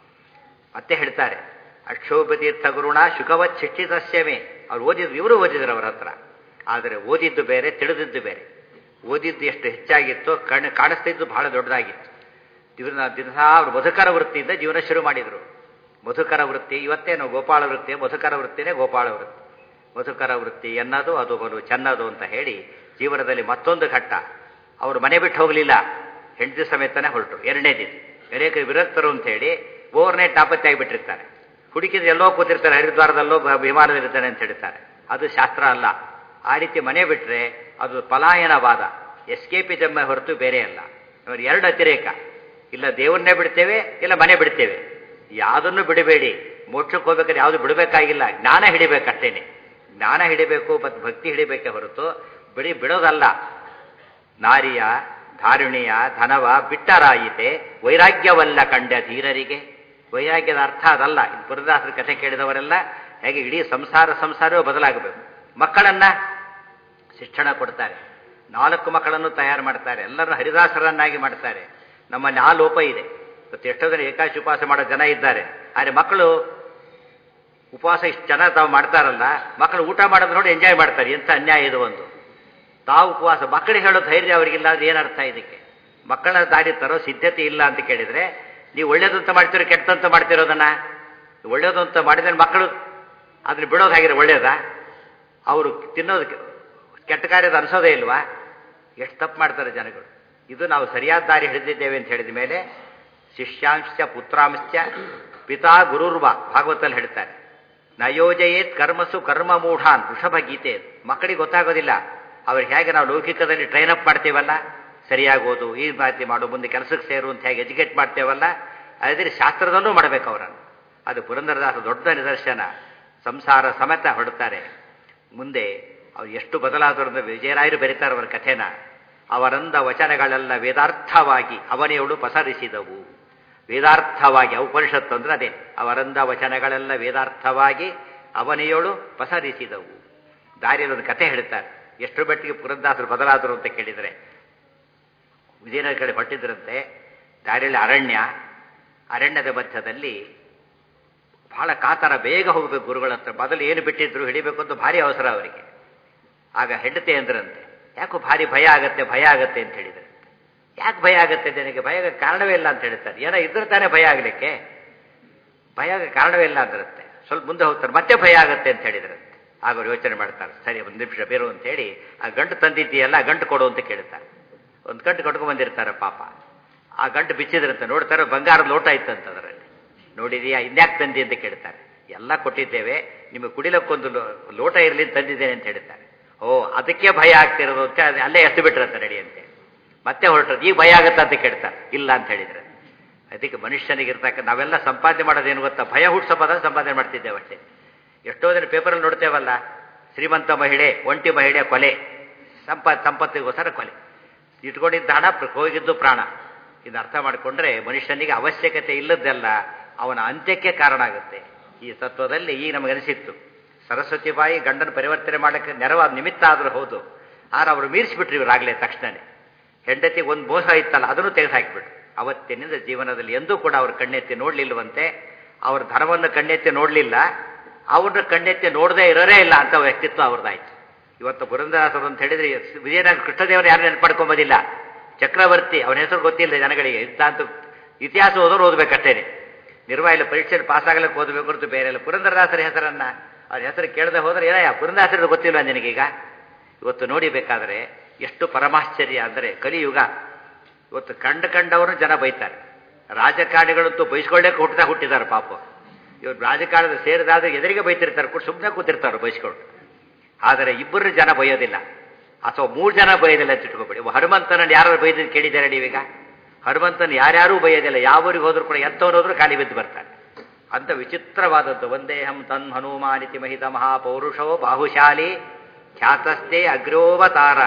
ಮತ್ತೆ ಹೇಳ್ತಾರೆ ಅಕ್ಷೋಭ್ಯ ತೀರ್ಥ ಗುರುಣ ಶುಕವತ್ ಶಿಕ್ಷಿತಸ್ಯಮೇ ಅವ್ರು ಓದಿದ್ರು ಇವರು ಓದಿದ್ರು ಅವರ ಹತ್ರ ಆದರೆ ಓದಿದ್ದು ಬೇರೆ ತಿಳಿದಿದ್ದು ಬೇರೆ ಓದಿದ್ದು ಎಷ್ಟು ಹೆಚ್ಚಾಗಿತ್ತೋ ಕಣ್ಣು ಕಾಣಿಸ್ತಿದ್ದು ಬಹಳ ದೊಡ್ಡದಾಗಿತ್ತು ಇವ್ರನ್ನ ದಿವಸ ಅವರು ಮಧುಕರ ವೃತ್ತಿಯಿಂದ ಜೀವನ ಶುರು ಮಾಡಿದರು ಮಧುಕರ ವೃತ್ತಿ ಇವತ್ತೇನು ಗೋಪಾಳ ವೃತ್ತಿ ಮಧುಕರ ವೃತ್ತಿನೇ ಗೋಪಾಳ ವೃತ್ತಿ ಮಧುಕರ ವೃತ್ತಿ ಎನ್ನದು ಅದು ಬಲು ಚೆನ್ನದು ಅಂತ ಹೇಳಿ ಜೀವನದಲ್ಲಿ ಮತ್ತೊಂದು ಘಟ್ಟ ಅವರು ಮನೆ ಬಿಟ್ಟು ಹೋಗಲಿಲ್ಲ ಹೆಂಡತಿ ಸಮೇತನೇ ಹೊರಟು ಎರಡನೇ ದಿನ ಅನೇಕ ವಿರಕ್ತರು ಅಂತ ಹೇಳಿ ಓವರ್ ನೈಟ್ ನಾಪತ್ತೆ ಆಗಿಬಿಟ್ಟಿರ್ತಾರೆ ಹುಡುಕಿದ್ರೆ ಎಲ್ಲೋ ಕೂತಿರ್ತಾರೆ ಹರಿದ್ವಾರದಲ್ಲೋ ವಿಮಾನದಲ್ಲಿರ್ತಾನೆ ಅಂತ ಹೇಳ್ತಾರೆ ಅದು ಶಾಸ್ತ್ರ ಅಲ್ಲ ಆ ರೀತಿ ಮನೆ ಬಿಟ್ಟರೆ ಅದು ಪಲಾಯನವಾದ ಎಸ್ಕೇಪಿಸಮ್ ಹೊರತು ಬೇರೆ ಅಲ್ಲ ಇವರು ಎರಡು ಅತಿರೇಕ ಇಲ್ಲ ದೇವರನ್ನೇ ಬಿಡ್ತೇವೆ ಇಲ್ಲ ಮನೆ ಬಿಡ್ತೇವೆ ಯಾವುದನ್ನು ಬಿಡಬೇಡಿ ಮೋಕ್ಷಕ್ಕೆ ಹೋಗ್ಬೇಕಾದ್ರೆ ಯಾವುದು ಬಿಡಬೇಕಾಗಿಲ್ಲ ಜ್ಞಾನ ಹಿಡಿಬೇಕಷ್ಟೇನೆ ಜ್ಞಾನ ಹಿಡಿಬೇಕು ಮತ್ತು ಭಕ್ತಿ ಹಿಡಿಬೇಕೆ ಹೊರತು ಬಿಡಿ ಬಿಡೋದಲ್ಲ ನಾರಿಯ ಧಾರುಣಿಯ ಧನವ ಬಿಟ್ಟರಾಯಿತೆ ವೈರಾಗ್ಯವಲ್ಲ ಕಂಡ ಧೀರರಿಗೆ ವೈರಾಗ್ಯದ ಅರ್ಥ ಅದಲ್ಲ ಇದು ಪುರದಾಸರ ಕಥೆ ಕೇಳಿದವರೆಲ್ಲ ಹೇಗೆ ಇಡೀ ಸಂಸಾರ ಸಂಸಾರವೇ ಬದಲಾಗಬೇಕು ಮಕ್ಕಳನ್ನ ಶಿಕ್ಷಣ ಕೊಡ್ತಾರೆ ನಾಲ್ಕು ಮಕ್ಕಳನ್ನು ತಯಾರು ಮಾಡ್ತಾರೆ ಎಲ್ಲರನ್ನು ಹರಿದಾಸರನ್ನಾಗಿ ಮಾಡ್ತಾರೆ ನಮ್ಮಲ್ಲಿ ಆ ಲೋಪ ಇದೆ ಇವತ್ತು ಎಷ್ಟೋ ಜನ ಏಕಾಶಿ ಉಪವಾಸ ಮಾಡೋ ಜನ ಇದ್ದಾರೆ ಆದರೆ ಮಕ್ಕಳು ಉಪವಾಸ ಇಷ್ಟು ಜನ ತಾವು ಮಾಡ್ತಾರಲ್ಲ ಮಕ್ಕಳು ಊಟ ಮಾಡೋದು ನೋಡಿ ಎಂಜಾಯ್ ಮಾಡ್ತಾರೆ ಎಂಥ ಅನ್ಯಾಯ ಇದು ಒಂದು ತಾವು ಉಪವಾಸ ಮಕ್ಕಳಿಗೆ ಹೇಳೋ ಧೈರ್ಯ ಅವರಿಗಿಲ್ಲ ಅಂದ್ರೆ ಏನರ್ಥ ಇದಕ್ಕೆ ಮಕ್ಕಳ ದಾರಿ ತರೋ ಸಿದ್ಧತೆ ಇಲ್ಲ ಅಂತ ಕೇಳಿದ್ರೆ ನೀವು ಒಳ್ಳೇದು ಅಂತ ಮಾಡ್ತೀರೋ ಕೆಟ್ಟದಂತ ಮಾಡ್ತಿರೋದನ್ನ ಒಳ್ಳೇದು ಅಂತ ಮಾಡಿದ್ರೆ ಮಕ್ಕಳು ಅದನ್ನ ಬಿಡೋದು ಹಾಗಿದ್ರೆ ಒಳ್ಳೇದಾ ಅವರು ತಿನ್ನೋದು ಕೆಟ್ಟ ಕಾರ್ಯದ ಅನ್ಸೋದೇ ಇಲ್ವಾ ಎಷ್ಟು ತಪ್ಪು ಮಾಡ್ತಾರೆ ಜನಗಳು ಇದು ನಾವು ಸರಿಯಾದ ದಾರಿ ಹಿಡಿದಿದ್ದೇವೆ ಅಂತ ಹೇಳಿದ ಮೇಲೆ ಶಿಷ್ಯಾಂಶ ಪುತ್ರಾಂಶ ಪಿತಾ ಗುರುರ್ವ ಭಾಗವತಲ್ಲಿ ಹೇಳ್ತಾರೆ ನಯೋಜಯೇತ್ ಕರ್ಮಸು ಕರ್ಮ ಮೂಢಾನ್ ವೃಷಭ ಗೀತೆ ಮಕ್ಕಳಿಗೆ ಗೊತ್ತಾಗೋದಿಲ್ಲ ಅವ್ರಿಗೆ ಹೇಗೆ ನಾವು ಲೌಕಿಕದಲ್ಲಿ ಟ್ರೈನ್ ಅಪ್ ಮಾಡ್ತೀವಲ್ಲ ಸರಿಯಾಗೋದು ಈ ಮಾತಿ ಮಾಡು ಮುಂದೆ ಕೆಲಸಕ್ಕೆ ಸೇರು ಅಂತ ಹೇಗೆ ಎಜುಕೇಟ್ ಮಾಡ್ತೇವಲ್ಲ ಅದೇ ಶಾಸ್ತ್ರದಲ್ಲೂ ಮಾಡಬೇಕು ಅವರನ್ನು ಅದು ಪುರಂದರದಾಸ ದೊಡ್ಡ ನಿದರ್ಶನ ಸಂಸಾರ ಸಮೇತ ಹೊಡ್ತಾರೆ ಮುಂದೆ ಅವ್ರು ಎಷ್ಟು ಬದಲಾದರು ಅಂದ್ರೆ ವಿಜಯರಾಯರು ಬರೀತಾರೆ ಅವರ ಕಥೆನ ಅವರಂದ ವಚನಗಳೆಲ್ಲ ವೇದಾರ್ಥವಾಗಿ ಅವನೆಯವಳು ಪಸರಿಸಿದವು ವೇದಾರ್ಥವಾಗಿ ಉಪನಿಷತ್ತು ಅಂದ್ರೆ ಅದೇ ಅವರಂದ ವಚನಗಳೆಲ್ಲ ವೇದಾರ್ಥವಾಗಿ ಅವನೆಯೋಳು ಪಸರಿಸಿದವು ದಾರಿಯಲ್ಲಿ ಒಂದು ಕಥೆ ಹೇಳ್ತಾರೆ ಎಷ್ಟು ಮಟ್ಟಿಗೆ ಪುರಂದಾಸರು ಬದಲಾದರು ಅಂತ ಕೇಳಿದರೆ ವಿಜಯನಗರ ಕಡೆ ಹೊಟ್ಟಿದ್ರಂತೆ ದಾರಿಯಲ್ಲಿ ಅರಣ್ಯ ಅರಣ್ಯದ ಮಧ್ಯದಲ್ಲಿ ಬಹಳ ಕಾತರ ಬೇಗ ಹೋಗಬೇಕು ಗುರುಗಳ ಹತ್ರ ಮೊದಲು ಏನು ಬಿಟ್ಟಿದ್ರು ಹಿಡಿಬೇಕು ಅಂತ ಭಾರಿ ಅವಸರ ಅವರಿಗೆ ಆಗ ಹೆಂಡತಿ ಅಂದ್ರಂತೆ ಯಾಕೋ ಭಾರಿ ಭಯ ಆಗತ್ತೆ ಭಯ ಆಗತ್ತೆ ಅಂತ ಹೇಳಿದ್ರೆ ಯಾಕೆ ಭಯ ಆಗತ್ತೆ ನನಗೆ ಭಯ ಕಾರಣವೇ ಇಲ್ಲ ಅಂತ ಹೇಳ್ತಾರೆ ಏನೋ ಇದ್ರೆ ತಾನೇ ಭಯ ಆಗಲಿಕ್ಕೆ ಭಯ ಕಾರಣವೇ ಇಲ್ಲ ಅಂದಿರುತ್ತೆ ಸ್ವಲ್ಪ ಮುಂದೆ ಹೋಗ್ತಾರೆ ಮತ್ತೆ ಭಯ ಆಗತ್ತೆ ಅಂತ ಹೇಳಿದ್ರಂತೆ ಆಗ ಅವ್ರು ಯೋಚನೆ ಮಾಡ್ತಾರೆ ಸರಿ ಒಂದು ನಿಮಿಷ ಬೇರು ಅಂತ ಹೇಳಿ ಆ ಗಂಟು ತಂದಿದ್ದೀಯಲ್ಲ ಆ ಗಂಟು ಕೊಡು ಅಂತ ಕೇಳ್ತಾರೆ ಒಂದು ಗಂಟು ಕಟ್ಕೊಂಡ್ ಬಂದಿರ್ತಾರೆ ಪಾಪ ಆ ಗಂಟು ಬಿಚ್ಚಿದ್ರಂತೆ ನೋಡ್ತಾರೆ ಬಂಗಾರದ ಲೋಟ ಇತ್ತಂತ ಅದರಲ್ಲಿ ನೋಡಿದೀಯಾ ಇನ್ಯಾಕೆ ತಂದಿ ಅಂತ ಕೇಳ್ತಾರೆ ಎಲ್ಲ ಕೊಟ್ಟಿದ್ದೇವೆ ನಿಮಗೆ ಕುಡಿಲಕ್ಕೊಂದು ಲೋಟ ಇರಲಿ ತಂದಿದ್ದೇನೆ ಅಂತ ಹೇಳ್ತಾರೆ ಓ ಅದಕ್ಕೆ ಭಯ ಆಗ್ತಿರೋದು ಅಂತ ಅಲ್ಲೇ ಎತ್ತು ಬಿಟ್ರಂತ ನಡಿಯಂತೆ ಮತ್ತೆ ಹೊರಟದ್ದು ಈಗ ಭಯ ಆಗತ್ತ ಅಂತ ಕೇಳ್ತಾರೆ ಇಲ್ಲ ಅಂತ ಹೇಳಿದ್ರೆ ಅದಕ್ಕೆ ಮನುಷ್ಯನಿಗೆ ಇರ್ತಕ್ಕ ನಾವೆಲ್ಲ ಸಂಪಾದನೆ ಮಾಡೋದೇನು ಗೊತ್ತಾ ಭಯ ಹುಟ್ಟಿಸೋ ಪದ ಸಂಪಾದನೆ ಮಾಡ್ತಿದ್ದೇವೆ ಅಷ್ಟೇ ಎಷ್ಟೋ ಜನ ಪೇಪರಲ್ಲಿ ನೋಡ್ತೇವಲ್ಲ ಶ್ರೀಮಂತ ಮಹಿಳೆ ಒಂಟಿ ಮಹಿಳೆ ಕೊಲೆ ಸಂಪ ಸಂಪತ್ತಿಗೋಸ್ಕರ ಕೊಲೆ ಇಟ್ಕೊಂಡಿದ್ದ ಹಣ ಹೋಗಿದ್ದು ಪ್ರಾಣ ಇದು ಅರ್ಥ ಮಾಡಿಕೊಂಡ್ರೆ ಮನುಷ್ಯನಿಗೆ ಅವಶ್ಯಕತೆ ಇಲ್ಲದ್ದೆಲ್ಲ ಅವನ ಅಂತ್ಯಕ್ಕೆ ಕಾರಣ ಆಗುತ್ತೆ ಈ ತತ್ವದಲ್ಲಿ ಈಗ ನಮಗನಿಸಿತ್ತು ಸರಸ್ವತಿ ಬಾಯಿ ಗಂಡನ ಪರಿವರ್ತನೆ ಮಾಡಕ್ಕೆ ನೆರವಾದ ನಿಮಿತ್ತ ಆದರೂ ಹೌದು ಆದ್ರೆ ಅವರು ಮೀರಿಸಿಬಿಟ್ರು ಇವರಾಗಲೇ ತಕ್ಷಣನೇ ಹೆಂಡತಿಗೆ ಒಂದು ಮೋಸ ಇತ್ತಲ್ಲ ಅದನ್ನು ತೆಗೆದು ಹಾಕಿಬಿಟ್ರು ಅವತ್ತಿನಿಂದ ಜೀವನದಲ್ಲಿ ಎಂದೂ ಕೂಡ ಅವ್ರ ಕಣ್ಣೆತ್ತಿ ನೋಡ್ಲಿಲ್ವಂತೆ ಅವ್ರ ಧನವನ್ನು ಕಣ್ಣೆತ್ತಿ ನೋಡಲಿಲ್ಲ ಅವ್ರನ್ನ ಕಣ್ಣೆತ್ತಿ ನೋಡದೇ ಇರೋರೇ ಇಲ್ಲ ಅಂತ ವ್ಯಕ್ತಿತ್ವ ಅವ್ರದ್ದಾಯ್ತು ಇವತ್ತು ಪುರಂದರಾಸರು ಅಂತ ಹೇಳಿದ್ರೆ ವಿಜಯನಗರ ಕೃಷ್ಣದೇವರು ಯಾರು ನೆನಪಡ್ಕೊಂಬೋದಿಲ್ಲ ಚಕ್ರವರ್ತಿ ಅವನ ಹೆಸರು ಗೊತ್ತಿಲ್ಲ ಜನಗಳಿಗೆ ಇಂಥ ಅಂತ ಇತಿಹಾಸ ಓದೋರು ಓದ್ಬೇಕಷ್ಟೇನೆ ನಿರ್ವಾಯಿಲ್ಲ ಪರೀಕ್ಷೆಯಲ್ಲಿ ಪಾಸ್ ಆಗಲಿಕ್ಕೆ ಓದಬೇಕು ಹೊರತು ಬೇರೆ ಇಲ್ಲ ಪುರಂದರದಾಸರ ಹೆಸರನ್ನ ಅವ್ರ ಹೆಸರು ಕೇಳದೆ ಹೋದ್ರೆ ಏನಯ್ಯ ಪುರಂದರದಾಸರ ಗೊತ್ತಿಲ್ಲ ನಿನಗೀಗ ಇವತ್ತು ನೋಡಿಬೇಕಾದ್ರೆ ಎಷ್ಟು ಪರಮಾಶ್ಚರ್ಯ ಅಂದರೆ ಕಲಿಯುಗ ಇವತ್ತು ಕಂಡು ಕಂಡವರು ಜನ ಬೈತಾರೆ ರಾಜಕಾರಣಿಗಳಂತೂ ಬೈಸ್ಕೊಳ್ಳೋಕೆ ಹುಟ್ಟತಾ ಹುಟ್ಟಿದ್ದಾರೆ ಪಾಪ ಇವ್ರು ರಾಜಕಾರಣದ ಸೇರಿದಾದ್ರೆ ಎದುರಿಗೆ ಬೈತಿರ್ತಾರೆ ಸುಮ್ಮನೆ ಕೂತಿರ್ತಾರೆ ಬೈಸ್ಕೊಂಡು ಆದರೆ ಇಬ್ಬರು ಜನ ಬೈಯೋದಿಲ್ಲ ಅಥವಾ ಮೂರು ಜನ ಬೈಯೋದಿಲ್ಲ ಅಂತ ಇಟ್ಕೊಬೇಡಿ ಹನುಮಂತನನ್ನು ಯಾರು ಬೈದಿದ್ದು ಕೇಳಿದ್ದಾರೆ ನೀವೀಗ ಹನುಮಂತನ ಯಾರ್ಯಾರೂ ಬೈಯೋದಿಲ್ಲ ಯಾವೂರಿಗೆ ಹೋದ್ರು ಕೂಡ ಎಂಥವ್ರು ಖಾಲಿ ಬಿದ್ದು ಬರ್ತಾರೆ ಅಂತ ವಿಚಿತ್ರವಾದದ್ದು ಒಂದೇಹಂ ತನ್ ಹನುಮಾನಿತಿ ಮಹಿತ ಮಹಾಪೌರುಷೋ ಬಾಹುಶಾಲಿ ಖ್ಯಾತಸ್ಥೆ ಅಗ್ರೋವತಾರ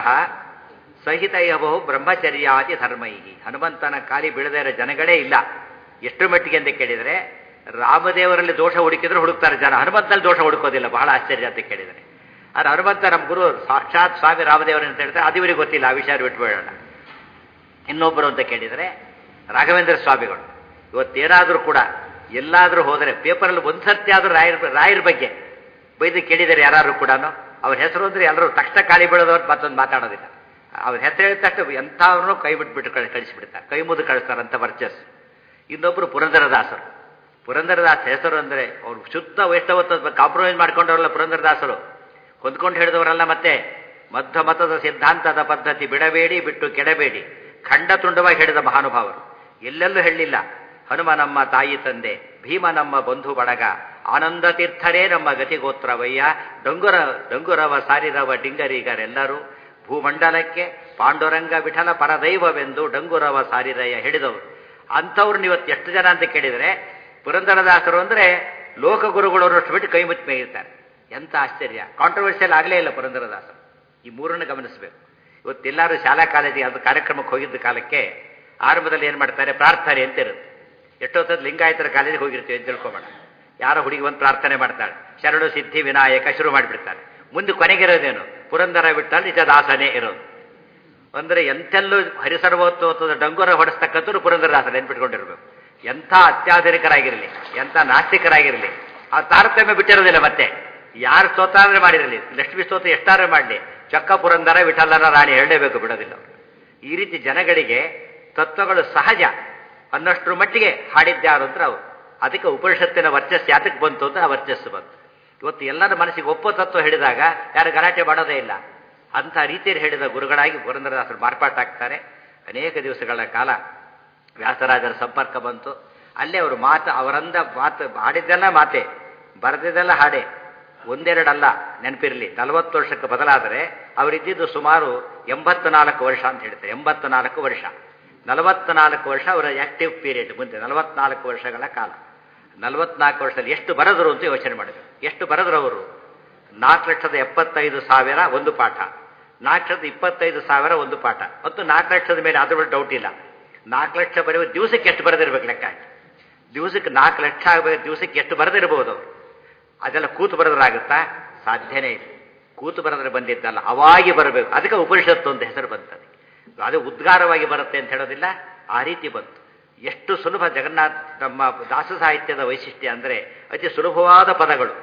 ಸಹಿತಯ ಬಹು ಬ್ರಹ್ಮಚರ್ಯಾದಿ ಧರ್ಮೈ ಹನುಮಂತನ ಕಾಲಿ ಬೀಳದೇ ಇರೋ ಜನಗಳೇ ಇಲ್ಲ ಎಷ್ಟು ಮಟ್ಟಿಗೆ ಅಂತ ಕೇಳಿದರೆ ರಾಮದೇವರಲ್ಲಿ ದೋಷ ಹುಡುಕಿದ್ರು ಹುಡುಕ್ತಾರೆ ಜನ ಹನುಮಂತನಲ್ಲಿ ದೋಷ ಹುಡುಕೋದಿಲ್ಲ ಬಹಳ ಆಶ್ಚರ್ಯ ಅಂತ ಕೇಳಿದರೆ ಆದರೆ ಹನುಮಂತ ನಮ್ಮ ಗುರು ಸಾಕ್ಷಾತ್ ಸ್ವಾಮಿ ರಾಮದೇವರು ಅಂತ ಹೇಳ್ತಾರೆ ಅದು ಇವರಿಗೆ ಗೊತ್ತಿಲ್ಲ ಆ ವಿಷಯ ಬಿಟ್ಬೇಡೋಣ ಇನ್ನೊಬ್ಬರು ಅಂತ ಕೇಳಿದರೆ ರಾಘವೇಂದ್ರ ಸ್ವಾಮಿಗಳು ಇವತ್ತೇನಾದರೂ ಕೂಡ ಎಲ್ಲಾದರೂ ಹೋದರೆ ಪೇಪರಲ್ಲಿ ಒಂದು ಸರ್ತಿ ಆದರೂ ರಾಯರ ರಾಯರ ಬಗ್ಗೆ ಬೈದು ಕೇಳಿದರೆ ಯಾರು ಕೂಡ ಅವ್ರ ಹೆಸರು ಅಂದರೆ ಎಲ್ಲರೂ ತಕ್ಷಣ ಕಾಲಿ ಬೀಳೋದವ್ರು ಮತ್ತೊಂದು ಮಾತಾಡೋದಿಲ್ಲ ಅವ್ರ ಹೆಸರು ಹೇಳಿದ ತಕ್ಷಣ ಎಂಥವ್ರನ್ನೂ ಕೈ ಬಿಟ್ಬಿಟ್ಟು ಕಳಿ ಕಳಿಸಿಬಿಡ್ತಾರೆ ಕೈ ಮುದ್ದು ಕಳಿಸ್ತಾರಂತ ವರ್ಚಸ್ಸು ಇನ್ನೊಬ್ಬರು ಪುರಂದರದಾಸರು ಪುರಂದರದಾಸ ಹೆಸರು ಅಂದರೆ ಅವ್ರು ಶುದ್ಧ ವೈಷ್ಣವತ್ವ ಕಾಂಪ್ರಮೈಸ್ ಮಾಡ್ಕೊಂಡವರಲ್ಲ ಪುರಂದರದಾಸರು ಹೊಂದ್ಕೊಂಡು ಹೇಳಿದವರಲ್ಲ ಮತ್ತೆ ಮಧ್ವ ಮತದ ಸಿದ್ಧಾಂತದ ಪದ್ಧತಿ ಬಿಡಬೇಡಿ ಬಿಟ್ಟು ಕೆಡಬೇಡಿ ಖಂಡ ತುಂಡವಾಗಿ ಹೇಳಿದ ಮಹಾನುಭಾವರು ಎಲ್ಲೆಲ್ಲೂ ಹೇಳಲಿಲ್ಲ ಹನುಮ ನಮ್ಮ ತಾಯಿ ತಂದೆ ಭೀಮ ನಮ್ಮ ಬಂಧು ಬಳಗ ಆನಂದ ತೀರ್ಥರೇ ನಮ್ಮ ಗತಿಗೋತ್ರವಯ್ಯ ಡಂಗುರ ಡಂಗುರವ ಸಾರಿರವ ಡಿಂಗರಿಗರೆಲ್ಲರೂ ಭೂಮಂಡಲಕ್ಕೆ ಪಾಂಡುರಂಗ ವಿಠಲ ಪರದೈವವೆಂದು ಡಂಗುರವ ಸಾರಿರಯ್ಯ ಹೇಳಿದವರು ಅಂಥವ್ರನ್ನ ಇವತ್ತು ಎಷ್ಟು ಜನ ಅಂತ ಕೇಳಿದರೆ ಪುರಂದರದಾಸರು ಅಂದರೆ ಲೋಕಗುರುಗಳವರು ಅಷ್ಟು ಬಿಟ್ಟು ಕೈ ಮುಚ್ಚಿ ಮೇಗಿರ್ತಾರೆ ಎಂಥ ಆಶ್ಚರ್ಯ ಕಾಂಟ್ರವರ್ಷಿಯಲ್ ಆಗಲೇ ಇಲ್ಲ ಪುರಂದರದಾಸರು ಈ ಮೂರನ್ನು ಗಮನಿಸಬೇಕು ಇವತ್ತೆಲ್ಲರೂ ಶಾಲಾ ಕಾಲೇಜಿಗೆ ಅದು ಕಾರ್ಯಕ್ರಮಕ್ಕೆ ಹೋಗಿದ್ದ ಕಾಲಕ್ಕೆ ಆರಂಭದಲ್ಲಿ ಏನು ಮಾಡ್ತಾರೆ ಪ್ರಾರ್ಥನೆ ಅಂತ ಇರುತ್ತೆ ಎಷ್ಟೊತ್ತದ್ದು ಲಿಂಗಾಯತರ ಕಾಲೇಜಿಗೆ ಹೋಗಿರ್ತೀವಿ ಅಂತ ತಿಳ್ಕೊಬೇಡ ಯಾರೋ ಹುಡುಗಿ ಒಂದು ಪ್ರಾರ್ಥನೆ ಮಾಡ್ತಾಳೆ ಶರಣು ಸಿದ್ಧಿ ವಿನಾಯಕ ಶುರು ಮಾಡಿಬಿಡ್ತಾಳೆ ಮುಂದೆ ಕೊನೆಗಿರೋದೇನು ಪುರಂದರ ಬಿಟ್ಟಲ್ಲಿ ನಿಜ ದಾಸನೇ ಇರೋದು ಅಂದರೆ ಎಂತೆಲ್ಲೂ ಹರಿಸರ್ವೋತ್ಸವದ ಡಂಗುರ ಹೊಡೆಸ್ತಕ್ಕಂಥದ್ದು ಪುರಂದರದಾಸರು ನೆನ್ಪಿಟ್ಕೊಂಡಿರ್ಬೇಕು ಎಂಥ ಅತ್ಯಾಧುನಿಕರಾಗಿರಲಿ ಎಂಥ ನಾಸ್ತಿಕರಾಗಿರಲಿ ಆ ತಾರತಮ್ಯ ಬಿಟ್ಟಿರೋದಿಲ್ಲ ಮತ್ತೆ ಯಾರು ಸ್ತೋತ್ರಾದ್ರೆ ಮಾಡಿರಲಿ ಲಕ್ಷ್ಮೀ ಸ್ತೋತ್ರ ಎಷ್ಟಾದ್ರೆ ಮಾಡಲಿ ಚೊಕ್ಕ ಪುರಂದರ ವಿಠಲನ ರಾಣಿ ಹೇಳಲೇಬೇಕು ಬಿಡೋದಿಲ್ಲ ಅವರು ಈ ರೀತಿ ಜನಗಳಿಗೆ ತತ್ವಗಳು ಸಹಜ ಅನ್ನಷ್ಟರ ಮಟ್ಟಿಗೆ ಹಾಡಿದ್ಯಾರು ಅಂದ್ರೆ ಅವರು ಅದಕ್ಕೆ ಉಪನಿಷತ್ತಿನ ವರ್ಚಸ್ಸು ಯಾತಕ್ಕೆ ಬಂತು ಅಂತ ಆ ವರ್ಚಸ್ಸು ಬಂತು ಇವತ್ತು ಎಲ್ಲರ ಮನಸ್ಸಿಗೆ ಒಪ್ಪೋ ತತ್ವ ಹೇಳಿದಾಗ ಯಾರು ಗಲಾಟೆ ಮಾಡೋದೇ ಇಲ್ಲ ಅಂಥ ರೀತಿಯಲ್ಲಿ ಹೇಳಿದ ಗುರುಗಳಾಗಿ ಪುರಂದರದಾಸರು ಮಾರ್ಪಾಟಾಗ್ತಾರೆ ಅನೇಕ ದಿವಸಗಳ ಕಾಲ ವ್ಯಾಸರಾಜರ ಸಂಪರ್ಕ ಬಂತು ಅಲ್ಲೇ ಅವರು ಮಾತು ಅವರಂದ ಮಾತು ಹಾಡಿದ್ದೆಲ್ಲ ಮಾತೆ ಬರೆದಿದ್ದೆಲ್ಲ ಹಾಡೆ ಒಂದೆರಡಲ್ಲ ನೆನಪಿರಲಿ ನಲವತ್ತು ವರ್ಷಕ್ಕೆ ಬದಲಾದರೆ ಅವರಿದ್ದಿದ್ದು ಸುಮಾರು ಎಂಬತ್ತು ನಾಲ್ಕು ವರ್ಷ ಅಂತ ಹೇಳ್ತಾರೆ ಎಂಬತ್ತು ನಾಲ್ಕು ವರ್ಷ ನಲವತ್ನಾಲ್ಕು ವರ್ಷ ಅವರ ಆಕ್ಟಿವ್ ಪೀರಿಯಡ್ ಮುಂದೆ ನಲವತ್ನಾಲ್ಕು ವರ್ಷಗಳ ಕಾಲ ನಲವತ್ನಾಲ್ಕು ವರ್ಷದಲ್ಲಿ ಎಷ್ಟು ಬರೆದರು ಅಂತ ಯೋಚನೆ ಮಾಡಿದರು ಎಷ್ಟು ಬರೆದರು ಅವರು ನಾಲ್ಕು ಲಕ್ಷದ ಎಪ್ಪತ್ತೈದು ಸಾವಿರ ಒಂದು ಪಾಠ ನಾಲ್ಕು ಲಕ್ಷದ ಇಪ್ಪತ್ತೈದು ಸಾವಿರ ಒಂದು ಪಾಠ ಮತ್ತು ನಾಲ್ಕು ಲಕ್ಷದ ಮೇಲೆ ಅದ್ರ ಮೇಲೆ ಡೌಟ್ ಇಲ್ಲ ನಾಲ್ಕು ಲಕ್ಷ ಬರೆಯುವ ದಿವಸಕ್ಕೆ ಎಷ್ಟು ಬರೆದಿರ್ಬೇಕು ಲೆಕ್ಕ ಹಾಕಿ ದಿವಸಕ್ಕೆ ನಾಲ್ಕು ಲಕ್ಷ ಆಗಬೇಕು ದಿವಸಕ್ಕೆ ಎಷ್ಟು ಬರೆದಿರ್ಬೋದು ಅವರು ಅದೆಲ್ಲ ಕೂತು ಬರೆದ್ರಾಗುತ್ತಾ ಸಾಧ್ಯನೇ ಇಲ್ಲ ಕೂತು ಬರೆದ್ರೆ ಬಂದಿದ್ದಲ್ಲ ಅವಾಗಿ ಬರಬೇಕು ಅದಕ್ಕೆ ಉಪನಿಷತ್ತು ಅಂತ ಹೆಸರು ಬಂತದೆ ಅದು ಉದ್ಗಾರವಾಗಿ ಬರುತ್ತೆ ಅಂತ ಹೇಳೋದಿಲ್ಲ ಆ ರೀತಿ ಬಂತು ಎಷ್ಟು ಸುಲಭ ಜಗನ್ನಾಥ ನಮ್ಮ ದಾಸ ಸಾಹಿತ್ಯದ ವೈಶಿಷ್ಟ್ಯ ಅಂದರೆ ಅತಿ ಸುಲಭವಾದ ಪದಗಳು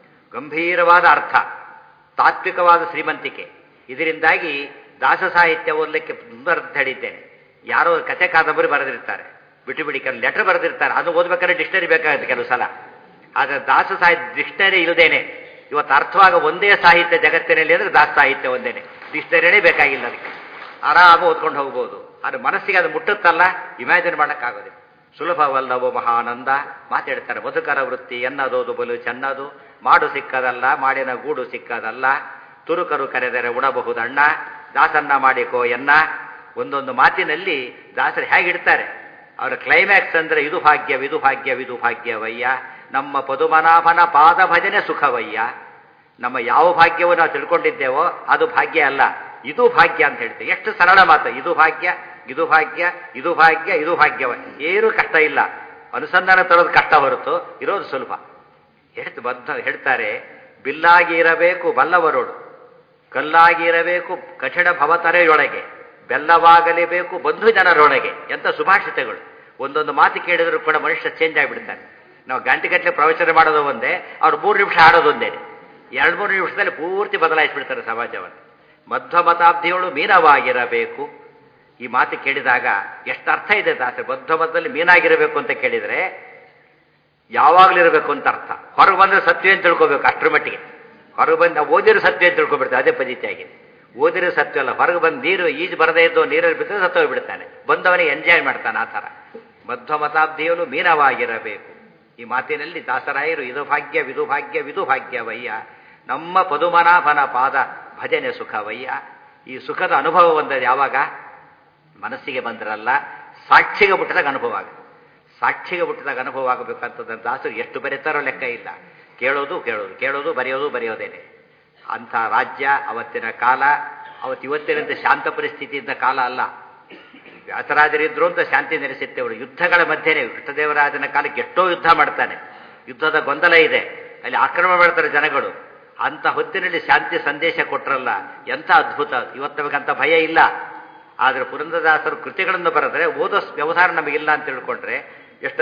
ಗಂಭೀರವಾದ ಅರ್ಥ ತಾತ್ವಿಕವಾದ ಶ್ರೀಮಂತಿಕೆ ಇದರಿಂದಾಗಿ ದಾಸ ಸಾಹಿತ್ಯ ಓದಲಿಕ್ಕೆ ಸುಂದರ ಹೇಳಿದ್ದೇನೆ ಯಾರೋ ಕಥೆ ಕಾದಂಬರಿ ಬರೆದಿರ್ತಾರೆ ಬಿಟ್ಟು ಬಿಡಿ ಕೆಲವು ಲೆಟರ್ ಬರೆದಿರ್ತಾರೆ ಅದು ಓದ್ಬೇಕಾದ್ರೆ ಡಿಕ್ಷನರಿ ಬೇಕಾಗುತ್ತೆ ಕೆಲವು ಸಲ ಆದರೆ ದಾಸ ಸಾಹಿತ್ಯ ಡಿಕ್ಷನರಿ ಇಲ್ಲದೇನೆ ಇವತ್ತು ಅರ್ಥವಾಗ ಒಂದೇ ಸಾಹಿತ್ಯ ಜಗತ್ತಿನಲ್ಲಿ ಅಂದರೆ ದಾಸ ಸಾಹಿತ್ಯ ಒಂದೇನೆ ಡಿಕ್ಷನರಿನೇ ಬೇಕಾಗಿಲ್ಲ ಅದಕ್ಕೆ ಆರಾಮ ಓದ್ಕೊಂಡು ಹೋಗ್ಬೋದು ಆದರೆ ಮನಸ್ಸಿಗೆ ಅದು ಮುಟ್ಟುತ್ತಲ್ಲ ಇಮ್ಯಾಜಿನ್ ಮಾಡೋಕ್ಕಾಗೋದಿಲ್ಲ ಸುಲಭವಲ್ಲವೋ ಮಹಾನಂದ ಮಾತಾಡ್ತಾರೆ ಮಧುಕರ ವೃತ್ತಿ ಎನ್ನದೋದು ಬಲು ಚೆನ್ನದು ಮಾಡು ಸಿಕ್ಕದಲ್ಲ ಮಾಡಿನ ಗೂಡು ಸಿಕ್ಕದಲ್ಲ ತುರುಕರು ಕರೆದರೆ ಉಣಬಹುದಣ್ಣ ದಾಸನ್ನ ಮಾಡಿಕೋ ಎನ್ನ ಒಂದೊಂದು ಮಾತಿನಲ್ಲಿ ದಾಸರು ಹೇಗಿಡ್ತಾರೆ ಅವರ ಕ್ಲೈಮ್ಯಾಕ್ಸ್ ಅಂದರೆ ಇದು ಭಾಗ್ಯ ವಿದು ಭಾಗ್ಯ ವಿದು ಭಾಗ್ಯವಯ್ಯ ನಮ್ಮ ಪದುಮನಾಭನ ಪಾದ ಭಜನೆ ಸುಖವಯ್ಯ ನಮ್ಮ ಯಾವ ಭಾಗ್ಯವನ್ನು ನಾವು ತಿಳ್ಕೊಂಡಿದ್ದೇವೋ ಅದು ಭಾಗ್ಯ ಅಲ್ಲ ಇದು ಭಾಗ್ಯ ಅಂತ ಹೇಳ್ತೇವೆ ಎಷ್ಟು ಸರಳ ಮಾತು ಇದು ಭಾಗ್ಯ ಇದು ಭಾಗ್ಯ ಇದು ಭಾಗ್ಯ ಇದು ಭಾಗ್ಯವ ಏನೂ ಕಷ್ಟ ಇಲ್ಲ ಅನುಸಂಧಾನ ತರೋದು ಕಷ್ಟ ಹೊರತು ಇರೋದು ಸುಲಭ ಎಷ್ಟು ಬದ್ಧ ಹೇಳ್ತಾರೆ ಬಿಲ್ಲಾಗಿ ಇರಬೇಕು ಬಲ್ಲವರೋಡು ಕಲ್ಲಾಗಿ ಇರಬೇಕು ಕಠಿಣ ಭವತರೆಯೊಳಗೆ ಬೆಲ್ಲವಾಗಲೇಬೇಕು ಬಂಧು ಜನರೊಳಗೆ ಎಂಥ ಸುಭಾಷಿತಗಳು ಒಂದೊಂದು ಮಾತು ಕೇಳಿದ್ರು ಕೂಡ ಮನುಷ್ಯ ಚೇಂಜ್ ಆಗಿಬಿಡ್ತಾನೆ ನಾವು ಗಂಟೆಗಟ್ಟಲೆ ಪ್ರವಚನ ಮಾಡೋದು ಒಂದೇ ಅವ್ರು ಮೂರು ನಿಮಿಷ ಆಡೋದು ಒಂದೇ ಎರಡು ಮೂರು ನಿಮಿಷದಲ್ಲಿ ಪೂರ್ತಿ ಬದಲಾಯಿಸಿಬಿಡ್ತಾರೆ ಸಮಾಜವನ್ನು ಮಧ್ವ ಮತಾಬ್ದಿಗಳು ಮೀನವಾಗಿರಬೇಕು ಈ ಮಾತು ಕೇಳಿದಾಗ ಎಷ್ಟು ಅರ್ಥ ಇದೆ ದಾಸೆ ಮಧ್ವ ಮತದಲ್ಲಿ ಮೀನಾಗಿರಬೇಕು ಅಂತ ಕೇಳಿದರೆ ಯಾವಾಗಲೂ ಇರಬೇಕು ಅಂತ ಅರ್ಥ ಹೊರಗೆ ಬಂದ್ರೆ ಸತ್ಯ ಅಂತ ತಿಳ್ಕೊಬೇಕು ಅಷ್ಟರ ಮಟ್ಟಿಗೆ ಹೊರಗೆ ಬಂದು ನಾವು ಓದಿರೋ ಸತ್ಯ ಅಂತ ತಿಳ್ಕೊಬಿಡ್ತಾರೆ ಅದೇ ಪದ್ಧತಿ ಆಗಿದೆ ಓದಿರೋ ಸತ್ಯ ಅಲ್ಲ ಹೊರಗೆ ಬಂದು ನೀರು ಈಜು ಬರದೇ ಇದ್ದು ನೀರಲ್ಲಿ ಬಿದ್ದರೆ ಸತ್ತೋಗ್ಬಿಡ್ತಾನೆ ಬಂದವನಿಗೆ ಎಂಜಾಯ್ ಮಾಡ್ತಾನೆ ಆ ಥರ ಮಧ್ವ ಮತಾಬ್ದಿಯಲು ಮೀನವಾಗಿರಬೇಕು ಈ ಮಾತಿನಲ್ಲಿ ದಾಸರಾಯರು ಇದು ಭಾಗ್ಯ ವಿದು ಭಾಗ್ಯ ವಿದು ಭಾಗ್ಯವಯ್ಯ ನಮ್ಮ ಪದುಮನಾಭನ ಪಾದ ಭಜನೆ ಸುಖವಯ್ಯ ಈ ಸುಖದ ಅನುಭವ ಬಂದದ್ದು ಯಾವಾಗ ಮನಸ್ಸಿಗೆ ಬಂದ್ರಲ್ಲ ಸಾಕ್ಷಿಗೆ ಬಿಟ್ಟಿದಾಗ ಅನುಭವ ಆಗುತ್ತೆ ಸಾಕ್ಷಿಗೆ ಬಿಟ್ಟಿದಾಗ ಅನುಭವ ಆಗಬೇಕಂತಂದ್ರೆ ದಾಸರು ಎಷ್ಟು ಬರೀತಾರೋ ಲೆಕ್ಕ ಇಲ್ಲ ಕೇಳೋದು ಕೇಳೋದು ಕೇಳೋದು ಬರೆಯೋದು ಬರೆಯೋದೇನೆ ಅಂಥ ರಾಜ್ಯ ಅವತ್ತಿನ ಕಾಲ ಅವತ್ತು ಇವತ್ತಿನಂತೆ ಶಾಂತ ಪರಿಸ್ಥಿತಿ ಇದ್ದ ಕಾಲ ಅಲ್ಲ ವ್ಯಾಸರಾಜರಿದ್ರು ಅಂತ ಶಾಂತಿ ನೆಲೆಸಿತ್ತೇವರು ಯುದ್ಧಗಳ ಮಧ್ಯೆನೇ ಕೃಷ್ಣದೇವರಾಜನ ಕಾಲಕ್ಕೆ ಎಷ್ಟೋ ಯುದ್ಧ ಮಾಡ್ತಾನೆ ಯುದ್ಧದ ಗೊಂದಲ ಇದೆ ಅಲ್ಲಿ ಆಕ್ರಮಣ ಮಾಡ್ತಾರೆ ಜನಗಳು ಅಂತ ಹೊತ್ತಿನಲ್ಲಿ ಶಾಂತಿ ಸಂದೇಶ ಕೊಟ್ರಲ್ಲ ಎಂಥ ಅದ್ಭುತ ಇವತ್ತು ನಮಗಂತ ಭಯ ಇಲ್ಲ ಆದರೆ ಪುರಂದರದಾಸರು ಕೃತಿಗಳನ್ನು ಬರೆದ್ರೆ ಓದೋ ವ್ಯವಹಾರ ನಮಗಿಲ್ಲ ಅಂತ ತಿಳ್ಕೊಂಡ್ರೆ ಎಷ್ಟ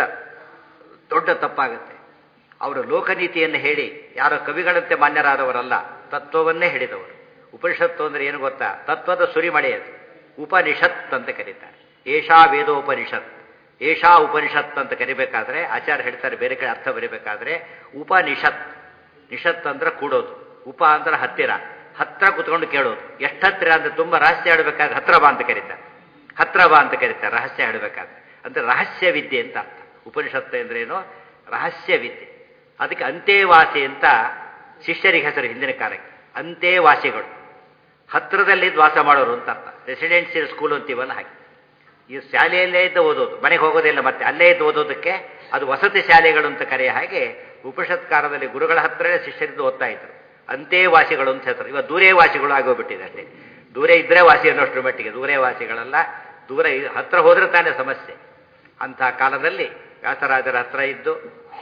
ದೊಡ್ಡ ತಪ್ಪಾಗುತ್ತೆ ಅವರು ಲೋಕನೀತಿಯನ್ನು ಹೇಳಿ ಯಾರೋ ಕವಿಗಳಂತೆ ಮಾನ್ಯರಾದವರಲ್ಲ ತತ್ವವನ್ನೇ ಹೇಳಿದವರು ಉಪನಿಷತ್ತು ಅಂದ್ರೆ ಏನು ಗೊತ್ತಾ ತತ್ವದ ಸುರಿಮಳೆಯದು ಉಪನಿಷತ್ ಅಂತ ಕರೀತಾರೆ ಏಷಾ ವೇದೋಪನಿಷತ್ ಏಷಾ ಉಪನಿಷತ್ ಅಂತ ಕರಿಬೇಕಾದ್ರೆ ಆಚಾರ್ಯ ಹೇಳ್ತಾರೆ ಬೇರೆ ಕಡೆ ಅರ್ಥ ಬರೀಬೇಕಾದ್ರೆ ಉಪನಿಷತ್ ನಿಷತ್ ಅಂದ್ರೆ ಕೂಡೋದು ಉಪ ಅಂದ್ರೆ ಹತ್ತಿರ ಹತ್ರ ಕುತ್ಕೊಂಡು ಕೇಳೋದು ಎಷ್ಟು ಹತ್ತಿರ ಅಂದ್ರೆ ತುಂಬಾ ರಹಸ್ಯ ಹೇಳಬೇಕಾದ್ರೆ ಹತ್ರ ಬಾ ಅಂತ ಕರೀತಾರೆ ಹತ್ರ ಬಾ ಅಂತ ಕರೀತಾರೆ ರಹಸ್ಯ ಹೇಳಬೇಕಾದ್ರೆ ಅಂದ್ರೆ ರಹಸ್ಯ ವಿದ್ಯೆ ಅಂತ ಅರ್ಥ ಉಪನಿಷತ್ತು ಅಂದ್ರೇನು ರಹಸ್ಯ ವಿದ್ಯೆ ಅದಕ್ಕೆ ಅಂತೆವಾಸಿ ಅಂತ ಶಿಷ್ಯರಿಗೆ ಹೆಸರು ಹಿಂದಿನ ಕಾಲಕ್ಕೆ ಅಂತೆವಾಸಿಗಳು ಹತ್ತಿರದಲ್ಲಿ ವಾಸ ಮಾಡೋರು ಅಂತ ಅರ್ಥ ರೆಸಿಡೆನ್ಸಿಯಲ್ ಸ್ಕೂಲ್ ಅಂತೀವಲ್ಲ ಹಾಗೆ ಈ ಶಾಲೆಯಲ್ಲೇ ಇದ್ದು ಓದೋದು ಮನೆಗೆ ಹೋಗೋದಿಲ್ಲ ಮತ್ತೆ ಅಲ್ಲೇ ಇದ್ದು ಓದೋದಕ್ಕೆ ಅದು ವಸತಿ ಶಾಲೆಗಳು ಅಂತ ಕರೆಯ ಹಾಗೆ ಉಪನಿಷತ್ಕಾರದಲ್ಲಿ ಗುರುಗಳ ಹತ್ತಿರನೇ ಶಿಷ್ಯರಿದ್ದು ಓದ್ತಾ ಇದ್ರು ಅಂತೆವಾಸಿಗಳು ಅಂತ ಹೆಸರು ಇವಾಗ ದೂರೇ ವಾಸಿಗಳು ಆಗೋಗ್ಬಿಟ್ಟಿದೆ ಅಷ್ಟೇ ದೂರೇ ಇದ್ರೆ ವಾಸಿ ಅನ್ನೋಷ್ಟ್ರ ಮಟ್ಟಿಗೆ ದೂರೇ ವಾಸಿಗಳಲ್ಲ ದೂರ ಹತ್ರ ಹೋದ್ರೆ ತಾನೇ ಸಮಸ್ಯೆ ಅಂಥ ಕಾಲದಲ್ಲಿ ವ್ಯಾಸರಾಜರ ಹತ್ರ ಇದ್ದು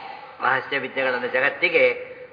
ರಹಸ್ಯ ವಿದ್ಯೆಗಳನ್ನು ಜಗತ್ತಿಗೆ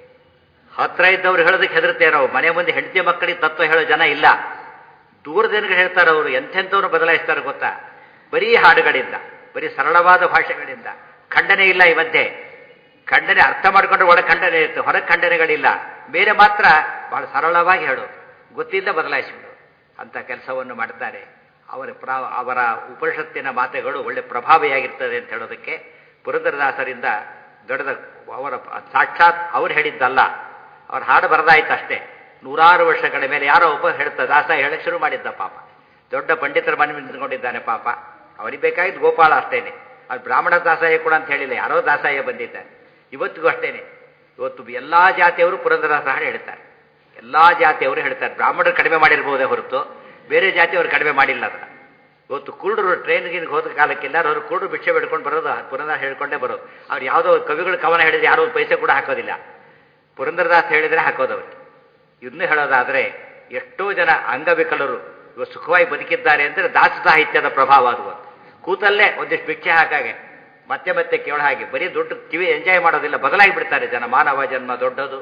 ಹತ್ರ ಇದ್ದವ್ರು ಹೇಳೋದಕ್ಕೆ ಹೆದರ್ತೇವೆ ನಾವು ಮನೆ ಮುಂದೆ ಹೆಂಡತಿ ಮಕ್ಕಳಿಗೆ ತತ್ವ ಹೇಳೋ ಜನ ಇಲ್ಲ ದೂರದಿಂದ ಹೇಳ್ತಾರೆ ಅವರು ಎಂಥೆಂಥವ್ರು ಬದಲಾಯಿಸ್ತಾರೆ ಗೊತ್ತಾ ಬರೀ ಹಾಡುಗಳಿಂದ ಬರೀ ಸರಳವಾದ ಭಾಷೆಗಳಿಂದ ಖಂಡನೆ ಇಲ್ಲ ಈ ಮಧ್ಯೆ ಖಂಡನೆ ಅರ್ಥ ಮಾಡಿಕೊಂಡ್ರೆ ಒಳ ಖಂಡನೆ ಇರುತ್ತೆ ಹೊರ ಖಂಡನೆಗಳಿಲ್ಲ ಬೇರೆ ಮಾತ್ರ ಬಹಳ ಸರಳವಾಗಿ ಹೇಳೋದು ಗೊತ್ತಿದ್ದ ಬದಲಾಯಿಸಿಬಿಡೋದು ಅಂತ ಕೆಲಸವನ್ನು ಮಾಡ್ತಾರೆ ಅವರ ಪ್ರಾ ಅವರ ಉಪನಿಷತ್ತಿನ ಮಾತುಗಳು ಒಳ್ಳೆ ಪ್ರಭಾವಿಯಾಗಿರ್ತದೆ ಅಂತ ಹೇಳೋದಕ್ಕೆ ಪುರಂದರದಾಸರಿಂದ ದೊಡ್ಡದ ಅವರ ಸಾಕ್ಷಾತ್ ಅವ್ರು ಹೇಳಿದ್ದಲ್ಲ ಅವ್ರ ಹಾಡು ಬರದಾಯ್ತು ಅಷ್ಟೇ ನೂರಾರು ವರ್ಷಗಳ ಮೇಲೆ ಯಾರೋ ಒಬ್ಬ ಹೇಳ್ತಾ ದಾಸ ಹೇಳಕ್ಕೆ ಶುರು ಮಾಡಿದ್ದ ಪಾಪ ದೊಡ್ಡ ಪಂಡಿತರ ಮನೆ ನಿಂತ್ಕೊಂಡಿದ್ದಾನೆ ಪಾಪ ಅವರಿಗೆ ಬೇಕಾಗಿದ್ದು ಗೋಪಾಲ ಅಷ್ಟೇನೆ ಅದು ಬ್ರಾಹ್ಮಣ ದಾಸಾಯ ಕೂಡ ಅಂತ ಹೇಳಿಲ್ಲ ಯಾರೋ ದಾಸಾಯ ಬಂದಿದ್ದಾರೆ ಇವತ್ತಿಗೂ ಅಷ್ಟೇನೆ ಇವತ್ತು ಎಲ್ಲಾ ಜಾತಿಯವರು ಪುರಂದರದಾಸ ಹಾಡು ಹೇಳ್ತಾರೆ ಎಲ್ಲಾ ಜಾತಿಯವರು ಹೇಳ್ತಾರೆ ಬ್ರಾಹ್ಮಣರು ಕಡಿಮೆ ಮಾಡಿರ್ಬೋದೇ ಹೊರತು ಬೇರೆ ಜಾತಿಯವರು ಕಡಿಮೆ ಮಾಡಿಲ್ಲ ಅದನ್ನ ಇವತ್ತು ಕುರುಡರು ಟ್ರೈನ್ಗೆ ಹೋದ ಕಾಲಕ್ಕೆಲ್ಲ ಅವರು ಕುರುಡು ಭಿಕ್ಷೆ ಬಿಡ್ಕೊಂಡು ಬರೋದು ಪುರಂದರ ಹೇಳ್ಕೊಂಡೇ ಬರೋದು ಅವ್ರು ಯಾವುದೋ ಕವಿಗಳು ಕವನ ಹೇಳಿದ್ರೆ ಯಾರೋ ಒಂದು ಪೈಸೆ ಕೂಡ ಹಾಕೋದಿಲ್ಲ ಪುರಂದರದಾಸ್ ಹೇಳಿದ್ರೆ ಹಾಕೋದವ್ರು ಇದನ್ನು ಹೇಳೋದಾದ್ರೆ ಎಷ್ಟೋ ಜನ ಅಂಗವಿಕಲರು ಇವಾಗ ಸುಖವಾಗಿ ಬದುಕಿದ್ದಾರೆ ಅಂದರೆ ದಾಸ ಸಾಹಿತ್ಯದ ಪ್ರಭಾವ ಅದು ಕೂತಲ್ಲೇ ಒಂದಿಷ್ಟು ಭಿಕ್ಷೆ ಹಾಕಾಗೆ ಮತ್ತೆ ಮತ್ತೆ ಕೇಳೋ ಹಾಗೆ ಬರೀ ದೊಡ್ಡ ಕಿವಿ ಎಂಜಾಯ್ ಮಾಡೋದಿಲ್ಲ ಬದಲಾಗಿ ಬಿಡ್ತಾರೆ ಜನ ಮಾನವ ಜನ್ಮ ದೊಡ್ಡದು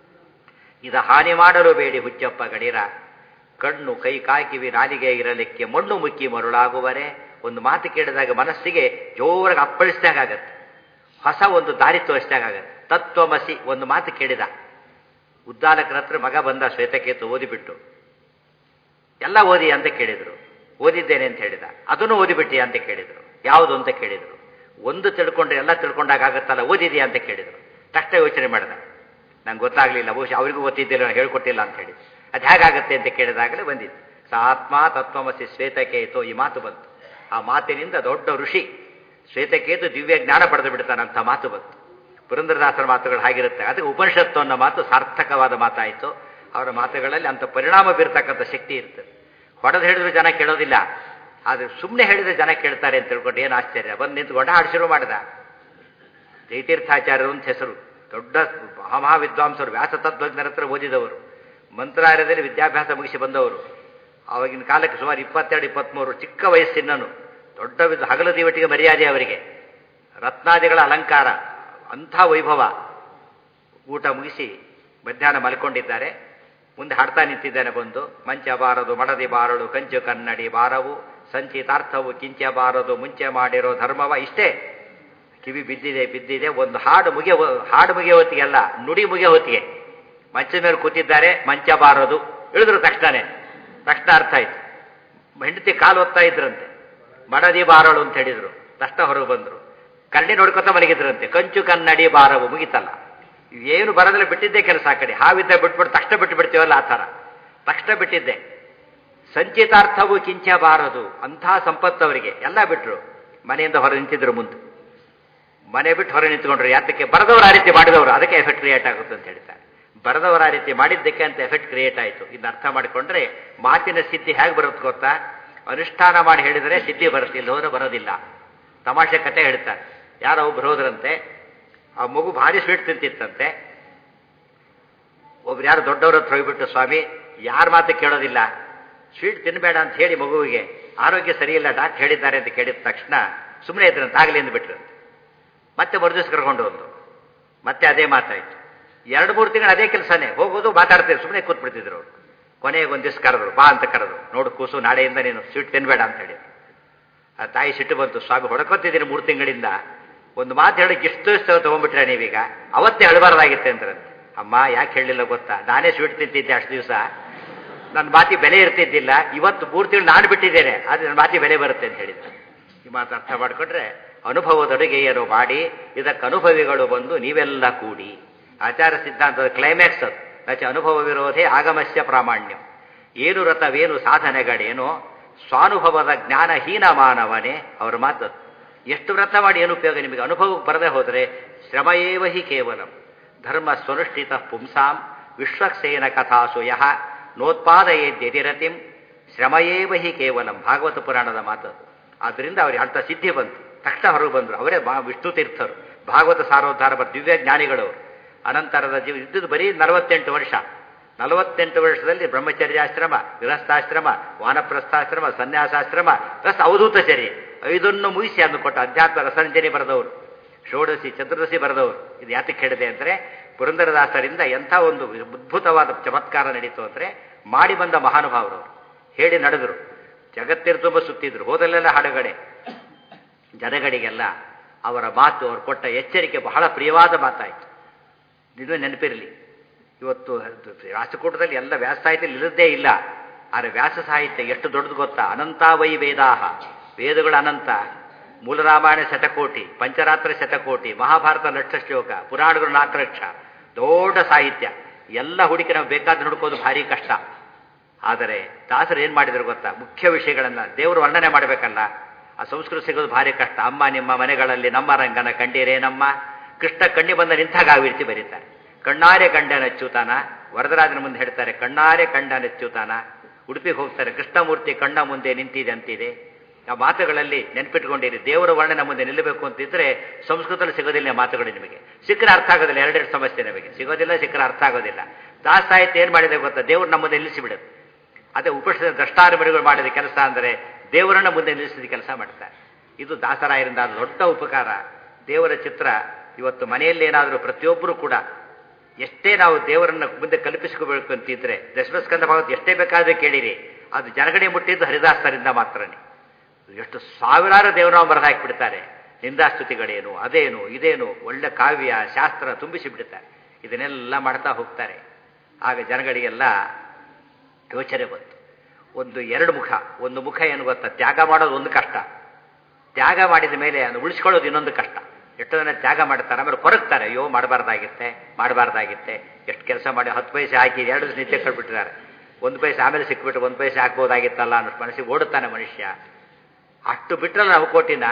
ಇದ ಹಾನಿ ಮಾಡಲು ಬೇಡಿ ಹುಚ್ಚಪ್ಪ ಗಡೀರ ಕಣ್ಣು ಕೈ ಕಾಕಿವಿ ನಾಲಿಗೆ ಇರಲಿಕ್ಕೆ ಮಣ್ಣು ಮುಕ್ಕಿ ಮರುಳಾಗುವರೆ ಒಂದು ಮಾತು ಕೇಳಿದಾಗ ಮನಸ್ಸಿಗೆ ಜೋರಾಗಿ ಅಪ್ಪಳಿಸಿದಾಗತ್ತೆ ಹೊಸ ಒಂದು ದಾರಿ ತೋರಿಸಿದಾಗತ್ತೆ ತತ್ವಮಸಿ ಒಂದು ಮಾತು ಕೇಳಿದ ಉದ್ದಾಲಕರ ಹತ್ರ ಮಗ ಬಂದ ಶ್ವೇತಕೇತು ಓದಿಬಿಟ್ಟು ಎಲ್ಲ ಓದಿ ಅಂತ ಕೇಳಿದ್ರು ಓದಿದ್ದೇನೆ ಅಂತ ಹೇಳಿದ ಅದನ್ನು ಓದಿಬಿಟ್ಟಿ ಅಂತ ಕೇಳಿದ್ರು ಯಾವುದು ಅಂತ ಕೇಳಿದ್ರು ಒಂದು ತಿಳ್ಕೊಂಡ್ರೆ ಎಲ್ಲ ತಿಳ್ಕೊಂಡಾಗ ಆಗತ್ತಲ್ಲ ಓದಿದೆಯಾ ಅಂತ ಕೇಳಿದ್ರು ತಕ್ಷಣ ಯೋಚನೆ ಮಾಡಿದ ನಂಗೆ ಗೊತ್ತಾಗ್ಲಿಲ್ಲ ಬಹುಶಃ ಅವರಿಗೂ ಗೊತ್ತಿದ್ದಿಲ್ಲ ಹೇಳ್ಕೊಟ್ಟಿಲ್ಲ ಅಂತ ಹೇಳಿ ಅದು ಹೇಗಾಗತ್ತೆ ಅಂತ ಕೇಳಿದಾಗಲೇ ಬಂದಿತ್ತು ಸ ಆತ್ಮ ತತ್ವಮಸಿ ಶ್ವೇತಕೇತು ಈ ಮಾತು ಬಂತು ಆ ಮಾತಿನಿಂದ ದೊಡ್ಡ ಋಷಿ ಶ್ವೇತಕೇತು ದಿವ್ಯ ಜ್ಞಾನ ಪಡೆದು ಬಿಡ್ತಾನಂತ ಮಾತು ಬಂತು ಪುರಂದರದಾಸರ ಮಾತುಗಳು ಹಾಗಿರುತ್ತೆ ಅದಕ್ಕೆ ಉಪನಿಷತ್ತು ಅನ್ನೋ ಮಾತು ಸಾರ್ಥಕವಾದ ಮಾತಾಯಿತು ಅವರ ಮಾತುಗಳಲ್ಲಿ ಅಂತ ಪರಿಣಾಮ ಬೀರ್ತಕ್ಕಂಥ ಶಕ್ತಿ ಇರ್ತದೆ ಹೊಡೆದು ಹೇಳಿದ್ರು ಜನ ಕೇಳೋದಿಲ್ಲ ಆದರೆ ಸುಮ್ಮನೆ ಹೇಳಿದ್ರೆ ಜನ ಕೇಳ್ತಾರೆ ಅಂತ ತಿಳ್ಕೊಂಡು ಏನು ಆಶ್ಚರ್ಯ ಬಂದು ನಿಂತ್ಕೊಂಡ ಹಾಡು ಶುರು ಮಾಡಿದ ಜಯತೀರ್ಥಾಚಾರ್ಯರು ಅಂತ ಹೆಸರು ದೊಡ್ಡ ಮಹಾವಿದ್ವಾಂಸರು ವ್ಯಾಸತತ್ವಜ್ಞರ ಹತ್ರ ಓದಿದವರು ಮಂತ್ರಾಲಯದಲ್ಲಿ ವಿದ್ಯಾಭ್ಯಾಸ ಮುಗಿಸಿ ಬಂದವರು ಆವಾಗಿನ ಕಾಲಕ್ಕೆ ಸುಮಾರು ಇಪ್ಪತ್ತೆರಡು ಇಪ್ಪತ್ತ್ಮೂರು ಚಿಕ್ಕ ವಯಸ್ಸಿನನು ದೊಡ್ಡ ವಿದ್ ಹಗಲು ದಿವಟಿಗೆ ಮರ್ಯಾದೆ ಅವರಿಗೆ ರತ್ನಾದಿಗಳ ಅಲಂಕಾರ ಅಂಥ ವೈಭವ ಊಟ ಮುಗಿಸಿ ಮಧ್ಯಾಹ್ನ ಮಲ್ಕೊಂಡಿದ್ದಾರೆ ಮುಂದೆ ಹಾಡ್ತಾ ನಿಂತಿದ್ದಾನೆ ಬಂದು ಮಂಚ ಬಾರದು ಮಡದಿ ಬಾರಳು ಕಂಚು ಕನ್ನಡಿ ಬಾರವು ಸಂಚಿತಾರ್ಥವು ಕಿಂಚ ಬಾರದು ಮುಂಚೆ ಮಾಡಿರೋ ಧರ್ಮವ ಇಷ್ಟೇ ಕಿವಿ ಬಿದ್ದಿದೆ ಬಿದ್ದಿದೆ ಒಂದು ಹಾಡು ಮುಗಿಯ ಹಾಡು ಮುಗಿಯೋ ಹೊತ್ತಿಗೆಲ್ಲ ನುಡಿ ಮುಗಿಯೋ ಹೊತ್ತಿಗೆ ಮಂಚದ ಮೇಲೆ ಕೂತಿದ್ದಾರೆ ಮಂಚ ಬಾರದು ಇಳಿದ್ರು ತಕ್ಷಣನೇ ತಕ್ಷಣ ಅರ್ಥ ಆಯ್ತು ಹೆಂಡತಿ ಕಾಲು ಒತ್ತಾ ಇದ್ರಂತೆ ಮಡದಿ ಬಾರಳು ಅಂತ ಹೇಳಿದ್ರು ತಕ್ಷಣ ಹೊರಗೆ ಬಂದರು ಕನ್ನಡಿ ನೋಡ್ಕೊತ ಮಲಗಿದ್ರಂತೆ ಕಂಚು ಕನ್ನಡಿ ಬಾರವು ಮುಗಿತಲ್ಲ ಏನು ಬರೋದಿಲ್ಲ ಬಿಟ್ಟಿದ್ದೆ ಕೆಲಸ ಆ ಕಡೆ ಹಾವಿದ್ದ ಬಿಟ್ಬಿಟ್ಟು ತಕ್ಷಣ ಬಿಟ್ಟು ಬಿಡ್ತೀವಲ್ಲ ಆ ಥರ ತಕ್ಷಣ ಬಿಟ್ಟಿದ್ದೆ ಸಂಚಿತಾರ್ಥವು ಕಿಂಚ ಬಾರದು ಅಂಥ ಸಂಪತ್ತು ಅವರಿಗೆ ಎಲ್ಲ ಬಿಟ್ರು ಮನೆಯಿಂದ ಹೊರ ನಿಂತಿದ್ರು ಮುಂದೆ ಮನೆ ಬಿಟ್ಟು ಹೊರ ನಿಂತ್ಕೊಂಡ್ರು ಯಾತಕ್ಕೆ ಬರದವರು ಆ ರೀತಿ ಮಾಡಿದವರು ಅದಕ್ಕೆ ಎಫೆಕ್ಟ್ ಕ್ರಿಯೇಟ್ ಆಗುತ್ತೆ ಅಂತ ಹೇಳ್ತಾರೆ ಬರದವರು ಆ ರೀತಿ ಮಾಡಿದ್ದಕ್ಕೆ ಅಂತ ಎಫೆಕ್ಟ್ ಕ್ರಿಯೇಟ್ ಆಯಿತು ಇದನ್ನ ಅರ್ಥ ಮಾಡಿಕೊಂಡ್ರೆ ಮಾತಿನ ಸಿದ್ಧಿ ಹೇಗೆ ಬರುತ್ತೆ ಗೊತ್ತಾ ಅನುಷ್ಠಾನ ಮಾಡಿ ಹೇಳಿದರೆ ಸಿದ್ಧಿ ಬರುತ್ತೆ ಇಲ್ಲಿ ಹೋದ್ರೆ ಬರೋದಿಲ್ಲ ತಮಾಷೆ ಕತೆ ಹೇಳ್ತಾರೆ ಯಾರೋ ಒಬ್ರು ಹೋದ್ರಂತೆ ಆ ಮಗು ಭಾರಿ ಸ್ವೀಟ್ ತಿಂತಿತ್ತಂತೆ ಒಬ್ರು ಯಾರು ದೊಡ್ಡವ್ರ ಹತ್ರ ಹೋಗ್ಬಿಟ್ಟು ಸ್ವಾಮಿ ಯಾರ ಮಾತು ಕೇಳೋದಿಲ್ಲ ಸ್ವೀಟ್ ತಿನ್ನಬೇಡ ಅಂತ ಹೇಳಿ ಮಗುವಿಗೆ ಆರೋಗ್ಯ ಸರಿಯಿಲ್ಲ ಡಾಕ್ಟರ್ ಹೇಳಿದ್ದಾರೆ ಅಂತ ಕೇಳಿದ ತಕ್ಷಣ ಸುಮ್ಮನೆ ಇದ್ರಂತ ಆಗಲಿ ಅಂದ್ಬಿಟ್ರಂತೆ ಮತ್ತೆ ಮರುದಿವ್ಸ ಕರ್ಕೊಂಡು ಹೋದ್ರು ಮತ್ತೆ ಅದೇ ಮಾತಾಯ್ತು ಎರಡು ಮೂರು ತಿಂಗಳು ಅದೇ ಕೆಲಸನೇ ಹೋಗೋದು ಮಾತಾಡ್ತಿದ್ರು ಸುಮ್ಮನೆ ಕೂತ್ಬಿಡ್ತಿದ್ರು ಅವರು ಕೊನೆಗೆ ಒಂದು ದಿವಸ ಕರೆದ್ರು ಬಾ ಅಂತ ಕರೆದ್ರು ನೋಡು ಕೂಸು ನಾಳೆಯಿಂದ ನೀನು ಸ್ವೀಟ್ ತಿನ್ಬೇಡ ಅಂತ ಹೇಳಿ ಆ ತಾಯಿ ಸಿಟ್ಟು ಬಂತು ಸ್ವಾಮಿ ಹೊಡ್ಕೊತಿದ್ದೀನಿ ಮೂರು ತಿಂಗಳಿಂದ ಒಂದು ಮಾತು ಹೇಳಕ್ಕೆ ಇಷ್ಟು ದಿವಸ ತಗೊಂಡ್ಬಿಟ್ರೆ ನೀವೀಗ ಅವತ್ತೇ ಹೇಳಬಾರ್ದಾಗಿತ್ತೆ ಅಂದ್ರಂತೆ ಅಮ್ಮ ಯಾಕೆ ಹೇಳಲಿಲ್ಲ ಗೊತ್ತಾ ನಾನೇ ಸ್ವೀಟ್ ತಿಂತಿದ್ದೆ ಅಷ್ಟು ದಿವಸ ನನ್ನ ಮಾತಿ ಬೆಲೆ ಇರ್ತಿದ್ದಿಲ್ಲ ಇವತ್ತು ಮೂರು ತಿಂಗಳು ನಾನು ಬಿಟ್ಟಿದ್ದೇನೆ ಆದರೆ ನನ್ನ ಮಾತಿ ಬೆಲೆ ಬರುತ್ತೆ ಅಂತ ಹೇಳಿದ್ರು ಈ ಮಾತು ಅರ್ಥ ಮಾಡಿಕೊಂಡ್ರೆ ಅನುಭವದೊಡಗೆಯರು ಮಾಡಿ ಇದಕ್ಕೆ ಅನುಭವಿಗಳು ಬಂದು ನೀವೆಲ್ಲ ಕೂಡಿ ಆಚಾರ ಸಿದ್ಧಾಂತದ ಕ್ಲೈಮ್ಯಾಕ್ಸ್ ಅದು ನಚ ಅನುಭವ ವಿರೋಧೇ ಆಗಮಸ್ಯ ಪ್ರಾಮಾಣ್ಯಂ ಏನು ರಥವೇನು ಸಾಧನೆಗಳೇನೋ ಸ್ವಾನುಭವದ ಜ್ಞಾನಹೀನ ಮಾನವನೇ ಅವ್ರ ಮಾತು ಎಷ್ಟು ವ್ರತ ಮಾಡಿ ಏನು ಉಪಯೋಗ ನಿಮಗೆ ಅನುಭವಕ್ಕೆ ಬರದೇ ಹೋದರೆ ಶ್ರಮಯೇವ ಹಿ ಕೇವಲಂ ಧರ್ಮ ಸ್ವನುಷ್ಠಿತ ಪುಂಸಾಂ ವಿಶ್ವಕ್ಸೇನ ಕಥಾಸು ಯಹ ನೋತ್ಪಾದಯೇದ್ಯತಿರತಿಂ ಶ್ರಮಯೇವ ಹಿ ಕೇವಲಂ ಭಾಗವತ ಪುರಾಣದ ಮಾತು ಆದ್ದರಿಂದ ಅವ್ರಿಗೆ ಅಂಥ ಸಿದ್ಧಿ ಬಂತು ತಕ್ಷಣ ಹೊರಗೆ ಬಂದರು ಅವರೇ ಬಾ ವಿಷ್ಣು ತೀರ್ಥರು ಭಾಗವತ ಸಾರೋದ್ಧಾರ ಬರ್ ದಿವ್ಯ ಜ್ಞಾನಿಗಳವರು ಅನಂತರದ ಜೀವ ಇದ್ದುದು ಬರೀ ನಲವತ್ತೆಂಟು ವರ್ಷ ನಲವತ್ತೆಂಟು ವರ್ಷದಲ್ಲಿ ಬ್ರಹ್ಮಚರ್ಯಾಶ್ರಮ ಗೃಹಸ್ಥಾಶ್ರಮ ವಾನಪ್ರಸ್ಥಾಶ್ರಮ ಸನ್ಯಾಸಾಶ್ರಮ ಪ್ಲಸ್ ಅವಧೂತಚರ್ಯ ಐದನ್ನು ಮುಗಿಸಿ ಅಂದು ಕೊಟ್ಟ ಅಧ್ಯಾತ್ಮ ರಸರಂಜನೆ ಬರೆದವರು ಷೋಡಶಿ ಚತುರ್ದಶಿ ಬರೆದವರು ಇದು ಯಾತಕ್ಕೆ ಹೇಳಿದೆ ಅಂದರೆ ಪುರಂದರದಾಸರಿಂದ ಎಂಥ ಒಂದು ಅದ್ಭುತವಾದ ಚಮತ್ಕಾರ ನಡೀತು ಅಂದರೆ ಮಾಡಿ ಬಂದ ಮಹಾನುಭಾವರು ಹೇಳಿ ನಡೆದರು ಜಗತ್ತಿನ ತುಂಬ ಸುತ್ತಿದ್ರು ಹೋದಲ್ಲೆಲ್ಲ ಹಾಡುಗಡೆ ಜನಗಳಿಗೆಲ್ಲ ಅವರ ಮಾತು ಅವರು ಕೊಟ್ಟ ಎಚ್ಚರಿಕೆ ಬಹಳ ಪ್ರಿಯವಾದ ಮಾತಾಯಿತು ಇದು ನೆನಪಿರಲಿ ಇವತ್ತು ರಾಷ್ಟ್ರಕೂಟದಲ್ಲಿ ಎಲ್ಲ ವ್ಯಾಸ ಸಾಹಿತ್ಯ ಇಲ್ಲದ್ದೇ ಇಲ್ಲ ಆದರೆ ವ್ಯಾಸ ಸಾಹಿತ್ಯ ಎಷ್ಟು ದೊಡ್ಡದು ಗೊತ್ತಾ ಅನಂತ ವೈ ವೇದಾಹ ವೇದಗಳು ಅನಂತ ಮೂಲ ರಾಮಾಯಣ ಶತಕೋಟಿ ಪಂಚರಾತ್ರ ಶತಕೋಟಿ ಮಹಾಭಾರತ ಲಕ್ಷ ಶ್ಲೋಕ ಪುರಾಣಗಳು ನಾಲ್ಕು ಲಕ್ಷ ದೊಡ್ಡ ಸಾಹಿತ್ಯ ಎಲ್ಲ ಹುಡುಕಿ ನಾವು ಬೇಕಾದ ಹುಡುಕೋದು ಭಾರಿ ಕಷ್ಟ ಆದರೆ ದಾಸರು ಏನು ಮಾಡಿದ್ರು ಗೊತ್ತಾ ಮುಖ್ಯ ವಿಷಯಗಳನ್ನು ದೇವರು ವರ್ಣನೆ ಮಾಡಬೇಕಲ್ಲ ಆ ಸಂಸ್ಕೃತ ಸಿಗೋದು ಭಾರಿ ಕಷ್ಟ ಅಮ್ಮ ನಿಮ್ಮ ಮನೆಗಳಲ್ಲಿ ನಮ್ಮ ರಂಗನ ಕಂಡೀರೇ ನಮ್ಮ ಕೃಷ್ಣ ಕಣ್ಣಿ ಬಂದ ನಿಂತಾಗ ಆ ರೀತಿ ಬರೀತಾರೆ ಕಣ್ಣಾರೆ ಕಂಡನಚ್ಚುತಾನ ವರದರಾಜನ ಮುಂದೆ ಹೇಳ್ತಾರೆ ಕಣ್ಣಾರೆ ಕಂಡನಚ್ಚುತಾನ ಉಡುಪಿಗೆ ಹೋಗ್ತಾರೆ ಕೃಷ್ಣಮೂರ್ತಿ ಕಣ್ಣ ಮುಂದೆ ನಿಂತಿದೆ ಅಂತಿದೆ ಆ ಮಾತುಗಳಲ್ಲಿ ನೆನ್ಪಿಟ್ಕೊಂಡಿರಿ ದೇವರ ವರ್ಣನೆ ಮುಂದೆ ನಿಲ್ಲಬೇಕು ಅಂತಿದ್ರೆ ಸಂಸ್ಕೃತದಲ್ಲಿ ಸಿಗೋದಿಲ್ಲ ಆ ಮಾತುಗಳು ನಿಮಗೆ ಸಿಕ್ಕರೆ ಅರ್ಥ ಆಗೋದಿಲ್ಲ ಎರಡೆರಡು ಸಮಸ್ಯೆ ನಮಗೆ ಸಿಗೋದಿಲ್ಲ ಸಿಕ್ಕರೆ ಅರ್ಥ ಆಗೋದಿಲ್ಲ ದಾಸ ಸಾಹಿತ್ಯ ಏನು ಮಾಡಿದೆ ಗೊತ್ತಾ ದೇವ್ರು ನಮ್ಮ ಮುಂದೆ ನಿಲ್ಲಿಸಿಬಿಡುತ್ತೆ ಅದೇ ಉಪನಿಷದ ದ್ರಷ್ಟಾರಮರಿಗಳು ಮಾಡಿದ ಕೆಲಸ ಅಂದರೆ ದೇವರನ್ನ ಮುಂದೆ ನಿಲ್ಲಿಸಿದ ಕೆಲಸ ಮಾಡ್ತಾರೆ ಇದು ದಾಸರಾಯರಿಂದ ಆದ ದೊಡ್ಡ ಉಪಕಾರ ದೇವರ ಚಿತ್ರ ಇವತ್ತು ಮನೆಯಲ್ಲಿ ಏನಾದರೂ ಪ್ರತಿಯೊಬ್ಬರು ಕೂಡ ಎಷ್ಟೇ ನಾವು ದೇವರನ್ನ ಮುಂದೆ ಕಲ್ಪಿಸ್ಕೋಬೇಕು ಅಂತಿದ್ರೆ ದಶಮಸ್ಕಂದ ಭಾಗವತ್ ಎಷ್ಟೇ ಬೇಕಾದ್ರೆ ಕೇಳಿರಿ ಅದು ಜನಗಣೆ ಮುಟ್ಟಿದ್ದು ಹರಿದಾಸರಿಂದ ಮಾತ್ರನೇ ಎಷ್ಟು ಸಾವಿರಾರು ದೇವರಾವ ಬರೆದು ಹಾಕಿಬಿಡ್ತಾರೆ ನಿಂದಾಸ್ತುತಿಗಳೇನು ಅದೇನು ಇದೇನು ಒಳ್ಳೆ ಕಾವ್ಯ ಶಾಸ್ತ್ರ ತುಂಬಿಸಿ ಬಿಡ್ತಾರೆ ಇದನ್ನೆಲ್ಲ ಮಾಡ್ತಾ ಹೋಗ್ತಾರೆ ಆಗ ಜನಗಳಿಗೆಲ್ಲ ಯೋಚನೆ ಬಂತು ಒಂದು ಎರಡು ಮುಖ ಒಂದು ಮುಖ ಏನು ಗೊತ್ತಾ ತ್ಯಾಗ ಮಾಡೋದು ಒಂದು ಕಷ್ಟ ತ್ಯಾಗ ಮಾಡಿದ ಮೇಲೆ ಅದು ಉಳಿಸ್ಕೊಳ್ಳೋದು ಇನ್ನೊಂದು ಕಷ್ಟ ಎಷ್ಟು ಜನ ತ್ಯಾಗ ಮಾಡ್ತಾರೆ ಆಮೇಲೆ ಕೊರಗ್ತಾರೆ ಅಯ್ಯೋ ಮಾಡಬಾರ್ದಾಗಿತ್ತೆ ಮಾಡಬಾರ್ದಾಗಿತ್ತೆ ಎಷ್ಟು ಕೆಲಸ ಮಾಡಿ ಹತ್ತು ಪೈಸೆ ಹಾಕಿ ಎರಡು ದಿವಸ ನಿತ್ಯ ಕಳ್ಬಿಟ್ಟಿದ್ದಾರೆ ಒಂದು ಪೈಸೆ ಆಮೇಲೆ ಸಿಕ್ಬಿಟ್ಟು ಒಂದು ಪೈಸೆ ಹಾಕ್ಬೋದಾಗಿತ್ತಲ್ಲ ಅನ್ನೋ ಮನಸ್ಸಿಗೆ ಓಡುತ್ತಾನೆ ಮನುಷ್ಯ ಅಷ್ಟು ಬಿಟ್ಟರೆ ನಾವು ಕೋಟಿನ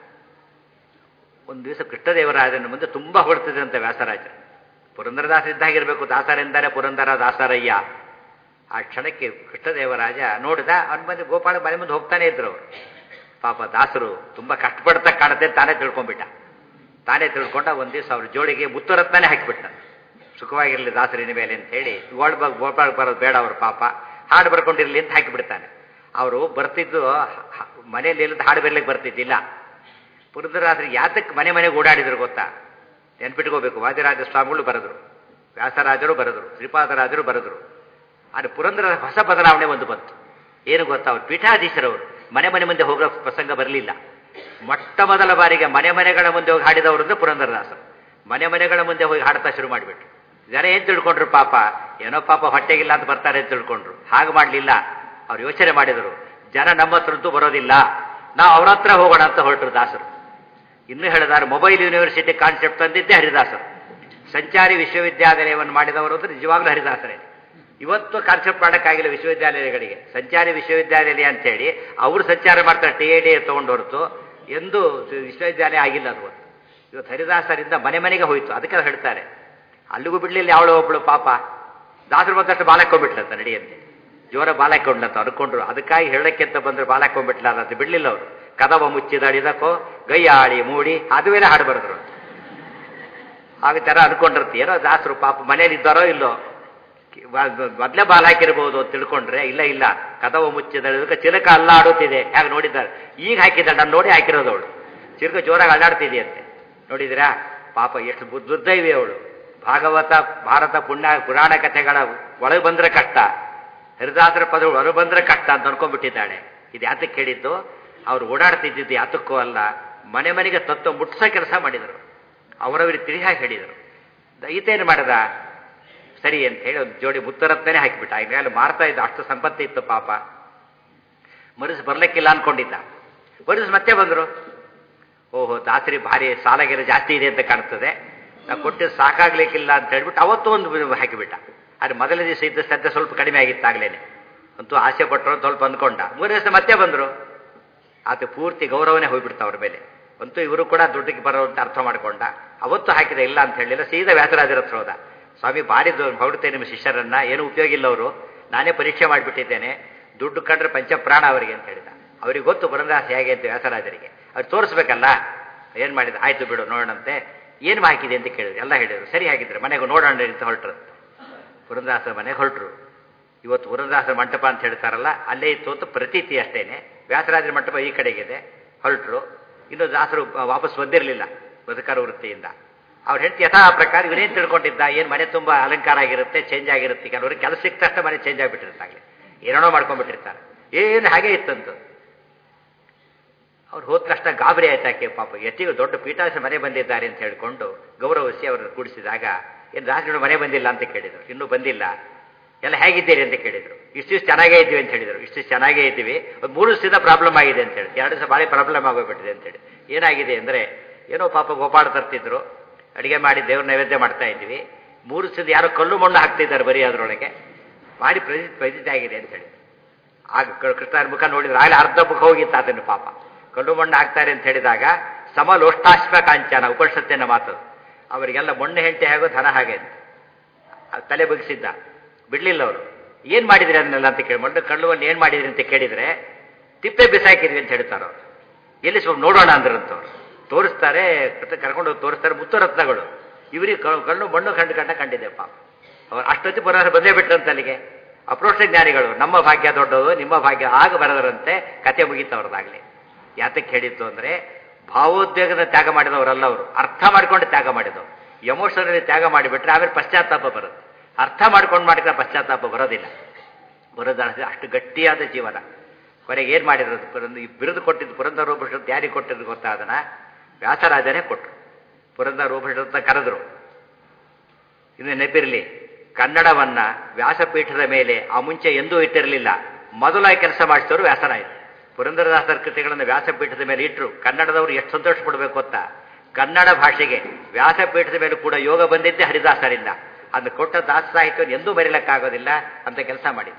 ಒಂದು ದಿವಸ ಕೃಷ್ಣದೇವರಾಜನ ಮುಂದೆ ತುಂಬ ಹೊಡ್ತಿದ್ರಂತೆ ವ್ಯಾಸರಾಜ ಪುರಂದರದಾಸ ಇದ್ದಾಗಿರ್ಬೇಕು ದಾಸರೆಂದರೆ ಪುರಂದರ ದಾಸರಯ್ಯ ಆ ಕ್ಷಣಕ್ಕೆ ಕೃಷ್ಣದೇವರಾಜ ನೋಡಿದ ಅವನ ಬಂದು ಗೋಪಾಲ ಮನೆ ಮುಂದೆ ಹೋಗ್ತಾನೆ ಇದ್ರು ಅವರು ಪಾಪ ದಾಸರು ತುಂಬ ಕಷ್ಟಪಡ್ತಾ ಕಾಣುತ್ತೆ ತಾನೇ ತಿಳ್ಕೊಂಡ್ಬಿಟ್ಟ ತಾನೇ ತಿಳ್ಕೊಂಡ ಒಂದು ದಿವಸ ಅವ್ರ ಜೋಳಿಗೆ ಮುತ್ತುರತ್ನೇ ಹಾಕಿಬಿಟ್ಟ ಸುಖವಾಗಿರಲಿ ದಾಸರಿನ ಮೇಲೆ ಅಂತ ಹೇಳಿ ಗೋಲ್ಡ್ ಗೋಪಾಲ್ ಬರೋದು ಬೇಡ ಅವ್ರ ಪಾಪ ಹಾಡು ಬರ್ಕೊಂಡಿರಲಿ ಅಂತ ಹಾಕಿಬಿಡ್ತಾನೆ ಅವರು ಬರ್ತಿದ್ದು ಮನೆಯಲ್ಲಿ ಇಲ್ಲದ ಹಾಡು ಬರ್ಲಿಕ್ಕೆ ಬರ್ತಿದ್ದಿಲ್ಲ ಪುರಂದರದಾಸರಿಗೆ ಯಾತಕ್ಕೆ ಮನೆ ಮನೆಗೆ ಓಡಾಡಿದ್ರು ಗೊತ್ತಾ ನೆನ್ಪಿಟ್ಕೋಬೇಕು ವಾದಿರಾಜ ಸ್ವಾಮಿಗಳು ಬರೆದ್ರು ವ್ಯಾಸರಾಜರು ಬರೆದ್ರು ಶ್ರೀಪಾದರಾಜರು ಬರೆದ್ರು ಆದರೆ ಪುರಂದರ ಹೊಸ ಬದಲಾವಣೆ ಒಂದು ಬಂತು ಏನು ಗೊತ್ತಾ ಅವ್ರು ಪೀಠಾಧೀಶರವರು ಮನೆ ಮನೆ ಮುಂದೆ ಹೋಗೋ ಪ್ರಸಂಗ ಬರಲಿಲ್ಲ ಮೊಟ್ಟ ಮೊದಲ ಬಾರಿಗೆ ಮನೆ ಮನೆಗಳ ಮುಂದೆ ಹೋಗಿ ಹಾಡಿದವರು ಅಂದ್ರೆ ಪುರಂದರದಾಸರು ಮನೆ ಮನೆಗಳ ಮುಂದೆ ಹೋಗಿ ಹಾಡ್ತಾ ಶುರು ಮಾಡಿಬಿಟ್ರು ಜನ ಏನ್ ತಿಳ್ಕೊಂಡ್ರು ಪಾಪ ಏನೋ ಪಾಪ ಹೊಟ್ಟೆಗಿಲ್ಲ ಅಂತ ಬರ್ತಾರೆ ಅಂತ ತಿಳ್ಕೊಂಡ್ರು ಹಾಗೆ ಮಾಡಲಿಲ್ಲ ಅವ್ರು ಯೋಚನೆ ಮಾಡಿದರು ಜನ ನಮ್ಮ ಹತ್ರಂತೂ ಬರೋದಿಲ್ಲ ನಾವು ಅವ್ರ ಹತ್ರ ಹೋಗೋಣ ಅಂತ ಹೊರಟರು ದಾಸರು ಇನ್ನು ಹೇಳಿದಾರೆ ಮೊಬೈಲ್ ಯೂನಿವರ್ಸಿಟಿ ಕಾನ್ಸೆಪ್ಟ್ ತಂದಿದ್ದೇ ಹರಿದಾಸರು ಸಂಚಾರಿ ವಿಶ್ವವಿದ್ಯಾಲಯವನ್ನು ಮಾಡಿದವರು ಅಂದ್ರೆ ನಿಜವಾಗ್ಲೂ ಹರಿದಾಸರೇ ಇವತ್ತು ಕಾನ್ಸೆಪ್ಟ್ ಮಾಡೋಕ್ಕಾಗಿಲ್ಲ ವಿಶ್ವವಿದ್ಯಾಲಯಗಳಿಗೆ ಸಂಚಾರಿ ವಿಶ್ವವಿದ್ಯಾಲಯ ಅಂತೇಳಿ ಅವರು ಸಂಚಾರ ಮಾಡ್ತಾರೆ ಟಿ ಎ ಡಿ ತಗೊಂಡು ಹೊರತು ಎಂದು ವಿಶ್ವವಿದ್ಯಾಲಯ ಆಗಿಲ್ಲ ಅದು ಇವತ್ತು ಹರಿದಾಸರಿಂದ ಮನೆ ಮನೆಗೆ ಹೋಯ್ತು ಅದಕ್ಕೆ ಹೇಳ್ತಾರೆ ಅಲ್ಲಿಗೂ ಬಿಡ್ಲಿಲ್ಲ ಯಾವಳು ಒಬ್ಳು ಪಾಪ ದಾಸರು ಬಂದಷ್ಟು ಬಾಲಕ್ಕೊಂಡ್ಬಿಟ್ಲಂತ ನಡಿಯಂತೆ ಜೋರ ಬಾಲಕ್ಕೊಂಡ್ಲಂತ ಅನ್ಕೊಂಡ್ರು ಅದಕ್ಕಾಗಿ ಹೇಳಕ್ಕೆ ಅಂತ ಬಂದ್ರೆ ಬಾಲಕ್ಕೊಂಡ್ಬಿಟ್ಲ ಅಂತ ಬಿಡ್ಲಿಲ್ಲ ಅವರು ಕದವ ಮುಚ್ಚಿದಡಿದಕ್ಕೋ ಗೈಯಾಳಿ ಮೂಡಿ ಅದು ಮೇಲೆ ಹಾಡು ಬರೆದ್ರು ಆಗ ತರ ಅನ್ಕೊಂಡಿರ್ತಿ ಏನೋ ದಾಸರು ಪಾಪ ಮನೇಲಿ ಇದ್ದಾರೋ ಇಲ್ಲೋ ಮೊದಲೇ ಬಾಲ್ ಹಾಕಿರ್ಬೋದು ಅಂತ ತಿಳ್ಕೊಂಡ್ರೆ ಇಲ್ಲ ಇಲ್ಲ ಕದವ ಮುಚ್ಚಿದಕ್ಕೆ ಚಿಲಕ ಅಲ್ಲಾಡುತ್ತಿದೆ ಹೇಗೆ ನೋಡಿದ್ದಾರೆ ಈಗ ಹಾಕಿದ್ದಾಳೆ ನಾನು ನೋಡಿ ಹಾಕಿರೋದು ಅವಳು ಚಿಲಕ ಜೋರಾಗಿ ಅಲ್ಲಾಡ್ತಿದೆ ಅಂತೆ ನೋಡಿದಿರಾ ಪಾಪ ಎಷ್ಟು ದುರ್ದೈವಿ ಅವಳು ಭಾಗವತ ಭಾರತ ಪುಣ್ಯ ಪುರಾಣ ಕಥೆಗಳ ಒಳಗೆ ಬಂದ್ರೆ ಕಷ್ಟ ಹರಿದಾಸರ ಪದಗಳು ಹೊರಗೆ ಬಂದ್ರೆ ಕಷ್ಟ ಅಂತ ಅನ್ಕೊಂಡ್ಬಿಟ್ಟಿದ್ದಾಳೆ ಇದು ಯಾತಕ್ಕೆ ಹೇಳಿದ್ದು ಅವ್ರು ಓಡಾಡ್ತಿದ್ದಿದ್ದು ಯಾತಕ್ಕೂ ಅಲ್ಲ ಮನೆ ಮನೆಗೆ ತತ್ವ ಮುಟ್ಸೋ ಕೆಲಸ ಮಾಡಿದರು ಅವರವರಿಗೆ ತಿಳಿಹಾಗಿ ಹೇಳಿದರು ಈತೇನು ಮಾಡಿದ ಸರಿ ಅಂತ ಹೇಳಿ ಒಂದು ಜೋಡಿ ಮುತ್ತರತ್ತನೇ ಹಾಕಿಬಿಟ್ಟ ಈಗಾಗಲೇ ಮಾರ್ತಾ ಇದ್ದ ಅಷ್ಟು ಸಂಪತ್ತಿ ಇತ್ತು ಪಾಪ ಮರುಸು ಬರ್ಲಿಕ್ಕಿಲ್ಲ ಅನ್ಕೊಂಡಿದ್ದ ಮರುಸು ಮತ್ತೆ ಬಂದರು ಓಹೋ ದಾಸರಿ ಭಾರಿ ಸಾಲಗಿರ ಜಾಸ್ತಿ ಇದೆ ಅಂತ ಕಾಣ್ತದೆ ನಾವು ಕೊಟ್ಟಿದ್ದು ಸಾಕಾಗ್ಲಿಕ್ಕಿಲ್ಲ ಅಂತ ಹೇಳ್ಬಿಟ್ಟು ಅವತ್ತು ಒಂದು ಹಾಕಿಬಿಟ್ಟ ಆದರೆ ಮೊದಲ ದಿವಸ ಇದ್ದ ಶ್ರದ್ಧೆ ಸ್ವಲ್ಪ ಕಡಿಮೆ ಆಗಿತ್ತು ಆಗ್ಲೇನೆ ಅಂತೂ ಆಸೆ ಪಟ್ಟರು ಸ್ವಲ್ಪ ಅಂದ್ಕೊಂಡ ಮೂರು ದಿವಸ ಮತ್ತೆ ಬಂದರು ಆತ ಪೂರ್ತಿ ಗೌರವನೇ ಹೋಗ್ಬಿಡ್ತಾ ಅವ್ರ ಮೇಲೆ ಅಂತೂ ಇವರು ಕೂಡ ದುಡ್ಡಿಗೆ ಬರೋ ಅಂತ ಅರ್ಥ ಮಾಡ್ಕೊಂಡ ಅವತ್ತು ಹಾಕಿದ ಇಲ್ಲ ಅಂತ ಹೇಳಿಲ್ಲ ಸೀದಾ ವ್ಯಾಸರಾಜರ ಹತ್ರ ಹೋದ ಸ್ವಾಮಿ ಬಾರಿದ್ದು ಹೊರಡುತ್ತೆ ನಿಮ್ಮ ಶಿಷ್ಯರನ್ನ ಏನು ಉಪಯೋಗ ಇಲ್ಲ ಅವರು ನಾನೇ ಪರೀಕ್ಷೆ ಮಾಡಿಬಿಟ್ಟಿದ್ದೇನೆ ದುಡ್ಡು ಕಂಡ್ರೆ ಪಂಚಪ್ರಾಣ ಅವರಿಗೆ ಅಂತ ಹೇಳಿದ ಅವ್ರಿಗೆ ಗೊತ್ತು ಬರಂದಾಸ ಹೇಗೆ ಅಂತ ವ್ಯಾಸರಾಜರಿಗೆ ಅವ್ರು ತೋರಿಸ್ಬೇಕಲ್ಲ ಏನು ಮಾಡಿದ ಆಯ್ತು ಬಿಡು ನೋಡೋಣಂತೆ ಏನು ಹಾಕಿದೆ ಅಂತ ಕೇಳಿದ್ರು ಎಲ್ಲ ಹೇಳಿದ್ರು ಸರಿ ಹಾಕಿದ್ರೆ ಮನೆಗೆ ನೋಡೋಣ ಅಂತ ಹೊರಟ್ರು ಪುರಂದಾಸರ ಮನೆಗೆ ಹೊರಟ್ರು ಇವತ್ತು ಪುರಂದಾಸರ ಮಂಟಪ ಅಂತ ಹೇಳ್ತಾರಲ್ಲ ಅಲ್ಲೇ ಇತ್ತು ಅಂತ ಪ್ರತೀತಿ ಅಷ್ಟೇನೆ ವ್ಯಾಸರಾಜರ ಮಂಟಪ ಈ ಕಡೆಗಿದೆ ಹೊರಟ್ರು ಇನ್ನು ದಾಸರು ವಾಪಸ್ ಬಂದಿರಲಿಲ್ಲ ಬದುಕಾರ ವೃತ್ತಿಯಿಂದ ಅವ್ರು ಹೇಳ್ತಿ ಯಥಾ ಪ್ರಕಾರ ಇವನೇನು ತಿಳ್ಕೊಂಡಿದ್ದ ಏನು ಮನೆ ತುಂಬ ಅಲಂಕಾರ ಆಗಿರುತ್ತೆ ಚೇಂಜ್ ಆಗಿರುತ್ತೆ ಕೆಲವರು ಕೆಲಸ ಸಿಕ್ಕ ತಕ್ಷಣ ಮನೆ ಚೇಂಜ್ ಆಗಿಬಿಟ್ಟಿರ್ತಾಗಲಿ ಏನೇನೋ ಮಾಡ್ಕೊಂಡ್ಬಿಟ್ಟಿರ್ತಾರೆ ಏನು ಹಾಗೆ ಇತ್ತಂತ ಅವ್ರು ಹೋದ ತಕ್ಷಣ ಗಾಬರಿ ಆಯ್ತಾಕೆ ಪಾಪ ಎತ್ತಿಗೆ ದೊಡ್ಡ ಪೀಠಾಸ ಮನೆ ಬಂದಿದ್ದಾರೆ ಅಂತ ಹೇಳ್ಕೊಂಡು ಗೌರವಿಸಿ ಅವರನ್ನು ಕೂಡಿಸಿದಾಗ ಏನು ರಾಜಗಳು ಮನೆ ಬಂದಿಲ್ಲ ಅಂತ ಕೇಳಿದರು ಇನ್ನೂ ಬಂದಿಲ್ಲ ಎಲ್ಲ ಹೇಗಿದ್ದೀರಿ ಅಂತ ಕೇಳಿದರು ಇಷ್ಟು ದಿವಸ ಚೆನ್ನಾಗೇ ಇದ್ದೀವಿ ಅಂತ ಹೇಳಿದರು ಇಷ್ಟು ದಿವಸ ಚೆನ್ನಾಗೇ ಇದ್ದೀವಿ ಒಂದು ಮೂರು ದಿವಸದಿಂದ ಪ್ರಾಬ್ಲಮ್ ಆಗಿದೆ ಅಂತ ಹೇಳಿ ಎರಡು ದಿವಸ ಭಾರಿ ಪ್ರಾಬ್ಲಮ್ ಆಗೋಗ್ಬಿಟ್ಟಿದೆ ಅಂತೇಳಿ ಏನಾಗಿದೆ ಅಂದರೆ ಏನೋ ಪಾಪ ಗೋಪಾಳ ತರ್ತಿದ್ರು ಅಡಿಗೆ ಮಾಡಿ ದೇವ್ರ ನೈವೇದ್ಯ ಮಾಡ್ತಾ ಇದ್ವಿ ಮೂರು ದಿವಸದ ಯಾರೋ ಕಲ್ಲು ಮಣ್ಣು ಹಾಕ್ತಿದ್ದಾರೆ ಬರೀ ಅದರೊಳಗೆ ಭಾರಿ ಪ್ರತಿ ಪ್ರಸಿದ್ಧ ಆಗಿದೆ ಅಂತ ಹೇಳಿ ಆಗ ಕೃಷ್ಣನ ಮುಖ ನೋಡಿದ್ರೆ ಆಗಲೇ ಅರ್ಧ ಮುಖ ಹೋಗಿತ್ತು ಅದನ್ನು ಪಾಪ ಕಲ್ಲು ಮಣ್ಣು ಹಾಕ್ತಾರೆ ಅಂತ ಹೇಳಿದಾಗ ಸಮಲೋಷ್ಟಾಶ್ಮ ಕಾಂಚನ ಉಪನಿಷತ್ತಿನ ಮಾತು ಅವರಿಗೆಲ್ಲ ಮಣ್ಣು ಹೆಂಟೆ ಹಾಗೋ ಧನ ಹಾಗೆ ಅಂತ ತಲೆ ಬಗ್ಸಿದ್ದ ಬಿಡ್ಲಿಲ್ಲ ಅವರು ಏನ್ ಮಾಡಿದ್ರಿ ಅದನ್ನೆಲ್ಲ ಅಂತ ಕೇಳಿ ಮಣ್ಣು ಕಳ್ಳುವನ್ನು ಏನ್ ಮಾಡಿದ್ರಿ ಅಂತ ಕೇಳಿದ್ರೆ ತಿಪ್ಪೆ ಬಿಸಾಕಿದ್ವಿ ಅಂತ ಹೇಳ್ತಾರೆ ಅವರು ಎಲ್ಲಿ ಸ್ವಲ್ಪ ನೋಡೋಣ ಅಂದ್ರಂತವ್ರು ತೋರಿಸ್ತಾರೆ ಕರ್ಕೊಂಡು ಹೋಗಿ ತೋರಿಸ್ತಾರೆ ಮುತ್ತುರತ್ನಗಳು ಇವರಿಗೆ ಕಣ್ಣು ಮಣ್ಣು ಕಂಡು ಕಂಡ ಕಂಡಿದೆ ಪಾಪ ಅವ್ರು ಅಷ್ಟೊತ್ತಿ ಬರೋರು ಬಂದೇ ಬಿಟ್ರಂತ ಅಲ್ಲಿಗೆ ಅಪ್ರೋಕ್ಷ ಜ್ಞಾನಿಗಳು ನಮ್ಮ ಭಾಗ್ಯ ದೊಡ್ಡದು ನಿಮ್ಮ ಭಾಗ್ಯ ಆಗ ಬರದರಂತೆ ಕತೆ ಮುಗೀತವ್ರದ್ದಾಗ್ಲಿ ಯಾತಕ್ಕೆ ಹೇಳಿತ್ತು ಅಂದ್ರೆ ಭಾವೋದ್ವೇಗದ ತ್ಯಾಗ ಮಾಡಿದವರಲ್ಲ ಅವರು ಅರ್ಥ ಮಾಡ್ಕೊಂಡು ತ್ಯಾಗ ಮಾಡಿದವರು ಎಮೋಷನಲಿ ತ್ಯಾಗ ಮಾಡಿಬಿಟ್ರೆ ಆಮೇಲೆ ಪಶ್ಚಾತ್ತಾಪ ಬರುತ್ತೆ ಅರ್ಥ ಮಾಡ್ಕೊಂಡು ಮಾಡಿದ್ರೆ ಪಶ್ಚಾತ್ತಾಪ ಬರೋದಿಲ್ಲ ಬರೋದ ಅಷ್ಟು ಗಟ್ಟಿಯಾದ ಜೀವನ ಕೊನೆಗೆ ಏನು ಮಾಡಿದ್ರು ಈ ಬಿರುದು ಕೊಟ್ಟಿದ್ದು ಪುರಂದರ ರೂಪಶ್ರತ್ ಯಾರಿಗೆ ಕೊಟ್ಟಿದ್ದು ಗೊತ್ತಾ ಅದನ್ನ ವ್ಯಾಸರಾಜನೇ ಕೊಟ್ಟರು ಪುರಂದರ ರೂಪಶ್ರತ ಕರೆದ್ರು ಇನ್ನು ನೆಪಿರಲಿ ಕನ್ನಡವನ್ನ ವ್ಯಾಸಪೀಠದ ಮೇಲೆ ಆ ಮುಂಚೆ ಎಂದೂ ಇಟ್ಟಿರಲಿಲ್ಲ ಮೊದಲಾಗಿ ಕೆಲಸ ಮಾಡಿಸಿದವರು ವ್ಯಾಸರಾಯರು ಪುರಂದರದಾಸರ ಕೃತಿಗಳನ್ನು ವ್ಯಾಸಪೀಠದ ಮೇಲೆ ಇಟ್ಟರು ಕನ್ನಡದವರು ಎಷ್ಟು ಸಂತೋಷ ಪಡಬೇಕು ಗೊತ್ತಾ ಕನ್ನಡ ಭಾಷೆಗೆ ವ್ಯಾಸಪೀಠದ ಮೇಲೆ ಕೂಡ ಯೋಗ ಬಂದಿದ್ದೆ ಹರಿದಾಸರಿಂದ ಅದನ್ನು ಕೊಟ್ಟ ದಾಸ ಸಾಹಿತ್ಯವನ್ನು ಎಂದೂ ಬರೀಲಕ್ಕಾಗೋದಿಲ್ಲ ಅಂತ ಕೆಲಸ ಮಾಡಿದ್ರು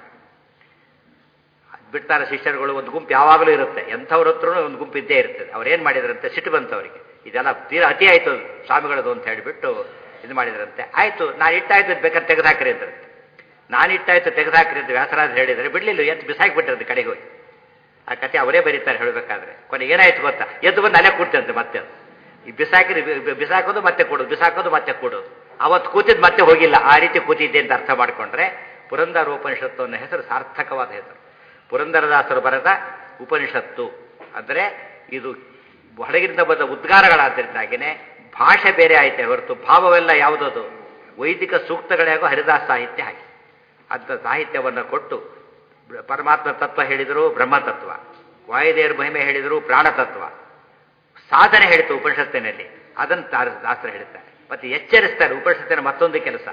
ಬಿಡ್ತಾರೆ ಶಿಷ್ಯರುಗಳು ಒಂದು ಗುಂಪು ಯಾವಾಗಲೂ ಇರುತ್ತೆ ಎಂಥವ್ರ ಹತ್ರ ಒಂದು ಗುಂಪು ಇದ್ದೇ ಇರ್ತದೆ ಅವ್ರು ಏನು ಮಾಡಿದ್ರಂತೆ ಸಿಟ್ಟು ಬಂತು ಅವರಿಗೆ ಇದೆಲ್ಲ ತೀರಾ ಅತಿ ಆಯ್ತು ಸ್ವಾಮಿಗಳದು ಅಂತ ಹೇಳಿಬಿಟ್ಟು ಇದು ಮಾಡಿದ್ರಂತೆ ಆಯ್ತು ನಾನು ಇಟ್ಟಾಯ್ತು ಬೇಕಾದ್ರೆ ತೆಗೆದುಹಾಕ್ರಿ ಅಂದ್ರಂತೆ ನಾನು ಇಟ್ಟಾಯ್ತು ತೆಗೆದುಹಾಕ್ರಿ ಅಂತ ವ್ಯಾಸರಾಜ್ ಹೇಳಿದರೆ ಬಿಡ್ಲಿಲ್ಲ ಎದ್ದು ಬಿಸಾಕ್ಬಿಟ್ಟಿರಂತೆ ಕಡೆಗೆ ಹೋಗಿ ಆ ಕತೆ ಅವರೇ ಬರೀತಾರೆ ಹೇಳಬೇಕಾದ್ರೆ ಕೊನೆ ಏನಾಯ್ತು ಗೊತ್ತಾ ಎದ್ದು ಬಂದು ಅಲ್ಲೇ ಕೂಡ್ತಂತೆ ಮತ್ತೆ ಈ ಬಿಸಾಕಿರಿ ಬಿಸಾಕೋದು ಮತ್ತೆ ಕೊಡೋದು ಬಿಸಾಕೋದು ಮತ್ತೆ ಕೊಡೋದು ಅವತ್ತು ಕೂತಿದ್ದು ಮತ್ತೆ ಹೋಗಿಲ್ಲ ಆ ರೀತಿ ಕೂತಿದ್ದೆ ಅಂತ ಅರ್ಥ ಮಾಡಿಕೊಂಡ್ರೆ ಪುರಂದರ ಉಪನಿಷತ್ತು ಅನ್ನೋ ಹೆಸರು ಸಾರ್ಥಕವಾದ ಹೆಸರು ಪುರಂದರದಾಸರು ಬರೆದ ಉಪನಿಷತ್ತು ಅಂದರೆ ಇದು ಹೊರಗಿನಿಂದ ಬಂದ ಉದ್ಗಾರಗಳಾದ್ದರಿಂದಾಗಿನೇ ಭಾಷೆ ಬೇರೆ ಆಯ್ತೆ ಹೊರತು ಭಾವವೆಲ್ಲ ಯಾವುದದು ವೈದಿಕ ಸೂಕ್ತಗಳೇ ಆಗೋ ಹರಿದಾಸ ಸಾಹಿತ್ಯ ಹಾಗೆ ಅಂಥ ಸಾಹಿತ್ಯವನ್ನು ಕೊಟ್ಟು ಪರಮಾತ್ಮ ತತ್ವ ಹೇಳಿದರು ಬ್ರಹ್ಮತತ್ವ ವಾಯುದೇವರ ಮಹಿಮೆ ಹೇಳಿದರು ಪ್ರಾಣತತ್ವ ಸಾಧನೆ ಹೇಳಿತು ಉಪನಿಷತ್ತಿನಲ್ಲಿ ಅದನ್ನು ದಾಸರು ಹೇಳ್ತಾರೆ ಮತ್ತೆ ಎಚ್ಚರಿಸ್ತಾರೆ ಉಪನಿಷತ್ತಿನ ಮತ್ತೊಂದು ಕೆಲಸ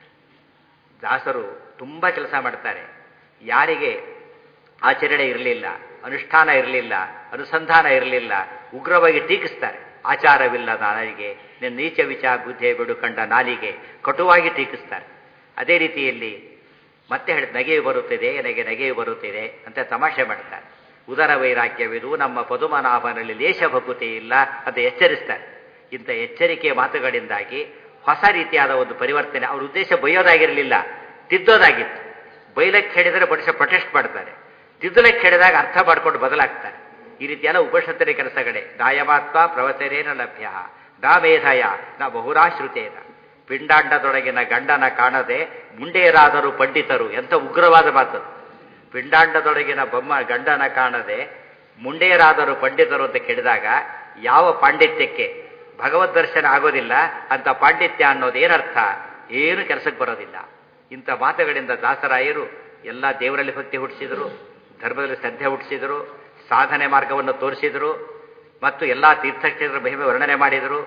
ದಾಸರು ತುಂಬ ಕೆಲಸ ಮಾಡ್ತಾರೆ ಯಾರಿಗೆ ಆಚರಣೆ ಇರಲಿಲ್ಲ ಅನುಷ್ಠಾನ ಇರಲಿಲ್ಲ ಅನುಸಂಧಾನ ಇರಲಿಲ್ಲ ಉಗ್ರವಾಗಿ ಟೀಕಿಸ್ತಾರೆ ಆಚಾರವಿಲ್ಲ ನಾಲಿಗೆ ನಿನ್ನ ನೀಚ ವಿಚ ಬುದ್ಧಿ ಬಿಡು ಕಂಡ ನಾಲಿಗೆ ಕಟುವಾಗಿ ಟೀಕಿಸ್ತಾರೆ ಅದೇ ರೀತಿಯಲ್ಲಿ ಮತ್ತೆ ಹೇಳಿ ನಗೆಯು ಬರುತ್ತಿದೆ ನನಗೆ ನಗೆಯು ಬರುತ್ತಿದೆ ಅಂತ ತಮಾಷೆ ಮಾಡ್ತಾರೆ ಉದರ ವೈರಾಗ್ಯವಿದು ನಮ್ಮ ಪದುಮನಾಭನಲ್ಲಿ ಲೇಷ ಭಕುತಿ ಇಲ್ಲ ಅಂತ ಎಚ್ಚರಿಸ್ತಾರೆ ಇಂಥ ಎಚ್ಚರಿಕೆಯ ಮಾತುಗಳಿಂದಾಗಿ ಹೊಸ ರೀತಿಯಾದ ಒಂದು ಪರಿವರ್ತನೆ ಅವ್ರ ಉದ್ದೇಶ ಬೈಯೋದಾಗಿರಲಿಲ್ಲ ತಿದ್ದೋದಾಗಿತ್ತು ಬೈಲಕ್ಕೆ ಹೇಳಿದರೆ ಮನುಷ್ಯ ಪ್ರೊಟೆಸ್ಟ್ ಮಾಡ್ತಾರೆ ತಿದ್ದಲಕ್ಕೆ ಹೇಳಿದಾಗ ಅರ್ಥ ಮಾಡ್ಕೊಂಡು ಬದಲಾಗ್ತಾರೆ ಈ ರೀತಿಯೆಲ್ಲ ಉಪನಿಷತ್ತಿನ ಕೆಲಸಗಳೇ ನಾಯಮಾತ್ಮ ಪ್ರವಚನೇನ ಲಭ್ಯ ನಾ ಮೇಧಯ ನಾ ಬಹುರಾಶ್ರುತೇನ ಪಿಂಡಾಂಡದೊಳಗಿನ ಗಂಡನ ಕಾಣದೆ ಮುಂಡೇರಾದರೂ ಪಂಡಿತರು ಎಂಥ ಉಗ್ರವಾದ ಮಾತು ಪಿಂಡಾಂಡದೊಳಗಿನ ಬೊಮ್ಮ ಗಂಡನ ಕಾಣದೆ ಮುಂಡೇರಾದರೂ ಪಂಡಿತರು ಅಂತ ಕೇಳಿದಾಗ ಯಾವ ಪಾಂಡಿತ್ಯಕ್ಕೆ ಭಗವದ್ ದರ್ಶನ ಆಗೋದಿಲ್ಲ ಅಂತ ಪಾಂಡಿತ್ಯ ಅನ್ನೋದೇನರ್ಥ ಏನು ಕೆಲಸಕ್ಕೆ ಬರೋದಿಲ್ಲ ಇಂಥ ಮಾತುಗಳಿಂದ ದಾಸರಾಯರು ಎಲ್ಲ ದೇವರಲ್ಲಿ ಭಕ್ತಿ ಹುಟ್ಟಿಸಿದರು ಧರ್ಮದಲ್ಲಿ ಶ್ರದ್ಧೆ ಹುಟ್ಟಿಸಿದರು ಸಾಧನೆ ಮಾರ್ಗವನ್ನು ತೋರಿಸಿದರು ಮತ್ತು ಎಲ್ಲ ತೀರ್ಥಕ್ಷೇತ್ರ ಮಹಿಮೆ ವರ್ಣನೆ ಮಾಡಿದರು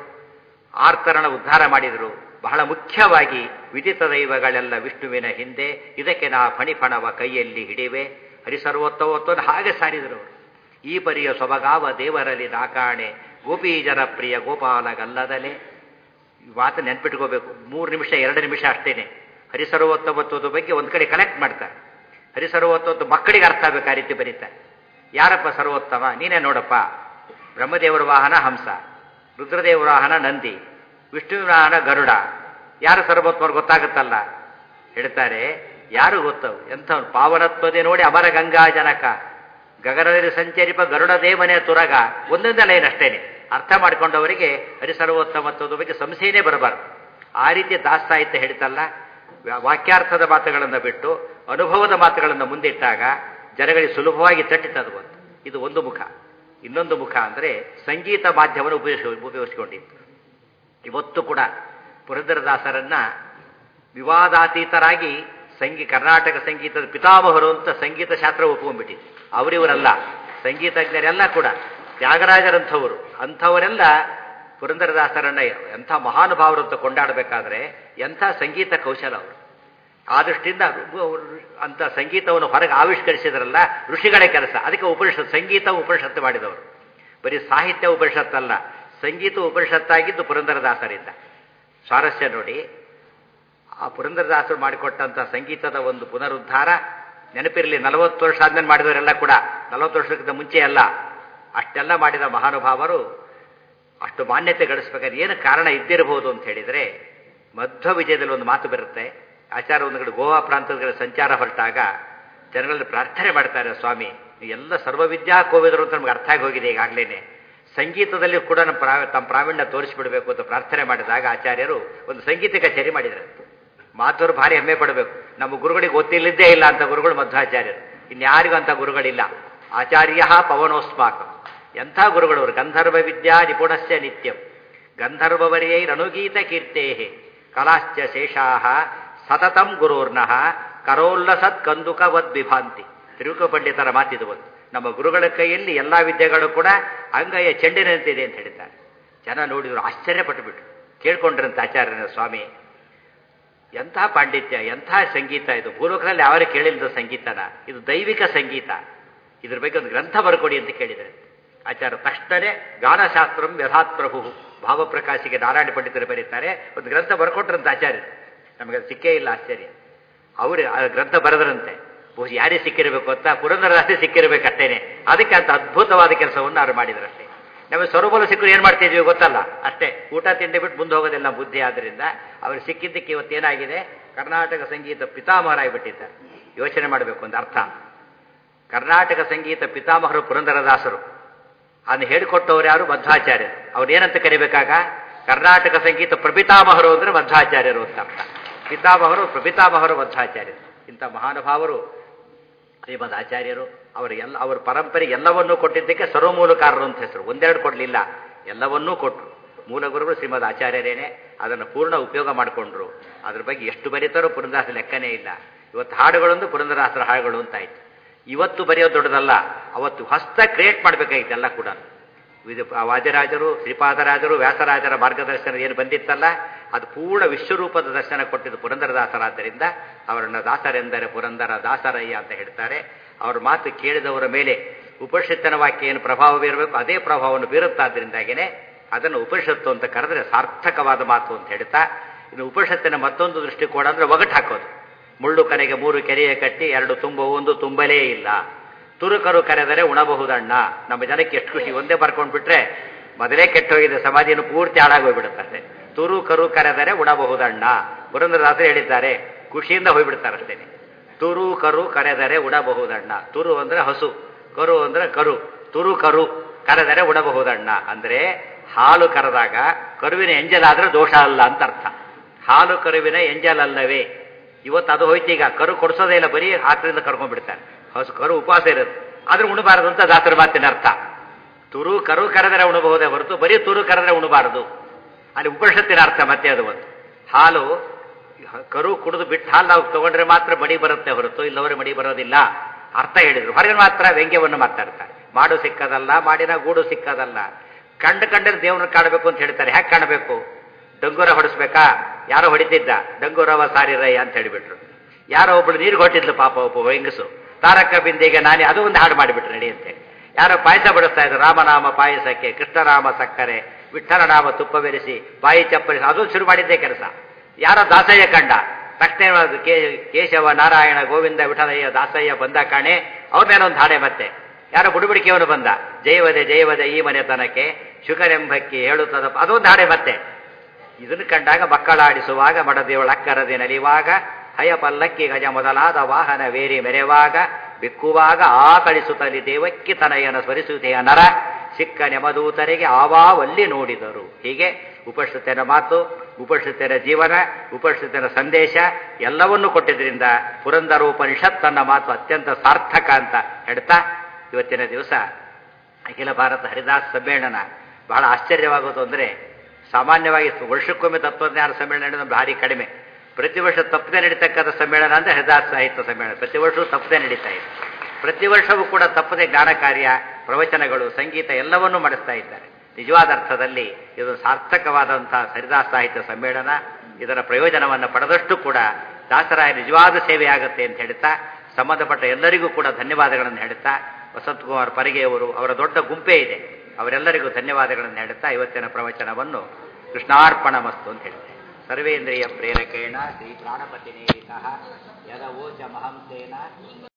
ಆರ್ತರಣ ಉದ್ಧಾರ ಮಾಡಿದರು ಬಹಳ ಮುಖ್ಯವಾಗಿ ವಿದಿತ ದೈವಗಳೆಲ್ಲ ವಿಷ್ಣುವಿನ ಹಿಂದೆ ಇದಕ್ಕೆ ನಾ ಫಣಿಫಣವ ಕೈಯಲ್ಲಿ ಹಿಡಿವೆ ಹರಿಸರ್ವೋತ್ತವತ್ವವನ್ನು ಹಾಗೆ ಸಾರಿದರು ಅವರು ಈ ಪರಿಯ ಸೊಬಗಾವ ದೇವರಲ್ಲಿ ನಾಕಾಣೆ ಗೋಪಿ ಜನಪ್ರಿಯ ಗೋಪಾಲಗಲ್ಲದಲೆ ಈ ಮಾತು ನೆನ್ಪಿಟ್ಕೋಬೇಕು ಮೂರು ನಿಮಿಷ ಎರಡು ನಿಮಿಷ ಅಷ್ಟೇನೆ ಹರಿಸರ್ವೋತ್ತಮತ್ವದ ಬಗ್ಗೆ ಒಂದು ಕಡೆ ಕಲೆಕ್ಟ್ ಮಾಡ್ತಾರೆ ಹರಿಸರ್ವೋತ್ತಮತ್ವ ಮಕ್ಕಳಿಗೆ ಅರ್ಥ ಆಗಬೇಕು ಆ ರೀತಿ ಬರೀತಾರೆ ಯಾರಪ್ಪ ಸರ್ವೋತ್ತಮ ನೀನೇ ನೋಡಪ್ಪ ಬ್ರಹ್ಮದೇವರ ವಾಹನ ಹಂಸ ರುದ್ರದೇವರ ವಾಹನ ನಂದಿ ವಿಷ್ಣುವಿನ ವಾಹನ ಗರುಡ ಯಾರು ಸರ್ವೋತ್ತಮರು ಗೊತ್ತಾಗುತ್ತಲ್ಲ ಹೇಳ್ತಾರೆ ಯಾರು ಗೊತ್ತವು ಎಂಥವ್ರು ಪಾವನತ್ವದೇ ನೋಡಿ ಅಮರ ಗಂಗಾ ಜನಕ ಗಗನದಲ್ಲಿ ಸಂಚರಿಪ ಗರುಡ ದೇವನೇ ತುರಗ ಒಂದೊಂದೇ ಲೈನ್ ಅಷ್ಟೇನೆ ಅರ್ಥ ಮಾಡಿಕೊಂಡವರಿಗೆ ಹರಿಸರ್ವೋತ್ತಮತ್ವದ ಬಗ್ಗೆ ಸಂಶಯನೇ ಬರಬಾರ್ದು ಆ ರೀತಿ ದಾಸ ಸಾಹಿತ್ಯ ಹೇಳ್ತಲ್ಲ ವಾಕ್ಯಾರ್ಥದ ಮಾತುಗಳನ್ನು ಬಿಟ್ಟು ಅನುಭವದ ಮಾತುಗಳನ್ನು ಮುಂದಿಟ್ಟಾಗ ಜನಗಳಿಗೆ ಸುಲಭವಾಗಿ ತಟ್ಟಿತದು ಬಂತು ಇದು ಒಂದು ಮುಖ ಇನ್ನೊಂದು ಮುಖ ಅಂದರೆ ಸಂಗೀತ ಮಾಧ್ಯಮವನ್ನು ಉಪಯೋಗಿಸ ಉಪಯೋಗಿಸಿಕೊಂಡಿತ್ತು ಇವತ್ತು ಕೂಡ ಪುರಂದರದಾಸರನ್ನ ವಿವಾದಾತೀತರಾಗಿ ಸಂಗೀ ಕರ್ನಾಟಕ ಸಂಗೀತದ ಪಿತಾಮಹರು ಅಂತ ಸಂಗೀತ ಶಾಸ್ತ್ರ ಒಪ್ಕೊಂಡ್ಬಿಟ್ಟಿದೆ ಅವರಿವರಲ್ಲ ಸಂಗೀತಜ್ಞರೆಲ್ಲ ಕೂಡ ತ್ಯಾಗರಾಜರಂಥವರು ಅಂಥವರೆಲ್ಲ ಪುರಂದರದಾಸರನ್ನ ಎಂಥ ಮಹಾನುಭಾವರು ಅಂತ ಕೊಂಡಾಡಬೇಕಾದ್ರೆ ಎಂಥ ಸಂಗೀತ ಕೌಶಲ ಅವರು ಆ ದೃಷ್ಟಿಯಿಂದ ಅಂತ ಸಂಗೀತವನ್ನು ಹೊರಗೆ ಆವಿಷ್ಕರಿಸಿದ್ರಲ್ಲ ಋಷಿಗಳ ಕೆಲಸ ಅದಕ್ಕೆ ಉಪನಿಷತ್ ಸಂಗೀತ ಉಪನಿಷತ್ತು ಮಾಡಿದವರು ಬರೀ ಸಾಹಿತ್ಯ ಉಪನಿಷತ್ತಲ್ಲ ಸಂಗೀತ ಉಪನಿಷತ್ತಾಗಿದ್ದು ಪುರಂದರದಾಸರಿಂದ ಸ್ವಾರಸ್ಯ ನೋಡಿ ಆ ಪುರಂದರದಾಸರು ಮಾಡಿಕೊಟ್ಟಂಥ ಸಂಗೀತದ ಒಂದು ಪುನರುದ್ಧಾರ ನೆನಪಿರಲಿ ನಲವತ್ತು ವರ್ಷ ಆದ್ಮೇಲೆ ಮಾಡಿದವರೆಲ್ಲ ಕೂಡ ನಲವತ್ತು ವರ್ಷಕ್ಕಿಂತ ಮುಂಚೆ ಅಲ್ಲ ಅಷ್ಟೆಲ್ಲ ಮಾಡಿದ ಮಹಾನುಭಾವರು ಅಷ್ಟು ಮಾನ್ಯತೆ ಗಳಿಸ್ಬೇಕಾದ್ರೆ ಏನು ಕಾರಣ ಇದ್ದಿರಬಹುದು ಅಂತ ಹೇಳಿದರೆ ಮಧ್ವ ವಿಜಯದಲ್ಲಿ ಒಂದು ಮಾತು ಬರುತ್ತೆ ಆಚಾರ ಒಂದು ಕಡೆ ಗೋವಾ ಪ್ರಾಂತದ ಸಂಚಾರ ಹೊರಟಾಗ ಜನಗಳಲ್ಲಿ ಪ್ರಾರ್ಥನೆ ಮಾಡ್ತಾರೆ ಸ್ವಾಮಿ ಎಲ್ಲ ಸರ್ವವಿದ್ಯಾ ಕೋವಿದರು ಅಂತ ನಮ್ಗೆ ಅರ್ಥ ಆಗಿ ಹೋಗಿದೆ ಈಗಾಗಲೇ ಸಂಗೀತದಲ್ಲಿ ಕೂಡ ನಮ್ಮ ಪ್ರಾ ತಮ್ಮ ಪ್ರಾವೀಣ್ಯ ತೋರಿಸಿಬಿಡಬೇಕು ಅಂತ ಪ್ರಾರ್ಥನೆ ಮಾಡಿದಾಗ ಆಚಾರ್ಯರು ಒಂದು ಸಂಗೀತ ಕಚೇರಿ ಮಾಡಿದರು ಮಾತವರು ಭಾರಿ ಹೆಮ್ಮೆ ಪಡಬೇಕು ನಮ್ಮ ಗುರುಗಳಿಗೆ ಗೊತ್ತಿಲ್ಲದ್ದೇ ಇಲ್ಲ ಅಂತ ಗುರುಗಳು ಮಧ್ವಾಚಾರ್ಯರು ಇನ್ಯಾರಿಗೂ ಅಂತ ಗುರುಗಳಿಲ್ಲ ಆಚಾರ್ಯ ಪವನೋಸ್ಮಾಕ ಎಂಥ ಗುರುಗಳು ಅವರು ಗಂಧರ್ವ ವಿದ್ಯಾ ನಿಪುಣಸ್ಯ ನಿತ್ಯಂ ಗಂಧರ್ವವರ್ಯೈರನುಗೀತ ಕೀರ್ತೇ ಕಲಾಶ್ಚ ಶೇಷಾಹ ಸತತಂ ಗುರೋರ್ನಃ ಕರೋಲ್ಲಸತ್ ಕಂದುಕವದ್ ವಿಭಾಂತಿ ತಿರುಕು ಪಂಡಿತರ ಮಾತಿದು ಒಂದು ನಮ್ಮ ಗುರುಗಳ ಕೈಯಲ್ಲಿ ಎಲ್ಲ ವಿದ್ಯೆಗಳು ಕೂಡ ಅಂಗಯ ಚೆಂಡಿನಂತಿದೆ ಅಂತ ಹೇಳ್ತಾರೆ ಜನ ನೋಡಿದ್ರು ಆಶ್ಚರ್ಯಪಟ್ಟುಬಿಟ್ರು ಕೇಳ್ಕೊಂಡ್ರಂತ ಆಚಾರ್ಯನ ಸ್ವಾಮಿ ಎಂಥ ಪಾಂಡಿತ್ಯ ಎಂಥ ಸಂಗೀತ ಇದು ಭೂಲೋಕದಲ್ಲಿ ಯಾರು ಕೇಳಿಲ್ಲದ ಸಂಗೀತನ ಇದು ದೈವಿಕ ಸಂಗೀತ ಇದ್ರ ಬಗ್ಗೆ ಒಂದು ಗ್ರಂಥ ಬರ್ಕೊಡಿ ಅಂತ ಕೇಳಿದರೆ ಆಚಾರ್ಯ ತಕ್ಷಣವೇ ಗಾನಶಾಸ್ತ್ರಂ ಯಥಾತ್ ಪ್ರಭು ಭಾವಪ್ರಕಾಶಿಗೆ ನಾರಾಯಣ ಪಂಡಿತರು ಬರೀತಾರೆ ಒಂದು ಗ್ರಂಥ ಬರ್ಕೊಟ್ರಂತ ಆಚಾರ್ಯರು ನಮಗೆ ಅದು ಸಿಕ್ಕೇ ಇಲ್ಲ ಆಶ್ಚರ್ಯ ಅವರು ಆ ಗ್ರಂಥ ಬರೆದ್ರಂತೆ ಬಹುಶಃ ಯಾರಿಗೆ ಸಿಕ್ಕಿರಬೇಕು ಅಂತ ಪುರಂದರದಾಸೆ ಸಿಕ್ಕಿರಬೇಕಷ್ಟೇನೆ ಅದಕ್ಕೆ ಅಂತ ಅದ್ಭುತವಾದ ಕೆಲಸವನ್ನು ಅವರು ಮಾಡಿದ್ರಷ್ಟೇ ನಮಗೆ ಸ್ವರೂಪಲು ಸಿಕ್ಕರು ಏನು ಮಾಡ್ತಿದ್ವಿ ಗೊತ್ತಲ್ಲ ಅಷ್ಟೇ ಊಟ ತಿಂಡಿ ಬಿಟ್ಟು ಮುಂದೆ ಹೋಗೋದಿಲ್ಲ ಬುದ್ಧಿ ಆದ್ದರಿಂದ ಅವರು ಸಿಕ್ಕಿದ್ದಕ್ಕೆ ಇವತ್ತೇನಾಗಿದೆ ಕರ್ನಾಟಕ ಸಂಗೀತ ಪಿತಾಮಹರಾಗಿಬಿಟ್ಟಿದ್ದಾರೆ ಯೋಚನೆ ಮಾಡಬೇಕು ಒಂದು ಅರ್ಥ ಕರ್ನಾಟಕ ಸಂಗೀತ ಪಿತಾಮಹರು ಪುರಂದರದಾಸರು ಅದನ್ನು ಹೇಳಿಕೊಟ್ಟವ್ರು ಯಾರು ಮಧ್ವಾಚಾರ್ಯರು ಅವ್ರು ಏನಂತ ಕರಿಬೇಕಾಗ ಕರ್ನಾಟಕ ಸಂಗೀತ ಪ್ರಪಿತಾಮಹರು ಅಂದರೆ ಮಧ್ವಾಚಾರ್ಯರು ಅಂತ ಅರ್ಥ ಪಿತಾಮಹರು ಪ್ರಪಿತಾಮಹರು ಮಧ್ವಾಚಾರ್ಯರು ಇಂಥ ಮಹಾನುಭಾವರು ಶ್ರೀಮದ್ ಆಚಾರ್ಯರು ಅವರಿಗೆಲ್ಲ ಅವರ ಪರಂಪರೆ ಎಲ್ಲವನ್ನೂ ಕೊಟ್ಟಿದ್ದಕ್ಕೆ ಸರ್ವಮೂಲಕಾರರು ಅಂತ ಹೆಸರು ಒಂದೆರಡು ಕೊಡಲಿಲ್ಲ ಎಲ್ಲವನ್ನೂ ಕೊಟ್ಟರು ಮೂಲ ಗುರುಗಳು ಶ್ರೀಮದ್ ಆಚಾರ್ಯರೇನೆ ಅದನ್ನು ಪೂರ್ಣ ಉಪಯೋಗ ಮಾಡಿಕೊಂಡ್ರು ಅದ್ರ ಬಗ್ಗೆ ಎಷ್ಟು ಬರೀತಾರೋ ಪುರಂದಾಸ ಲೆಕ್ಕನೇ ಇಲ್ಲ ಇವತ್ತು ಹಾಡುಗಳೊಂದು ಪುರಂದರಾಸರ ಹಾಡುಗಳು ಅಂತ ಆಯ್ತು ಇವತ್ತು ಬರೆಯೋದು ದೊಡ್ಡದಲ್ಲ ಅವತ್ತು ಹೊಸ್ತ ಕ್ರಿಯೇಟ್ ಮಾಡಬೇಕಾಗಿತ್ತು ಎಲ್ಲ ಕೂಡ ಇದು ವಾದ್ಯರಾಜರು ಶ್ರೀಪಾದರಾಜರು ವ್ಯಾಸರಾಜರ ಮಾರ್ಗದರ್ಶನ ಏನು ಬಂದಿತ್ತಲ್ಲ ಅದು ಪೂರ್ಣ ವಿಶ್ವರೂಪದ ದರ್ಶನ ಕೊಟ್ಟಿದ್ದು ಪುರಂದರದಾಸರಾದ್ದರಿಂದ ಅವರನ್ನು ದಾಸರೆಂದರೆ ಪುರಂದರ ದಾಸರಯ್ಯ ಅಂತ ಹೇಳ್ತಾರೆ ಅವ್ರ ಮಾತು ಕೇಳಿದವರ ಮೇಲೆ ಉಪನಿಷತ್ತಿನ ವಾಕ್ಯ ಏನು ಪ್ರಭಾವ ಬೀರಬೇಕು ಅದೇ ಪ್ರಭಾವವನ್ನು ಬೀರುತ್ತಾದ್ರಿಂದಾಗಿಯೇ ಅದನ್ನು ಉಪನಿಷತ್ತು ಅಂತ ಕರೆದ್ರೆ ಸಾರ್ಥಕವಾದ ಮಾತು ಅಂತ ಹೇಳ್ತಾ ಇನ್ನು ಉಪನಿಷತ್ತಿನ ಮತ್ತೊಂದು ದೃಷ್ಟಿಕೋನ ಅಂದ್ರೆ ಒಗಟು ಹಾಕೋದು ಮುಳ್ಳು ಕನೆಗೆ ಮೂರು ಕೆರೆಯ ಕಟ್ಟಿ ಎರಡು ತುಂಬ ಒಂದು ತುಂಬಲೇ ಇಲ್ಲ ತುರುಕರು ಕರೆದರೆ ಉಣಬಹುದಣ್ಣ ನಮ್ಮ ಜನಕ್ಕೆ ಎಷ್ಟು ಖುಷಿ ಒಂದೇ ಬರ್ಕೊಂಡು ಬಿಟ್ರೆ ಮೊದಲೇ ಕೆಟ್ಟೋಗಿದೆ ಸಮಾಧಿಯನ್ನು ಪೂರ್ತಿ ಹಾಳಾಗೋಗ್ಬಿಡುತ್ತೆ ತುರು ಕರು ಕರೆದರೆ ಉಣಬಹುದಣ್ಣ ಪುರಂದ್ರದಾಸರು ಹೇಳಿದ್ದಾರೆ ಖುಷಿಯಿಂದ ಹೋಗ್ಬಿಡ್ತಾರೆ ಅಷ್ಟೇ ತುರು ಕರು ಕರೆದರೆ ಉಣಬಹುದಣ್ಣ ತುರು ಅಂದ್ರೆ ಹಸು ಕರು ಅಂದ್ರೆ ಕರು ತುರು ಕರು ಕರೆದರೆ ಉಣಬಹುದಣ್ಣ ಅಂದ್ರೆ ಹಾಲು ಕರೆದಾಗ ಕರುವಿನ ಎಂಜಲ್ ಆದ್ರೆ ದೋಷ ಅಲ್ಲ ಅಂತ ಅರ್ಥ ಹಾಲು ಕರುವಿನ ಎಂಜಲ್ ಅಲ್ಲವೇ ಇವತ್ತು ಅದು ಹೋಯ್ತು ಈಗ ಕರು ಕೊಡಿಸೋದೇ ಇಲ್ಲ ಬರೀ ಆಕಳಿಂದ ಕರ್ಕೊಂಡ್ಬಿಡ್ತಾರೆ ಹಸು ಕರು ಉಪವಾಸ ಇರುತ್ತೆ ಆದ್ರೆ ಉಣಬಾರದು ಅಂತ ದಾಸರ ಮಾತಿನ ಅರ್ಥ ತುರು ಕರು ಕರೆದರೆ ಉಣಬಹುದೇ ಹೊರತು ಬರೀ ತುರು ಕರೆದರೆ ಉಣಬಾರದು ಅಲ್ಲಿ ಉಪನಿಷತ್ತಿನ ಅರ್ಥ ಮತ್ತೆ ಅದು ಒಂದು ಹಾಲು ಕರು ಕುಡಿದು ಬಿಟ್ಟು ಹಾಲು ನಾವು ತಗೊಂಡ್ರೆ ಮಾತ್ರ ಮಡಿ ಬರುತ್ತೆ ಹೊರತು ಇಲ್ಲವರೆ ಮಡಿ ಬರೋದಿಲ್ಲ ಅರ್ಥ ಹೇಳಿದ್ರು ಹೊರಗೆ ಮಾತ್ರ ವ್ಯಂಗ್ಯವನ್ನು ಮಾತಾಡ್ತಾರೆ ಮಾಡು ಸಿಕ್ಕದಲ್ಲ ಮಾಡಿನ ಗೂಡು ಸಿಕ್ಕದಲ್ಲ ಕಂಡು ಕಂಡರೆ ದೇವ್ರನ್ನ ಕಾಣಬೇಕು ಅಂತ ಹೇಳ್ತಾರೆ ಹ್ಯಾಕ್ ಕಾಣಬೇಕು ಡಂಗೂರ ಹೊಡಿಸ್ಬೇಕಾ ಯಾರೋ ಹೊಡಿತಿದ್ದ ಡಂಗೂರವ ಸಾರಿರಯ್ಯ ಅಂತ ಹೇಳಿಬಿಟ್ರು ಯಾರೋ ಒಬ್ಳು ನೀರು ಕೊಟ್ಟಿದ್ಲು ಪಾಪ ಒಬ್ಬ ಹೆಂಗಸು ತಾರಕ ಬಿಂದಿಗೆ ನಾನೇ ಅದು ಒಂದು ಹಾಡು ಮಾಡಿಬಿಟ್ರು ನಡಿ ಅಂತೇಳಿ ಯಾರೋ ಪಾಯಸ ಬಡಿಸ್ತಾ ಇದ್ರು ರಾಮನಾಮ ಪಾಯಸಕ್ಕೆ ಕೃಷ್ಣರಾಮ ಸಕ್ಕರೆ ವಿಠ್ಠಲನಾಮ ತುಪ್ಪ ಬೆರೆಸಿ ಬಾಯಿ ಚಪ್ಪರಿಸಿ ಅದು ಶುರು ಮಾಡಿದ್ದೇ ಕೆಲಸ ಯಾರೋ ದಾಸಯ್ಯ ಕಂಡ ತಕ್ಷಣ ಕೇಶವ ನಾರಾಯಣ ಗೋವಿಂದ ವಿಠಲಯ್ಯ ದಾಸಯ್ಯ ಬಂದ ಕಾಣೆ ಅವ್ರ ಮೇಲೆ ಒಂದು ಹಾಡೆ ಮತ್ತೆ ಯಾರೋ ಬುಡುಬುಡಿಕೆಯವನು ಬಂದ ಜಯವದೆ ಜಯವದೆ ಈ ಮನೆತನಕ್ಕೆ ಶುಕರೆಂಬಕ್ಕೆ ಹೇಳುತ್ತದ ಅದೊಂದು ಹಾಡೆ ಮತ್ತೆ ಇದನ್ನು ಕಂಡಾಗ ಮಕ್ಕಳಾಡಿಸುವಾಗ ಮಡದೇವಳಕ್ಕರದೆ ನಲಿವಾಗ ಹಯ ಪಲ್ಲಕ್ಕಿ ಗಜ ಮೊದಲಾದ ವಾಹನ ವೇರಿ ಮೆರೆವಾಗ ಬಿಕ್ಕುವಾಗ ಆತಳಿಸುತ್ತಲಿ ದೇವಕ್ಕಿ ತನಯನ ಸ್ಮರಿಸುತ್ತೆಯ ನರ ಸಿಕ್ಕ ನೆಮದೂತರಿಗೆ ಆವಾವಲ್ಲಿ ನೋಡಿದರು ಹೀಗೆ ಉಪಶ್ರುತಿಯ ಮಾತು ಉಪಶ್ರುತಿಯ ಜೀವನ ಉಪಶ್ರುತಿಯ ಸಂದೇಶ ಎಲ್ಲವನ್ನೂ ಕೊಟ್ಟಿದ್ದರಿಂದ ಪುರಂದರೋಪನಿಷತ್ ತನ್ನ ಮಾತು ಅತ್ಯಂತ ಸಾರ್ಥಕ ಅಂತ ಹೇಳ್ತಾ ಇವತ್ತಿನ ದಿವಸ ಅಖಿಲ ಭಾರತ ಹರಿದಾಸ ಸಮ್ಮೇಳನ ಬಹಳ ಆಶ್ಚರ್ಯವಾಗೋದು ಅಂದರೆ ಸಾಮಾನ್ಯವಾಗಿ ವರ್ಷಕ್ಕೊಮ್ಮೆ ತತ್ವಜ್ಞಾನ ಸಮ್ಮೇಳನ ನಡೆಯೋದು ಭಾರಿ ಕಡಿಮೆ ಪ್ರತಿ ವರ್ಷ ತಪ್ಪದೆ ನಡೀತಕ್ಕಂಥ ಸಮ್ಮೇಳನ ಅಂದರೆ ಹರಿದಾಸ ಸಾಹಿತ್ಯ ಸಮ್ಮೇಳನ ಪ್ರತಿ ವರ್ಷವೂ ತಪ್ಪದೆ ನಡೀತಾ ಇದೆ ಪ್ರತಿ ವರ್ಷವೂ ಕೂಡ ತಪ್ಪದೆ ಜ್ಞಾನ ಕಾರ್ಯ ಪ್ರವಚನಗಳು ಸಂಗೀತ ಎಲ್ಲವನ್ನೂ ಮಾಡಿಸ್ತಾ ಇದ್ದಾರೆ ನಿಜವಾದ ಅರ್ಥದಲ್ಲಿ ಇದು ಸಾರ್ಥಕವಾದಂತಹ ಹರಿದಾಸ ಸಾಹಿತ್ಯ ಸಮ್ಮೇಳನ ಇದರ ಪ್ರಯೋಜನವನ್ನು ಪಡೆದಷ್ಟು ಕೂಡ ದಾಸರಾಯ ನಿಜವಾದ ಸೇವೆ ಆಗುತ್ತೆ ಅಂತ ಹೇಳ್ತಾ ಸಂಬಂಧಪಟ್ಟ ಎಲ್ಲರಿಗೂ ಕೂಡ ಧನ್ಯವಾದಗಳನ್ನು ಹೇಳ್ತಾ ವಸಂತಕುಮಾರ್ ಪರಿಗೆಯವರು ಅವರ ದೊಡ್ಡ ಗುಂಪೇ ಇದೆ ಅವರೆಲ್ಲರಿಗೂ ಧನ್ಯವಾದಗಳನ್ನು ಹೇಳುತ್ತಾ ಇವತ್ತಿನ ಪ್ರವಚನವನ್ನು ಕೃಷ್ಣಾರ್ಪಣ ಮಸ್ತು ಅಂತ ಹೇಳ್ತಾರೆ ಸರ್ವೇಂದ್ರಿಯ ಪ್ರೇರಕೇಣ ಶ್ರೀ ಪ್ರಾಣಪತಿ ನೇರಿತ ಯದವೋಚ ಮಹಂಸೇನ